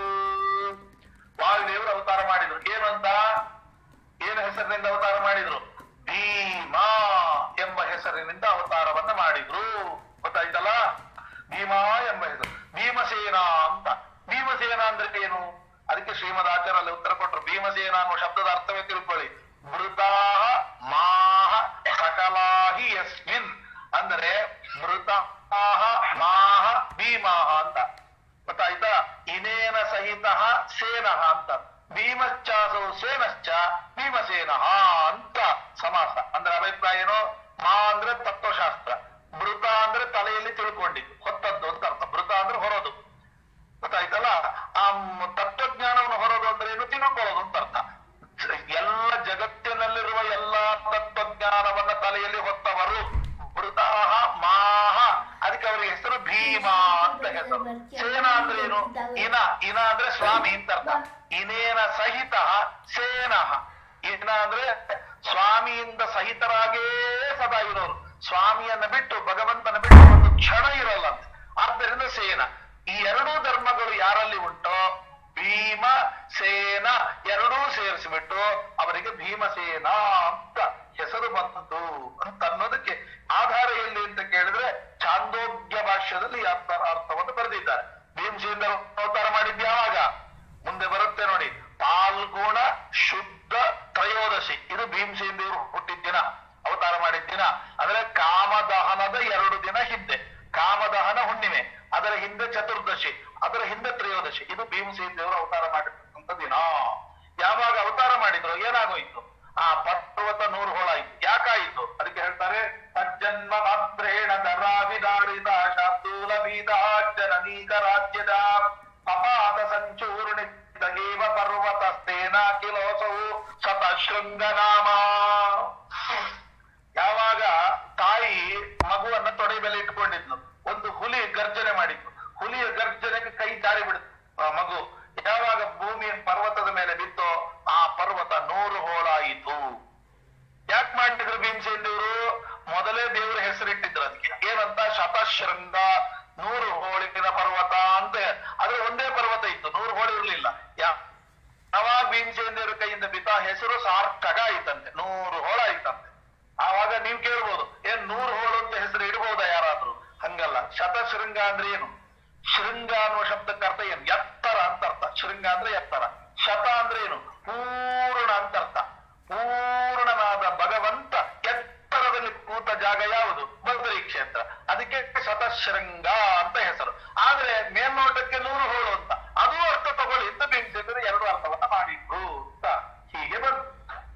ವಾಯುದೇವರು ಅವತಾರ ಮಾಡಿದ್ರು ಏನಂತ ಏನು ಹೆಸರಿನಿಂದ ಅವತಾರ ಮಾಡಿದ್ರು ಭೀಮಾ ಎಂಬ ಹೆಸರಿನಿಂದ ಅವತಾರವನ್ನ ಮಾಡಿದ್ರು ಗೊತ್ತಾಯ್ತಲ್ಲ ಭೀಮಾ ಎಂಬ ಹೆಸರು ಭೀಮಸೇನ ಅಂತ ಭೀಮಸೇನ ಅಂದ್ರೆ ಏನು ಅದಕ್ಕೆ ಶ್ರೀಮದ್ ಆಚಾರ್ಯಲ್ಲಿ ಉತ್ತರ ಕೊಟ್ಟರು ಭೀಮಸೇನ ಅನ್ನೋ ಶಬ್ದದ ಅರ್ಥವೇ ತಿಳ್ಕೊಳ್ಳಿ ಮೃತಾಹ ಮಾಹ ಸಕಲಾಹಿ ಯಸ್ಮಿನ್ ಅಂದರೆ ಮೃತಾಹ ಮಾಹ ಭೀಮಾಹ ಅಂತ ಗೊತ್ತಾಯ್ತಾ ಇನೇನ ಸಹಿತ ಸೇನಃ ಅಂತ ಭೀಮಶ್ಚಾಸೋ ಸೇನಶ್ಚ ಭೀಮಸೇನ ಅಂತ ಸಮಾಸ ಅಂದ್ರೆ ಅಭಿಪ್ರಾಯ ಏನು ಮಾ ಅಂದ್ರೆ ತತ್ವಶಾಸ್ತ್ರ ಮೃತ ಅಂದ್ರೆ ತಲೆಯಲ್ಲಿ ತಿಳ್ಕೊಂಡಿದ್ದು ಹೊತ್ತದ್ದು ಅಂತ ಅರ್ಥ ಮೃತ ಅಂದ್ರೆ ಹೊರೋದು ಗೊತ್ತಾಯ್ತಲ್ಲ ಆ ಮ್- ತತ್ವಜ್ಞಾನವನ್ನು ಹೊರೋದು ಅಂದ್ರೆ ಏನು ತಿಳ್ಕೊಳ್ಳೋದು ಅಂತ ಅರ್ಥ ಎಲ್ಲ ಜಗತ್ತಿನಲ್ಲಿರುವ ಎಲ್ಲಾ ತತ್ವಜ್ಞಾನವನ್ನ ತಲೆಯಲ್ಲಿ ಹೊತ್ತವರು ಮೃತಾಹ ಮಾಹ ಅದಕ್ಕೆ ಅವರಿಗೆ ಹೆಸರು ಭೀಮ ಅಂತ ಹೆಸರು ಸೇನ ಅಂದ್ರೆ ಏನು ಇನ ಇನ ಅಂದ್ರೆ ಸ್ವಾಮಿ ಅಂತ ಅರ್ಥ ಇನೇನ ಸಹಿತ ಸೇನಃ ಇನ ಅಂದ್ರೆ ಸ್ವಾಮಿಯಿಂದ ಸಹಿತರಾಗೇ ಸದಾ ಇರೋರು ಸ್ವಾಮಿಯನ್ನ ಬಿಟ್ಟು ಭಗವಂತನ ಬಿಟ್ಟು ಒಂದು ಕ್ಷಣ ಇರಲ್ಲ ಅಂತ. ಆದ್ದರಿಂದ ಸೇನ ಈ ಎರಡೂ ಧರ್ಮಗಳು ಯಾರಲ್ಲಿ ಉಂಟೋ ಭೀಮ ಸೇನ ಎರಡೂ ಸೇರಿಸಿಬಿಟ್ಟು ಅವರಿಗೆ ಭೀಮಸೇನ ಅಂತ ಹೆಸರು ಬಂತು ಅಂತ ಅನ್ನೋದಕ್ಕೆ ಆಧಾರ ಎಲ್ಲಿ ಅಂತ ಕೇಳಿದ್ರೆ ಚಾಂದೋಗ್ಯ ಭಾಷ್ಯದಲ್ಲಿ ಈ ಅರ್ಥ ಅರ್ಥವನ್ನು ಬರೆದಿದ್ದಾರೆ ಭೀಮಸೇನ ಅವತಾರ ಮಾಡಿದ್ದು ಯಾವಾಗ ಮುಂದೆ ಬರುತ್ತೆ ನೋಡಿ ಪಾಲ್ಗುಣ ಶುದ್ಧ ತ್ರಯೋದಶಿ ಇದು ಭೀಮಸೇನ ದೇವರು ಹುಟ್ಟಿದ ದಿನ ಅವತಾರ ಅವತಾರ ಮಾಡಿದ ದಿನ ಅಂದ್ರೆ ಕಾಮದಹನದ ಎರಡು ದಿನ ಹಿಂದೆ ಕಾಮದಹನ ಹುಣ್ಣಿಮೆ ಅದರ ಹಿಂದೆ ಚತುರ್ದಶಿ ಅದರ ಹಿಂದೆ ತ್ರಯೋದಶಿ ಇದು ಭೀಮಸೇನ ದೇವರು ಅವತಾರ ಮಾಡಿರ್ತಕ್ಕಂಥ ದಿನ ಯಾವಾಗ ಅವತಾರ ಮಾಡಿದ್ರು ಏನಾಗೋಯ್ತು ಆ ಪರ್ವತ ನೂರು ಹೋಳಾಯ್ತು ಯಾಕಾಯಿತು ಅದಕ್ಕೆ ಹೇಳ್ತಾರೆ ತಜ್ಜನ್ಮ ಮಾತ್ರೇಣ ದರಾವಿದಾರಿತ ಶಾರ್ದೂಲ ಜನನೀಕ ರಾಜ್ಯದ ಅಪಾದ ಸಂಚೂರ್ಣಿತಗೇವ ಪರ್ವತ ಸ್ಥೇನ ಕಿಲೋಸವು ಶತಶೃಂಗನಾಮ ಯಾವಾಗ ತಾಯಿ ಮಗುವನ್ನ ತೊಡೆ ಮೇಲೆ ಇಟ್ಕೊಂಡಿದ್ಲು ಒಂದು ಹುಲಿ ಗರ್ಜನೆ ಮಾಡಿದ್ಲು ಹುಲಿಯ ಗರ್ಜನೆಗೆ ಕೈ ಜಾರಿ ಬಿಡ್ತು ಆ ಮಗು ಯಾವಾಗ ಭೂಮಿಯ ಪರ್ವತದ ಮೇಲೆ ಬಿತ್ತೋ ಆ ಪರ್ವತ ನೂರು ಹೋಳಾಯಿತು ಯಾಕೆ ಮಾಡಿದ್ರು ಭೀಮಸೇನ್ ದೇವರು ಮೊದಲೇ ದೇವರ ಹೆಸರಿಟ್ಟಿದ್ರು ಅದಕ್ಕೆ ಏನಂತ ಶತಶೃಂಗ ನೂರು ಹೋಳಿನ ಪರ್ವತ ಅಂತ ಅದ್ರ ಒಂದೇ ಪರ್ವತ ಇತ್ತು ನೂರು ಹೋಳಿ ಇರ್ಲಿಲ್ಲ ಯಾ ಯಾವಾಗ ಭೀಮಸೇನ್ ದೇವರ ಕೈಯಿಂದ ಬಿತ್ತ ಹೆಸರು ಸಾರ್ಥಕ ಆಯ್ತಂತೆ ನೂರು ಹೋಳ ಆಯ್ತಂತೆ ಆವಾಗ ನೀವ್ ಕೇಳ್ಬೋದು ಏನ್ ನೂರು ಹೋಳು ಅಂತ ಹೆಸರು ಇಡ್ಬೋದಾ ಯಾರಾದ್ರೂ ಹಂಗಲ್ಲ ಶತಶೃಂಗ ಅಂದ್ರೆ ಏನು ಶೃಂಗ ಅನ್ನುವ ಶಬ್ದಕ್ಕೆ ಅರ್ಥ ಏನು ಎತ್ತರ ಅಂತ ಅರ್ಥ ಶೃಂಗ ಅಂದ್ರೆ ಎತ್ತರ ಶತ ಅಂದ್ರೆ ಏನು ಪೂರ್ಣ ಅಂತ ಅರ್ಥ ಪೂರ್ಣನಾದ ಭಗವಂತ ಎತ್ತರದಲ್ಲಿ ಕೂತ ಜಾಗ ಯಾವುದು ಬದ್ರಿ ಕ್ಷೇತ್ರ ಅದಕ್ಕೆ ಶತಶೃಂಗ ಅಂತ ಹೆಸರು ಆದ್ರೆ ಮೇಲ್ನೋಟಕ್ಕೆ ನೂರು ಹೋಳು ಅಂತ ಅದು ಅರ್ಥ ತಗೊಳ್ಳಿ ಅಂತ ಬಿಂಬಿಸಿದ್ರೆ ಎರಡು ಅರ್ಥವನ್ನ ಮಾಡಿದ್ರು ಅಂತ ಹೀಗೆ ಬಂತು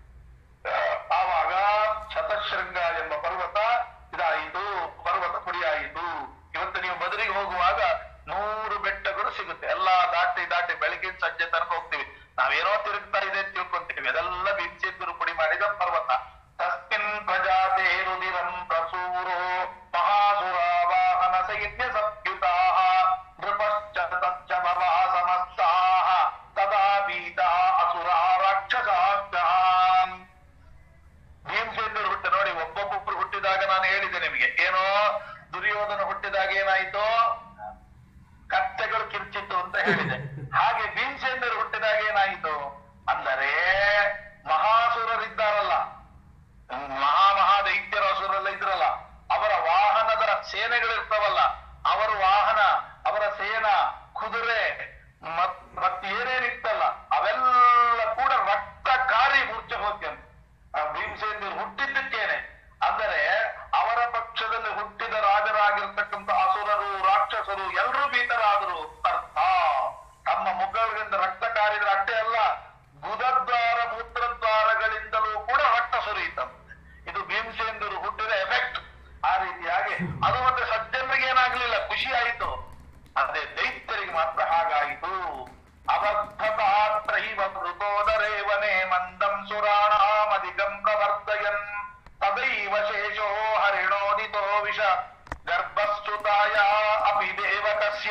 ಆವಾಗ ಶತಶೃಂಗ ಎಂಬ ಪರ್ವತ ಇದಾಯಿತು ಪರ್ವತ ಪುಡಿಯಾಯಿತು ಇವತ್ತು ನೀವು ಬದರಿಗೆ ಹೋಗುವಾಗ ನೂರು ಬೆಟ್ಟಗಳು ಸಿಗುತ್ತೆ ಎಲ್ಲಾ ದಾಟಿ ದಾಟಿ ಬೆಳಗಿನ ಸಂಜೆ ತನಕ ಹೋಗ್ತೀವಿ ನಾವೇನೋ ತಿರುಗ್ತಾ ಇದೆ ಅಂತ ತಿಳ್ಕೊಂತೀವಿ ಅದೆಲ್ಲ ಬಿಂಸಿದ್ರು ಪುಡಿ ಮಾಡಿದ ಪರ್ವತ ತಸ್ಮಿನ್ ಪ್ರಜಾತೆ ರುದಿರಂ ಪ್ರಸೂರೋ ಮಹಾಸುರ ವಾಹನ ಸೈನ್ಯ ಸಂಯುತಾ ನೃಪಶ್ಚ ತಚ್ಚ ಭವಾ ಸಮಸ್ತಾಃ ತದಾ ಬೀತಾ ಅಸುರ ರಾಕ್ಷಸಾಶ್ಚಾನ್ ಭೀಮಸೇನರು ಹುಟ್ಟ ನೋಡಿ ಒಬ್ಬೊಬ್ಬೊಬ್ರು ಹುಟ್ಟಿದಾಗ ನಾನು ಹೇಳಿದೆ ನಿಮಗೆ ಏನೋ ದುರ್ಯೋಧನ ಹುಟ್ಟಿದಾಗ ಏನಾಯ್ತು ಕತ್ತೆಗಳು ಕಿರ್ಚಿತ್ತು ಅಂತ ಹೇಳಿದೆ ಹಾಗೆ ಭೀಮಸೇನರು ಹುಟ್ಟಿದಾಗ ಏನಾಯಿತು ಅಂದರೆ ಮಹಾಸುರರಿದ್ದಾರಲ್ಲ ಮಹಾ ಮಹಾ ದೈತ್ಯರ ಅಸುರೆಲ್ಲ ಇದ್ರಲ್ಲ ಅವರ ವಾಹನದ ಸೇನೆಗಳಿರ್ತಾವಲ್ಲ ಅವರ ವಾಹನ ಅವರ ಸೇನಾ ಕುದುರೆ ಮತ್ ಮತ್ತೇನೇನಿತ್ತಲ್ಲ ಅವೆಲ್ಲ ಕೂಡ ರಕ್ತಕಾರಿ ಮೂರ್ಛೆ ಹೋಗ್ಯಂತೆ ಆ ಭೀಮಸೇನ ಹುಟ್ಟಿದ್ದಕ್ಕೇನೆ ಅಂದರೆ ಅವರ ಪಕ್ಷದಲ್ಲಿ ಹುಟ್ಟಿದ ರಾಜರಾಗಿರ್ತಕ್ಕಂಥ ಅಸುರರು ರಾಕ್ಷಸರು ಎಲ್ಲರೂ ಭೀತರಾದರು ಅರ್ಥ ತಮ್ಮ ಮುಖಗಳಿಂದ ರಕ್ತ ಕಾರಿದ್ರೆ ಅಷ್ಟೇ ಅಲ್ಲ ಗುದದ್ವಾರ ಮೂತ್ರದ್ವಾರಗಳಿಂದಲೂ ಕೂಡ ರಕ್ತ ಸುರಿಯಿತಂತೆ ಇದು ಭೀಮಸೇಂದರು ಹುಟ್ಟಿದ ಎಫೆಕ್ಟ್ ಆ ರೀತಿಯಾಗಿ ಅದು ಮತ್ತೆ ಸಜ್ಜನರಿಗೆ ಏನಾಗ್ಲಿಲ್ಲ ಖುಷಿ ಆಯಿತು ಅದೇ ದೈತ್ಯರಿಗೆ ಮಾತ್ರ ಹಾಗಾಯಿತು ಅವರ್ಥತಾತ್ರೈವ ಮೃತೋದರೇವನೇ ಮಂದಂ ಸುರಾಣಾಮಧಿಕಂ ಪ್ರವರ್ತಯನ್ ತದೈವ ಶೇಷೋ ಹರಿಣೋದಿತೋ ವಿಷ ಗರ್ಭಶ್ಚುತಾಯ ಅಪಿ ದೇವಕಸ್ಯ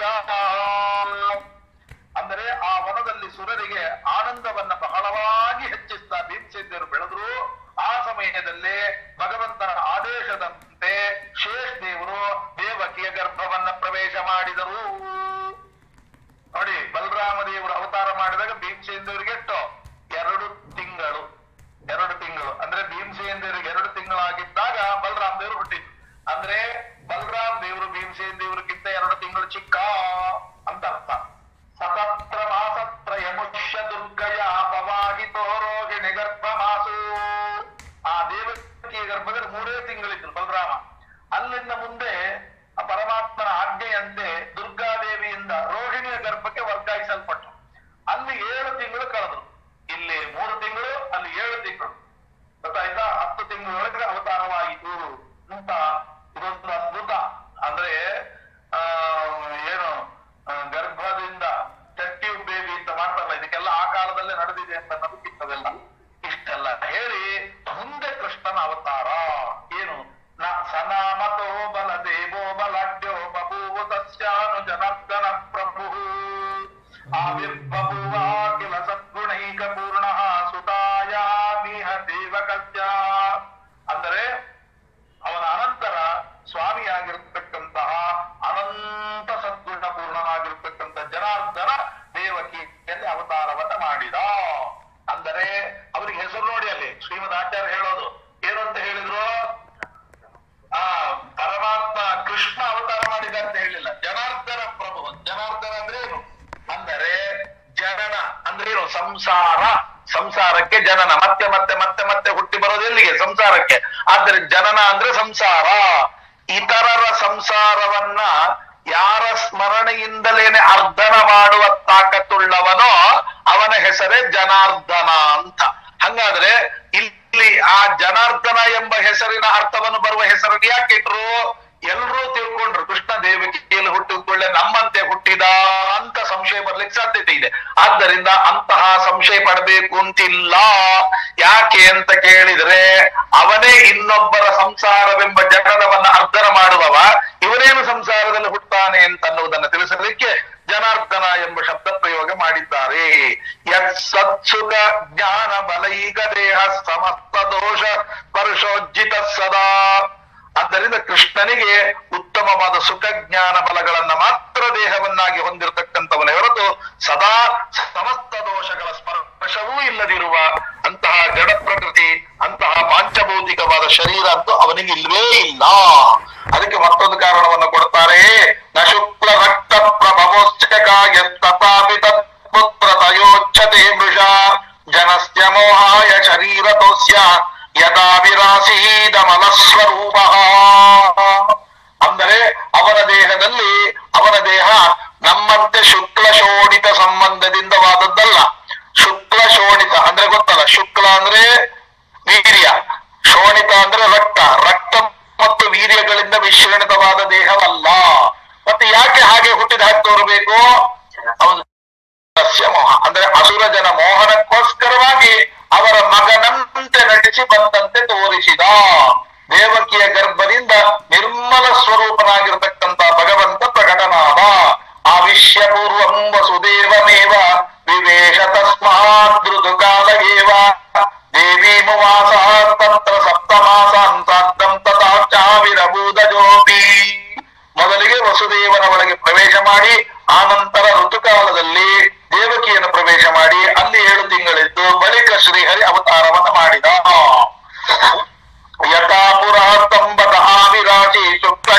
ಅಂದರೆ ಆ ವನದಲ್ಲಿ ಸುರರಿಗೆ ಆನಂದವನ್ನ ಬಹಳವಾಗಿ ಹೆಚ್ಚಿಸ್ತಾ ಭೀಮಸೇನರು ಬೆಳೆದ್ರು ಆ ಸಮಯದಲ್ಲಿ ಭಗವಂತನ ಆದೇಶದಂತೆ ಶೇಷ ದೇವರು ದೇವಕಿಯ ಗರ್ಭವನ್ನ ಪ್ರವೇಶ ಮಾಡಿದರು ನೋಡಿ ಬಲರಾಮ ದೇವರು ಅವತಾರ ಮಾಡಿದಾಗ ಭೀಮಸೇನ ದೇವರಿಗೆ ಎಷ್ಟು ಎರಡು ತಿಂಗಳು ಎರಡು ತಿಂಗಳು ಅಂದ್ರೆ ಭೀಮಸೇನ ದೇವರಿಗೆ ಎರಡು ತಿಂಗಳಾಗಿದ್ದಾಗ ಬಲರಾಮ ದೇವರು ಹುಟ್ಟಿದ್ರು ಅಂದ್ರೆ ಬಲರಾಮ ದೇವರು ಭೀಮಸೇನ ದೇವರಿಗಿಂತ ಎರಡು ತಿಂಗಳು ಚಿಕ್ಕ ಅಂತ ಅರ್ಥ ಸತತ್ರ ಮಾಸತ್ರಯ ಮುಷ್ಯ ದುರ್ಗಯ ಅಪವಾಹಿತೋ ರೋಹಿಣಿ ಗರ್ಭ ಮಾಸು ಆ ದೇವಕಿಯ ಗರ್ಭದಲ್ಲಿ ಮೂರೇ ತಿಂಗಳಿದ್ರು ಬಲರಾಮ ಅಲ್ಲಿಂದ ಮುಂದೆ ಆ ಪರಮಾತ್ಮನ ಆಜ್ಞೆಯಂತೆ ದುರ್ಗಾದೇವಿಯಿಂದ ರೋಹಿಣಿಯ ಗರ್ಭಕ್ಕೆ ವರ್ಗಾಯಿಸಲ್ಪಟ್ಟರು ಅಲ್ಲಿ ಏಳು ತಿಂಗಳು ಕಳೆದ್ರು ಇಲ್ಲಿ ಮೂರು ತಿಂಗಳು ಅಲ್ಲಿ ಏಳು ತಿಂಗಳು ಗೊತ್ತಾಯ್ತಾ ಹತ್ತು ತಿಂಗಳೊಳಗೆ ಅವತಾರವಾಯಿತು ಅಂತ ಇದೊಂದು ಅದ್ಭುತ ಅಂದ್ರೆ ಆ ಏನು ಆ, ಗರ್ಭದಿಂದ ಚಟ್ಟಿ ಬೇಬಿ ಅಂತ ಮಾಡ್ತಾರಲ್ಲ ಇದಕ್ಕೆಲ್ಲ ಆ ಕಾಲದಲ್ಲೇ ನಡೆದಿದೆ ಅಂತ ನಂಬಿಕಿತ್ತದೆಲ್ಲ ಇಷ್ಟೆಲ್ಲ ಹೇಳಿ ಮುಂದೆ ಕೃಷ್ಣನ ಅವತಾರ ಏನು ನ ಸನಾಮತೋ ಬಲ ದೇವೋ ಬಲಾಢ್ಯೋ ಬಭೂವ ತಸ್ಯಾನು ಜನಾರ್ದನ ಪ್ರಭು ಆವಿರ್ಬಭುವ ಕಿಲ ಸದ್ಗುಣೈಕ ಪೂರ್ಣ ಸುತಾಯಾಮಿಹ ದೇವಕಸ್ಯ ಅಂದರೆ ಅವನ ಅನಂತರ ಸ್ವಾಮಿಯಾಗಿರ್ತಕ್ಕಂತಹ ಅನಂತ ಸದ್ಗುಣ ಪೂರ್ಣನಾಗಿರ್ತಕ್ಕಂಥ ಜನಾರ್ದನ ದೇವಕಿಯಲ್ಲಿ ಅವತಾರವನ್ನ ಮಾಡಿದ ಅಂದರೆ ಅವರಿಗೆ ಹೆಸರು ನೋಡಿ ಅಲ್ಲಿ ಶ್ರೀಮದ್ ಆಚಾರ್ಯ ಹೇಳೋದು ಏನು ಅಂತ ಹೇಳಿದ್ರು ಆ ಪರಮಾತ್ಮ ಕೃಷ್ಣ ಅವತಾರ ಮಾಡಿದ ಅಂತ ಹೇಳಿಲ್ಲ ಜನಾರ್ದನ ಪ್ರಭು ಜನಾರ್ದನ ಅಂದ್ರೆ ಏನು ಅಂದರೆ ಜನನ ಅಂದ್ರೆ ಏನು ಸಂಸಾರ ಸಂಸಾರಕ್ಕೆ ಜನನ ಮತ್ತೆ ಮತ್ತೆ ಮತ್ತೆ ಮತ್ತೆ ಹುಟ್ಟಿ ಹುಟ್ಟಿ ಬರೋದು ಎಲ್ಲಿಗೆ ಸಂಸಾರಕ್ಕೆ ಆದ್ದರಿಂದ ಜನನ ಅಂದ್ರೆ ಸಂಸಾರ ಇತರರ ಸಂಸಾರವನ್ನ ಯಾರ ಸ್ಮರಣೆಯಿಂದಲೇನೆ ಅರ್ಧನ ಮಾಡುವ ತಾಕತ್ತುಳ್ಳವನೋ ಅವನ ಹೆಸರೇ ಜನಾರ್ದನ ಅಂತ ಹಂಗಾದ್ರೆ ಇಲ್ಲಿ ಆ ಜನಾರ್ದನ ಎಂಬ ಹೆಸರಿನ ಅರ್ಥವನ್ನು ಬರುವ ಹೆಸರನ್ನು ಯಾಕೆ ಇಟ್ರು ಎಲ್ಲರೂ ತಿಳ್ಕೊಂಡ್ರು ಕೃಷ್ಣ ದೇವಕಿಯಲ್ಲಿ ಹುಟ್ಟಿದ ಕೂಡಲೇ ನಮ್ಮಂತೆ ಹುಟ್ಟಿದ ಅಂತ ಸಂಶಯ ಬರ್ಲಿಕ್ಕೆ ಸಾಧ್ಯತೆ ಇದೆ ಆದ್ದರಿಂದ ಅಂತಹ ಸಂಶಯ ಪಡಬೇಕು ಅಂತಿಲ್ಲ ಯಾಕೆ ಅಂತ ಕೇಳಿದ್ರೆ ಅವನೇ ಇನ್ನೊಬ್ಬರ ಸಂಸಾರವೆಂಬ ಜನನವನ್ನ ಅರ್ಧನ ಮಾಡುವವ ಇವನೇನು ಸಂಸಾರದಲ್ಲಿ ಹುಟ್ಟಾನೆ ಅಂತ ಅನ್ನುವುದನ್ನು ತಿಳಿಸಲಿಕ್ಕೆ ಜನಾರ್ದನ ಎಂಬ ಶಬ್ದ ಪ್ರಯೋಗ ಮಾಡಿದ್ದಾರೆ ಯತ್ ಸತ್ಸುಖ ಜ್ಞಾನ ಬಲೈಕ ದೇಹ ಸಮಸ್ತ ದೋಷ ಪರುಷೋಜ್ಜಿತ ಸದಾ ಆದ್ದರಿಂದ ಕೃಷ್ಣನಿಗೆ ಉತ್ತಮವಾದ ಸುಖ ಜ್ಞಾನ ಬಲಗಳನ್ನ ಮಾತ್ರ ದೇಹವನ್ನಾಗಿ ಹೊಂದಿರತಕ್ಕಂಥವನೇ ಹೊರತು ಸದಾ ಸಮಸ್ತ ದೋಷಗಳ ಸ್ಪರ್ಶವೂ ಇಲ್ಲದಿರುವ ಅಂತಹ ಜಡ ಪ್ರಕೃತಿ ಅಂತಹ ಪಾಂಚಭೌತಿಕವಾದ ಶರೀರ ಅಂತೂ ಅವನಿಗೆ ಇಲ್ವೇ ಇಲ್ಲ ಅದಕ್ಕೆ ಮತ್ತೊಂದು ಕಾರಣವನ್ನು ಕೊಡ್ತಾರೆ ನ ಶುಕ್ಲ ರಕ್ತ ಪ್ರಭವೋಚ್ಚಕಾಯ ತಥಾಪಿ ತತ್ಪುತ್ರ ತಯೋಚ್ಯತೆ ಮೃಷ ಜನಸ್ಯ ಮೋಹಾಯ ಶರೀರತೋಸ್ಯ ಯದಾ ವಿರಾಸೀದಮಲ ಸ್ವರೂಪ ಅಂದರೆ ಅವನ ದೇಹದಲ್ಲಿ ಅವನ ದೇಹ ನಮ್ಮಂತೆ ಶುಕ್ಲ ಶೋಣಿತ ಸಂಬಂಧದಿಂದವಾದದ್ದಲ್ಲ ಶುಕ್ಲ ಶೋಣಿತ ಅಂದ್ರೆ ಗೊತ್ತಲ್ಲ ಶುಕ್ಲ ಅಂದ್ರೆ ವೀರ್ಯ ಶೋಣಿತ ಅಂದ್ರೆ ರಕ್ತ ರಕ್ತ ಮತ್ತು ವೀರ್ಯಗಳಿಂದ ಮಿಶ್ರಣಿತವಾದ ದೇಹವಲ್ಲ ಮತ್ತೆ ಯಾಕೆ ಹಾಗೆ ಹುಟ್ಟಿದ ಹಾಕಿ ತೋರಬೇಕು ಅವನು ಸಸ್ಯ ಮೋಹ ಅಂದ್ರೆ ಅಸುರ ಜನ ಮೋಹನಕ್ಕೋಸ್ಕರವಾಗಿ ಅವರ ಮಗನಂತೆ ನಟಿಸಿ ಬಂದಂತೆ ತೋರಿಸಿದ ದೇವಕಿಯ ಗರ್ಭದಿಂದ ನಿರ್ಮಲ ಸ್ವರೂಪನಾಗಿರತಕ್ಕಂತ ಭಗವಂತ ಪ್ರಕಟನಾದ ಆವಿಶ್ಯ ಪೂರ್ವಂ ವಸುದೇವಮೇವ ವಿವೇಶ ತಸ್ಮಾತ್ ಋತುಕಾಲ ಏವ ದೇವಿ ಮುವಾಸ ತತ್ರ ಸಪ್ತಮಾಸಾಂತಾದ್ದಂ ತಥಾ ಚಾವಿರಭೂದಜೋಪಿ ಮೊದಲಿಗೆ ವಸುದೇವನ ಒಳಗೆ ಪ್ರವೇಶ ಮಾಡಿ ಆ ನಂತರ ಋತುಕಾಲದಲ್ಲಿ ದೇವಕಿಯನ್ನು ಪ್ರವೇಶ ಮಾಡಿ ಅಲ್ಲಿ ಏಳು ತಿಂಗಳಿದ್ದು ಬಳಿಕ ಶ್ರೀಹರಿ ಅವತಾರವನ್ನು ಮಾಡಿದ ಯಥಾ ಪುರಾ ತಂಬದ ಆವಿರಾಜಿ ಶುಕ್ಲ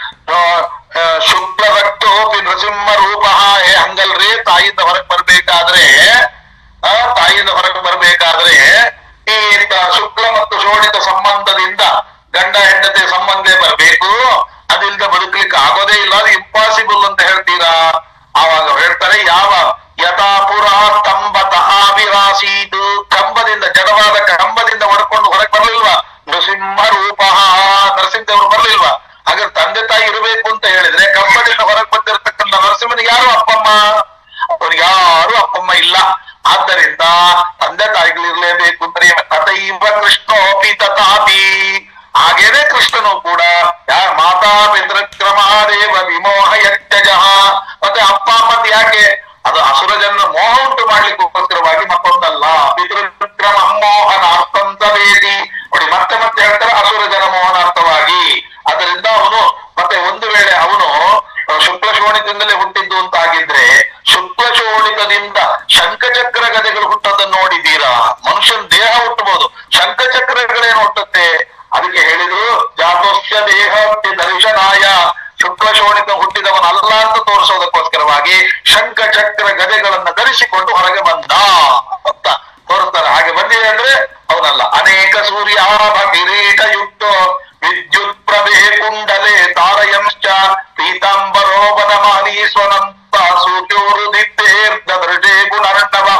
ಶುಕ್ಲ ರಕ್ತೋಪಿ ನೃಸಿಂಹ ರೂಪ ಏ ಹಂಗಲ್ರಿ ತಾಯಿಯಿಂದ ಹೊರಗೆ ಬರ್ಬೇಕಾದ್ರೆ ಆ ತಾಯಿಯಿಂದ ಹೊರಗೆ ಬರ್ಬೇಕಾದ್ರೆ ಈ ತ- ಶುಕ್ಲ ಮತ್ತು ಶೋಣಿತ ಸಂಬಂಧದಿಂದ ಗಂಡ ಹೆಂಡತಿ ಸಂಬಂಧ ಬರಬೇಕು ಅದಿಲ್ದ ಬದುಕಲಿಕ್ಕೆ ಆಗೋದೇ ಇಲ್ಲ ಅದು ಇಂಪಾಸಿಬಲ್ ಅಂತ ಹೇಳ್ತೀರಾ ಆವಾಗ ಹೇಳ್ತಾರೆ ಯಾವ ಯಥಾಪುರ ಸ್ತಂಭತ ಆವಿರಾಸೀದು ಕಂಬದಿಂದ ಜಡವಾದ ಕಂಬದಿಂದ ಹೊಡ್ಕೊಂಡು ಹೊರಗೆ ಬರ್ಲಿಲ್ವಾ ನೃಸಿಂಹ ರೂಪ ನರಸಿಂಹದೇವರು ಬರ್ಲಿಲ್ವಾ ಹಾಗಾದ್ರೆ ತಂದೆ ತಾಯಿ ಇರಬೇಕು ಅಂತ ಹೇಳಿದ್ರೆ ಕಂಬದಿಂದ ಹೊರಗೆ ಬಂದಿರತಕ್ಕಂಥ ನರಸಿಂಹನಿಗೆ ಯಾರು ಅಪ್ಪಮ್ಮ ಅವ್ರಿಗೆ ಯಾರು ಅಪ್ಪಮ್ಮ ಇಲ್ಲ ಆದ್ದರಿಂದ ತಂದೆ ತಾಯಿಗಳಿರ್ಲೇಬೇಕು ಅಂದ್ರೆ ತಥೈವ ಕೃಷ್ಣೋಪಿ ತಥಾಪಿ ಹಾಗೇನೆ ಕೃಷ್ಣನು ಕೂಡ ಯಾ- ಮಾತಾ ಪಿತೃಕ್ರಮಾದೇವ ವಿಮೋಹ ಯತ್ಯಜ ಮತ್ತೆ ಅಪ್ಪ ಅಮ್ಮಂದು ಯಾಕೆ ಅದು ಅಸುರ ಜನರ ಮೋಹ ಉಂಟು ಮಾಡ್ಲಿಕ್ಕೋಸ್ಕರವಾಗಿ ಮತ್ತೊಂದಲ್ಲ ಪಿತೃಕ್ರಮ ಮೋಹನಾರ್ಥಂತ ವೇದಿ ನೋಡಿ ಮತ್ತೆ ಮತ್ತೆ ಹೇಳ್ತಾರೆ ಅಸುರ ಜನ ಮೋಹನಾರ್ಥವಾಗಿ ಅದರಿಂದ ಅವನು ಮತ್ತೆ ಒಂದು ವೇಳೆ ಅವನು ಅಹ್, ಶುಕ್ಲ ಶೋಣಿತದಿಂದಲೇ ಹುಟ್ಟಿದ್ದು ಅಂತ ಆಗಿದ್ರೆ ಶುಕ್ಲ ಶೋಣಿತದಿಂದ ಶಂಖಚಕ್ರ ಗದೆಗಳು ಹುಟ್ಟೋದನ್ನು ನೋಡಿದ್ದೀರಾ ಮನುಷ್ಯನ ದೇಹ ಹುಟ್ಟಬಹುದು ಶಂಖಚಕ್ರಗಳೇನು ಹುಟ್ಟುತ್ತೆ ಅದಕ್ಕೆ ಹೇಳಿದ್ರು ಜಾತೋಸ್ಯ ದೇಹ ದರ್ಶನಾಯ ಶುಕ್ಲ ಶೋಣಿತ ಹುಟ್ಟಿದವನಲ್ಲ ಅಂತ ತೋರಿಸೋದಕ್ಕೋಸ್ಕರವಾಗಿ ಶಂಖ ಚಕ್ರ ಗದೆಗಳನ್ನ ಧರಿಸಿಕೊಂಡು ಹೊರಗೆ ಬಂದ ಅಂತ ತೋರಿಸ್ತಾರೆ ಹಾಗೆ ಬಂದಿದೆ ಅಂದ್ರೆ ಅವನಲ್ಲ ಅನೇಕ ಸೂರ್ಯಾಭ ಕಿರೀಟ ಯುಕ್ತ ವಿದ್ಯುತ್ ಪ್ರಭೆ ಕುಂಡಲೆ ತಾರಯಂಶ್ಚ ಪೀತಾಂಬರೋವನ ಮಾಲಿ ಸ್ವನಂತ ಸೂರ್ಯೋರು ದಿತ್ತೇರ್ಧ ದೃಢೇ ಗುಣರ್ಣವಃ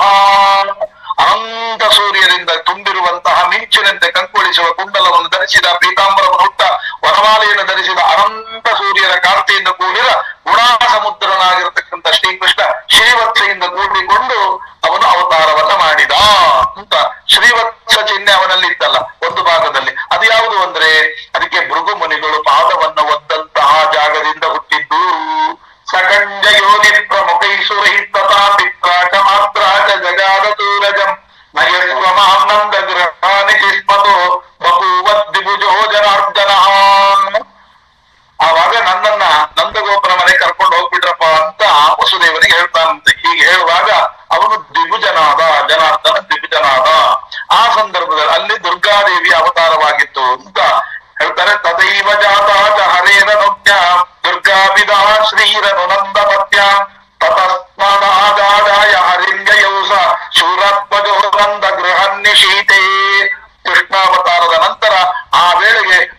ಅನಂತ ಸೂರ್ಯರಿಂದ ತುಂಬಿರುವಂತಹ ಮಿಂಚಿನಂತೆ ಕಂಗೊಳಿಸುವ ಕುಂಡಲವನ್ನು ಧರಿಸಿದ ಪೀತಾಂಬರವನ್ನು ಹುಟ್ಟ ವನಮಾಲೆಯನ್ನು ಧರಿಸಿದ ಅನಂತ ಸೂರ್ಯನ ಕಾಂತಿಯಿಂದ ಕೂಡಿದ ಗುಣಾ ಸಮುದ್ರನಾಗಿರತಕ್ಕಂಥ ಶ್ರೀಕೃಷ್ಣ ಶ್ರೀವತ್ಸೆಯಿಂದ ಕೂಡಿಕೊಂಡು ಅವನು ಅವತಾರವನ್ನ ಮಾಡಿದ ಅಂತ ಶ್ರೀವತ್ಸ ಚಿಹ್ನೆ ಅವನಲ್ಲಿ ಇತ್ತಲ್ಲ ಒಂದು ಭಾಗದಲ್ಲಿ ಅದು ಯಾವುದು ಅಂದ್ರೆ ಅದಕ್ಕೆ ಭೃಗು ಮುನಿಗಳು ಪಾದವನ್ನು ಒದ್ದಂತಹ ಜಾಗದಿಂದ ಹುಟ್ಟಿದ್ದು ಸಕಂಜ ಯೋನಿ ಪ್ರಮುಖೈಸುರಹಿತತಾ ಪಿತ್ರಾಚ ಮಾತ್ರಾಚ ಜಗಾದ ಸೂರಜಂ ನಯಸ್ವಮಾನಂದ ಗೃಹಾನಿ ಚಿಸ್ಮತೋ ಬಭೂವತ್ ದಿಭುಜೋ ಜನಾರ್ದನ ಆವಾಗ ನನ್ನನ್ನ ನಂದಗೋಪುರ ಮನೆ ಕರ್ಕೊಂಡು ಹೋಗ್ಬಿಟ್ರಪ್ಪ ಅಂತ ವಸುದೇವನಿಗೆ ಹೇಳ್ತಾನಂತೆ ಹೀಗೆ ಹೇಳುವಾಗ ಅವನು ದ್ವಿಭುಜನಾದ ಜನಾರ್ದನ ದ್ವಿಭುಜನಾದ ಆ ಸಂದರ್ಭದಲ್ಲಿ ಅಲ್ಲಿ ದುರ್ಗಾದೇವಿ ಅವತಾರವಾಗಿತ್ತು ಅಂತ ಹೇಳ್ತಾರೆ ತದೈವ ಜಾತ ಹರೇನ ನೃತ್ಯ ದುರ್ಗಾಪಿದ ಶ್ರೀರನು ನಂದ ಪತ್ಯ ತತಸ್ಮನಾದಾಯ ಹರಿಂಗಯೌಸ ಶೂರತ್ವಜೋ ನಂದ ಗೃಹನ್ನಿಶೀತೆ ಕೃಷ್ಣ ಮತ್ತು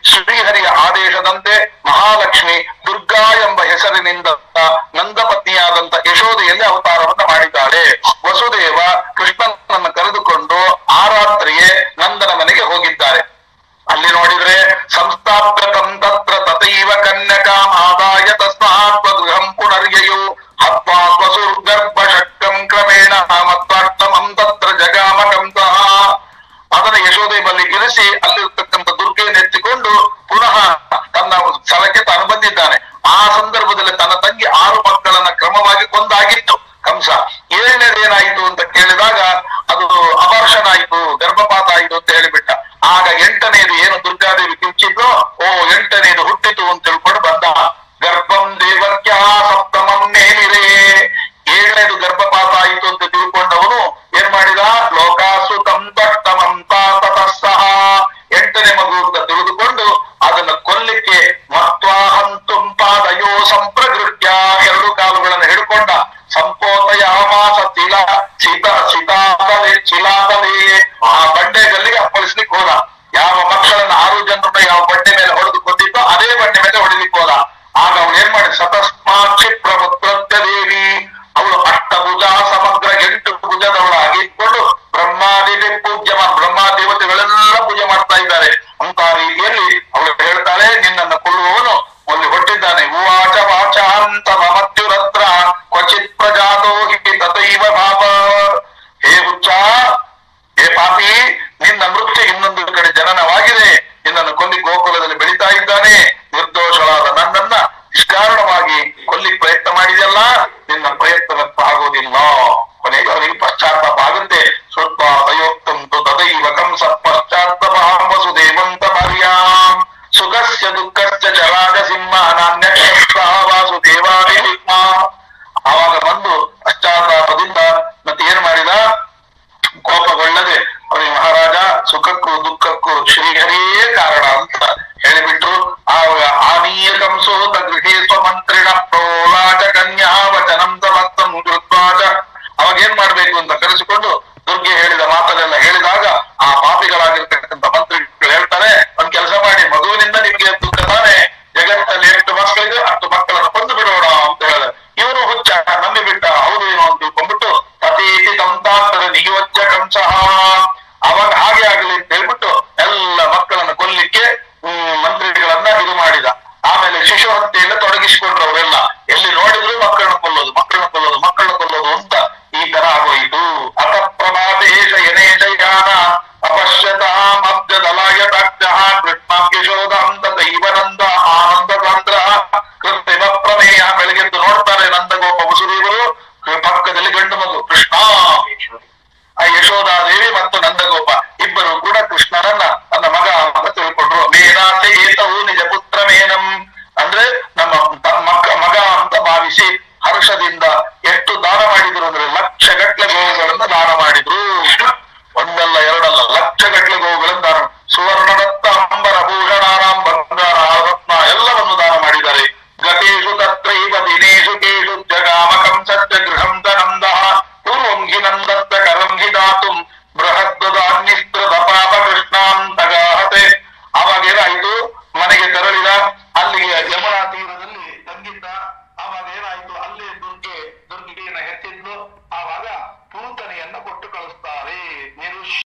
ಶ್ರೀಹರಿಯ ಆದೇಶದಂತೆ ಮಹಾಲಕ್ಷ್ಮಿ ದುರ್ಗಾ ಎಂಬ ಹೆಸರಿನಿಂದ ನಂದ ಪತ್ನಿಯಾದಂತ ಯಶೋದೆಯಲ್ಲಿ ಅವತಾರವನ್ನ ಮಾಡಿದ್ದಾಳೆ ವಸುದೇವ ಕೃಷ್ಣನನ್ನು ಕರೆದುಕೊಂಡು ಆ ರಾತ್ರಿಯೇ ನಂದನ ಮನೆಗೆ ಹೋಗಿದ್ದಾರೆ ಅಲ್ಲಿ ನೋಡಿದ್ರೆ ಸಂಸ್ಥಾಪಕಂ ತತ್ರ ತಥೈವ ಕನ್ಯಕಾಂ ಆದಾಯ ತಸ್ಮಾತ್ ಗೃಹಂ ಪುನರ್ಯಯು ಹತ್ವಾ ಸ್ವಸುರ್ಗರ್ಭ ಶಕ್ರಂ ಕ್ರಮೇಣ ಮತ್ವಾರ್ಥಮಂ ತತ್ರ ಜಗಾಮಕಂ ಸಹ ಅದನ್ನ ಯಶೋದೆ ಬಲ್ಲಿ ಗಿರಿಸಿ ಅಲ್ಲಿರ್ತಕ್ಕಂಥ ದುರ್ಗೆಯನ್ನು ಎತ್ತಿಕೊಂಡು ಪುನಃ ತನ್ನ ಸ್ಥಳಕ್ಕೆ ತಾನು ಬಂದಿದ್ದಾನೆ ಆ ಸಂದರ್ಭದಲ್ಲಿ ತನ್ನ ತಂಗಿ ಆರು ಮಕ್ಕಳನ್ನ ಕ್ರಮವಾಗಿ ಕೊಂದಾಗಿತ್ತು ಕಂಸ ಏಳನೇದು ಏನಾಯಿತು ಅಂತ ಕೇಳಿದಾಗ ಅದು ಅಪರ್ಷಣ ಆಯಿತು ಗರ್ಭಪಾತ ಆಯಿತು ಅಂತ ಹೇಳಿಬಿಟ್ಟ ಆಗ ಎಂಟನೇದು ಏನು ದುರ್ಗಾದೇವಿ ಕಿಂಚಿದ್ಲು ಓ ಎಂಟನೇದು ಹುಟ್ಟಿತು ಅಂತ ತಿಳ್ಕೊಂಡು ಬಂದ ಗರ್ಭಂ ದೇವಕ್ಯ ಸಪ್ತಮಂ ಮೇಲಿರೆ ಏಳನೇದು ಗರ್ಭಪಾತ ಆಯಿತು ಅಂತ ತಿಳ್ಕೊಂಡವನು ಏನ್ ಮಾಡಿದ ಲೋಕಾಸು ತಂತಮಂ ತತಃ ಎಂಟನೇ ಮಗು ಅಂತ ತಿಳಿದುಕೊಂಡು ಅದನ್ನು ಕೊಲ್ಲಿಕ್ಕೆ ಮತ್ವಾಹಂತುಂ ಪಾದಯೋ ಸಂಪ್ರಗೃತ್ಯ ಎರಡು ಕಾಲುಗಳನ್ನು ಹಿಡ್ಕೊಂಡ ಸಂಪೋತಯಾಮಾಸ ತಿಲ ಸಿತ ಸಿತಾತಲೆ ಚಿಲಾತಲೆ ಆ ಬಂಡೆ ಗಲ್ಲಿಗೆ ಅಪ್ಪಳಿಸ್ಲಿಕ್ಕೆ ಹೋದ ಯಾವ ಮಕ್ಕಳನ್ನ ಆರು ಜನರನ್ನ ಯಾವ ಬಂಡೆ ಮೇಲೆ ಹೊಡೆದು ಕೊಂದಿದ್ದೋ ಅದೇ ಬಂಡೆ ಮೇಲೆ ಹೊಡೆಲಿಕ್ಕೆ ಹೋದ ಆಗ ಅವಳು ಏನ್ ಮಾಡಿ ಸತಸ್ಮಾತ್ ಕ್ಷಿಪ್ರಮುತ್ರ ದೇವಿ ಅವಳು ಅಷ್ಟಭುಜ ಸಮಗ್ರ ಎಂಟು ಭುಜದವಳಾಗಿ ಇಟ್ಕೊಂಡು ಬ್ರಹ್ಮಾದಿ ಪೂಜ್ಯ ಬ್ರಹ್ಮ ದೇವತೆಗಳೆಲ್ಲ ಪೂಜೆ ಮಾಡ್ತಾ ಇದ್ದಾರೆ ಅಂತ ರೀತಿಯಲ್ಲಿ ಅವಳು ಹೇಳ್ತಾಳೆ ನಿನ್ನನ್ನು ಕೊಲ್ಲುವವನು ಅಲ್ಲಿ ಹೊಟ್ಟಿದ್ದಾನೆ ಉವಾಚ ವಾಚ ಅಂತ ಮಮತ್ಯುರತ್ರ ಕ್ವಚಿತ್ ಪ್ರಜಾತೋ ಹಿ ತಥೈವ ಪಾಪ ಹೇ ಹುಚ್ಚ ಹೇ ಪಾಪಿ ನಿನ್ನ ಮೃತ್ಯು ಇನ್ನೊಂದು ಕಡೆ ಜನನವಾಗಿದೆ ನಿನ್ನನ್ನು ಕೊಲ್ಲಿ ಗೋಕುಲದಲ್ಲಿ ಬೆಳೀತಾ ಇದ್ದಾನೆ ನಿರ್ದೋಷಳಾದ ನನ್ನನ್ನ ನಿಷ್ಕಾರಣವಾಗಿ ಕೊಲ್ಲಿಕ್ ಪ್ರಯತ್ನ ಮಾಡಿದೆಯಲ್ಲ ನಿನ್ನ ಪ್ರಯತ್ನಕ್ಕೆ ಆಗೋದಿಲ್ಲ ಕೊನೆಗೆ ಅವರಿಗೆ ಪಶ್ಚಾತ್ತಾಪ ಆಗುತ್ತೆ ಸ್ವಲ್ಪ ಅಯೋಕ್ತಂತು ತದೈವ ಕಂಸ ಪಶ್ಚಾತ್ತಾಪ ವಸುದೇವಂತ ಮರ್ಯಾಂ ಸುಖಸ್ಯ ದುಃಖಸ್ಯ ಚರಾಜ ಸಿಂಹ ನಾಣ್ಯ ವಾಸುದೇವಾದಿ ಆವಾಗ ಬಂದು ಪಶ್ಚಾತ್ತಾಪದಿಂದ ಮತ್ತೆ ಏನ್ ಮಾಡಿದ ಕೋಪಗೊಳ್ಳದೆ ಅವರಿಗೆ ಮಹಾರಾಜ ಸುಖಕ್ಕೂ ದುಃಖಕ್ಕೂ ಶ್ರೀಹರಿಯೇ ಕಾರಣ ಅಂತ ಹೇಳಿಬಿಟ್ರು ಆವಾಗ ಆನೀಯ ಕಂಸೋತ ಗೃಹೇ ಸ್ವಮಂತ್ರಿಣ ಪ್ರೋಲಾಚ ಕನ್ಯಾ ವಚನಂ ತಮತ್ತಂ ಕೃತ್ವಾಚ ಅವಾಗ ಏನ್ ಮಾಡ್ಬೇಕು ಅಂತ ಕರೆಸಿಕೊಂಡು ದುರ್ಗೆ ಹೇಳಿದ ಮಾತನ್ನೆಲ್ಲ ಹೇಳಿದಾಗ ಆ ಪಾಪಿಗಳಾಗಿರ್ತಕ್ಕಂಥ ಮಂತ್ರಿಗಳು ಹೇಳ್ತಾರೆ ಒಂದ್ ಕೆಲಸ ಮಾಡಿ ಮಗುವಿನಿಂದ ನಿಮ್ಗೆ ದುಃಖ ತಾನೆ ಜಗತ್ತಲ್ಲಿ ಎಷ್ಟು ಮಕ್ಕಳಿದೆ ಅಷ್ಟು ಮಕ್ಕಳನ್ನು ಕೊಂದು ಬಿಡೋಣ ಅಂತ ಹೇಳಿದ ಇವನು ಹುಚ್ಚ ನಂಬಿ ಬಿಟ್ಟ ಹೌದು ಏನೋ ಅಂತ ತಿಳ್ಕೊಂಡ್ಬಿಟ್ಟು ತಥೇತಿ ತಂತಾಂತರ ನಿಯೋಜ್ಯ ಕಂಸಃ ಅವಾಗ ಹಾಗೆ ಆಗಲಿ ಅಂತ ಹೇಳ್ಬಿಟ್ಟು ಎಲ್ಲ ಮಕ್ಕಳನ್ನು ಕೊಲ್ಲಿಕ್ಕೆ ಹ್ಮ್, ಮಂತ್ರಿಗಳನ್ನ ಇದು ಮಾಡಿದ ಆಮೇಲೆ ಶಿಶು ಹತ್ಯೆಯಲ್ಲಿ ತೊಡಗಿಸಿಕೊಂಡ್ರು ಅವರೆಲ್ಲ ಎಲ್ಲಿ ನೋಡಿದ್ರು ಮಕ್ಕಳನ್ನ ಕೊಲ್ಲೋದು ಮಕ್ಕಳನ್ನ ಕೊಲ್ಲೋದು ಮಕ್ಕಳನ್ನ ಕೊಲ್ಲೋದು ಅಂತ ಈ ತರ ಆಗೋಯಿತು ಅತ ಪ್ರಭಾತೇಶ ಯನೇಶ ಯಾನ ಅಪಶ್ಯತಾಮಬ್ಜದಲಾಯ ತಾಕ್ತಃ ಕೃಷ್ಣ ಯಶೋದಾಂತ ದೈವನಂದ ಆನಂದ ತಂತ್ರ ಕೃತ್ರಿಮ ಪ್ರಮೇಯ ಬೆಳಗ್ಗೆದ್ದು ನೋಡ್ತಾರೆ ನಂದಗೋಪ ವಸುದೇವರು ಪಕ್ಕದಲ್ಲಿ ಗಂಡು ಮಗು ಕೃಷ್ಣ ಆ ಯಶೋಧಾದೇವಿ ಮತ್ತು ನಂದಗೋಪ ಇಬ್ಬರು ಕೂಡ ಕೃಷ್ಣನನ್ನ ತನ್ನ ಮಗ ಅಂತ ತಿಳ್ಕೊಂಡ್ರು ಮೇನಾತೆ ಏತವು ನಿಜ ಪುತ್ರ ಮೇನಂ ಅಂದ್ರೆ ನಮ್ಮ ತ- ಮಕ್ಕ ಮಗ ಅಂತ ಭಾವಿಸಿ ಹರ್ಷದಿಂದ ಎಷ್ಟು ದಾನ ಮಾಡಿದ್ರು ಅಂದ್ರೆ ಲಕ್ಷ ಗಟ್ಟಲೆ ಗೋವುಗಳನ್ನ ದಾನ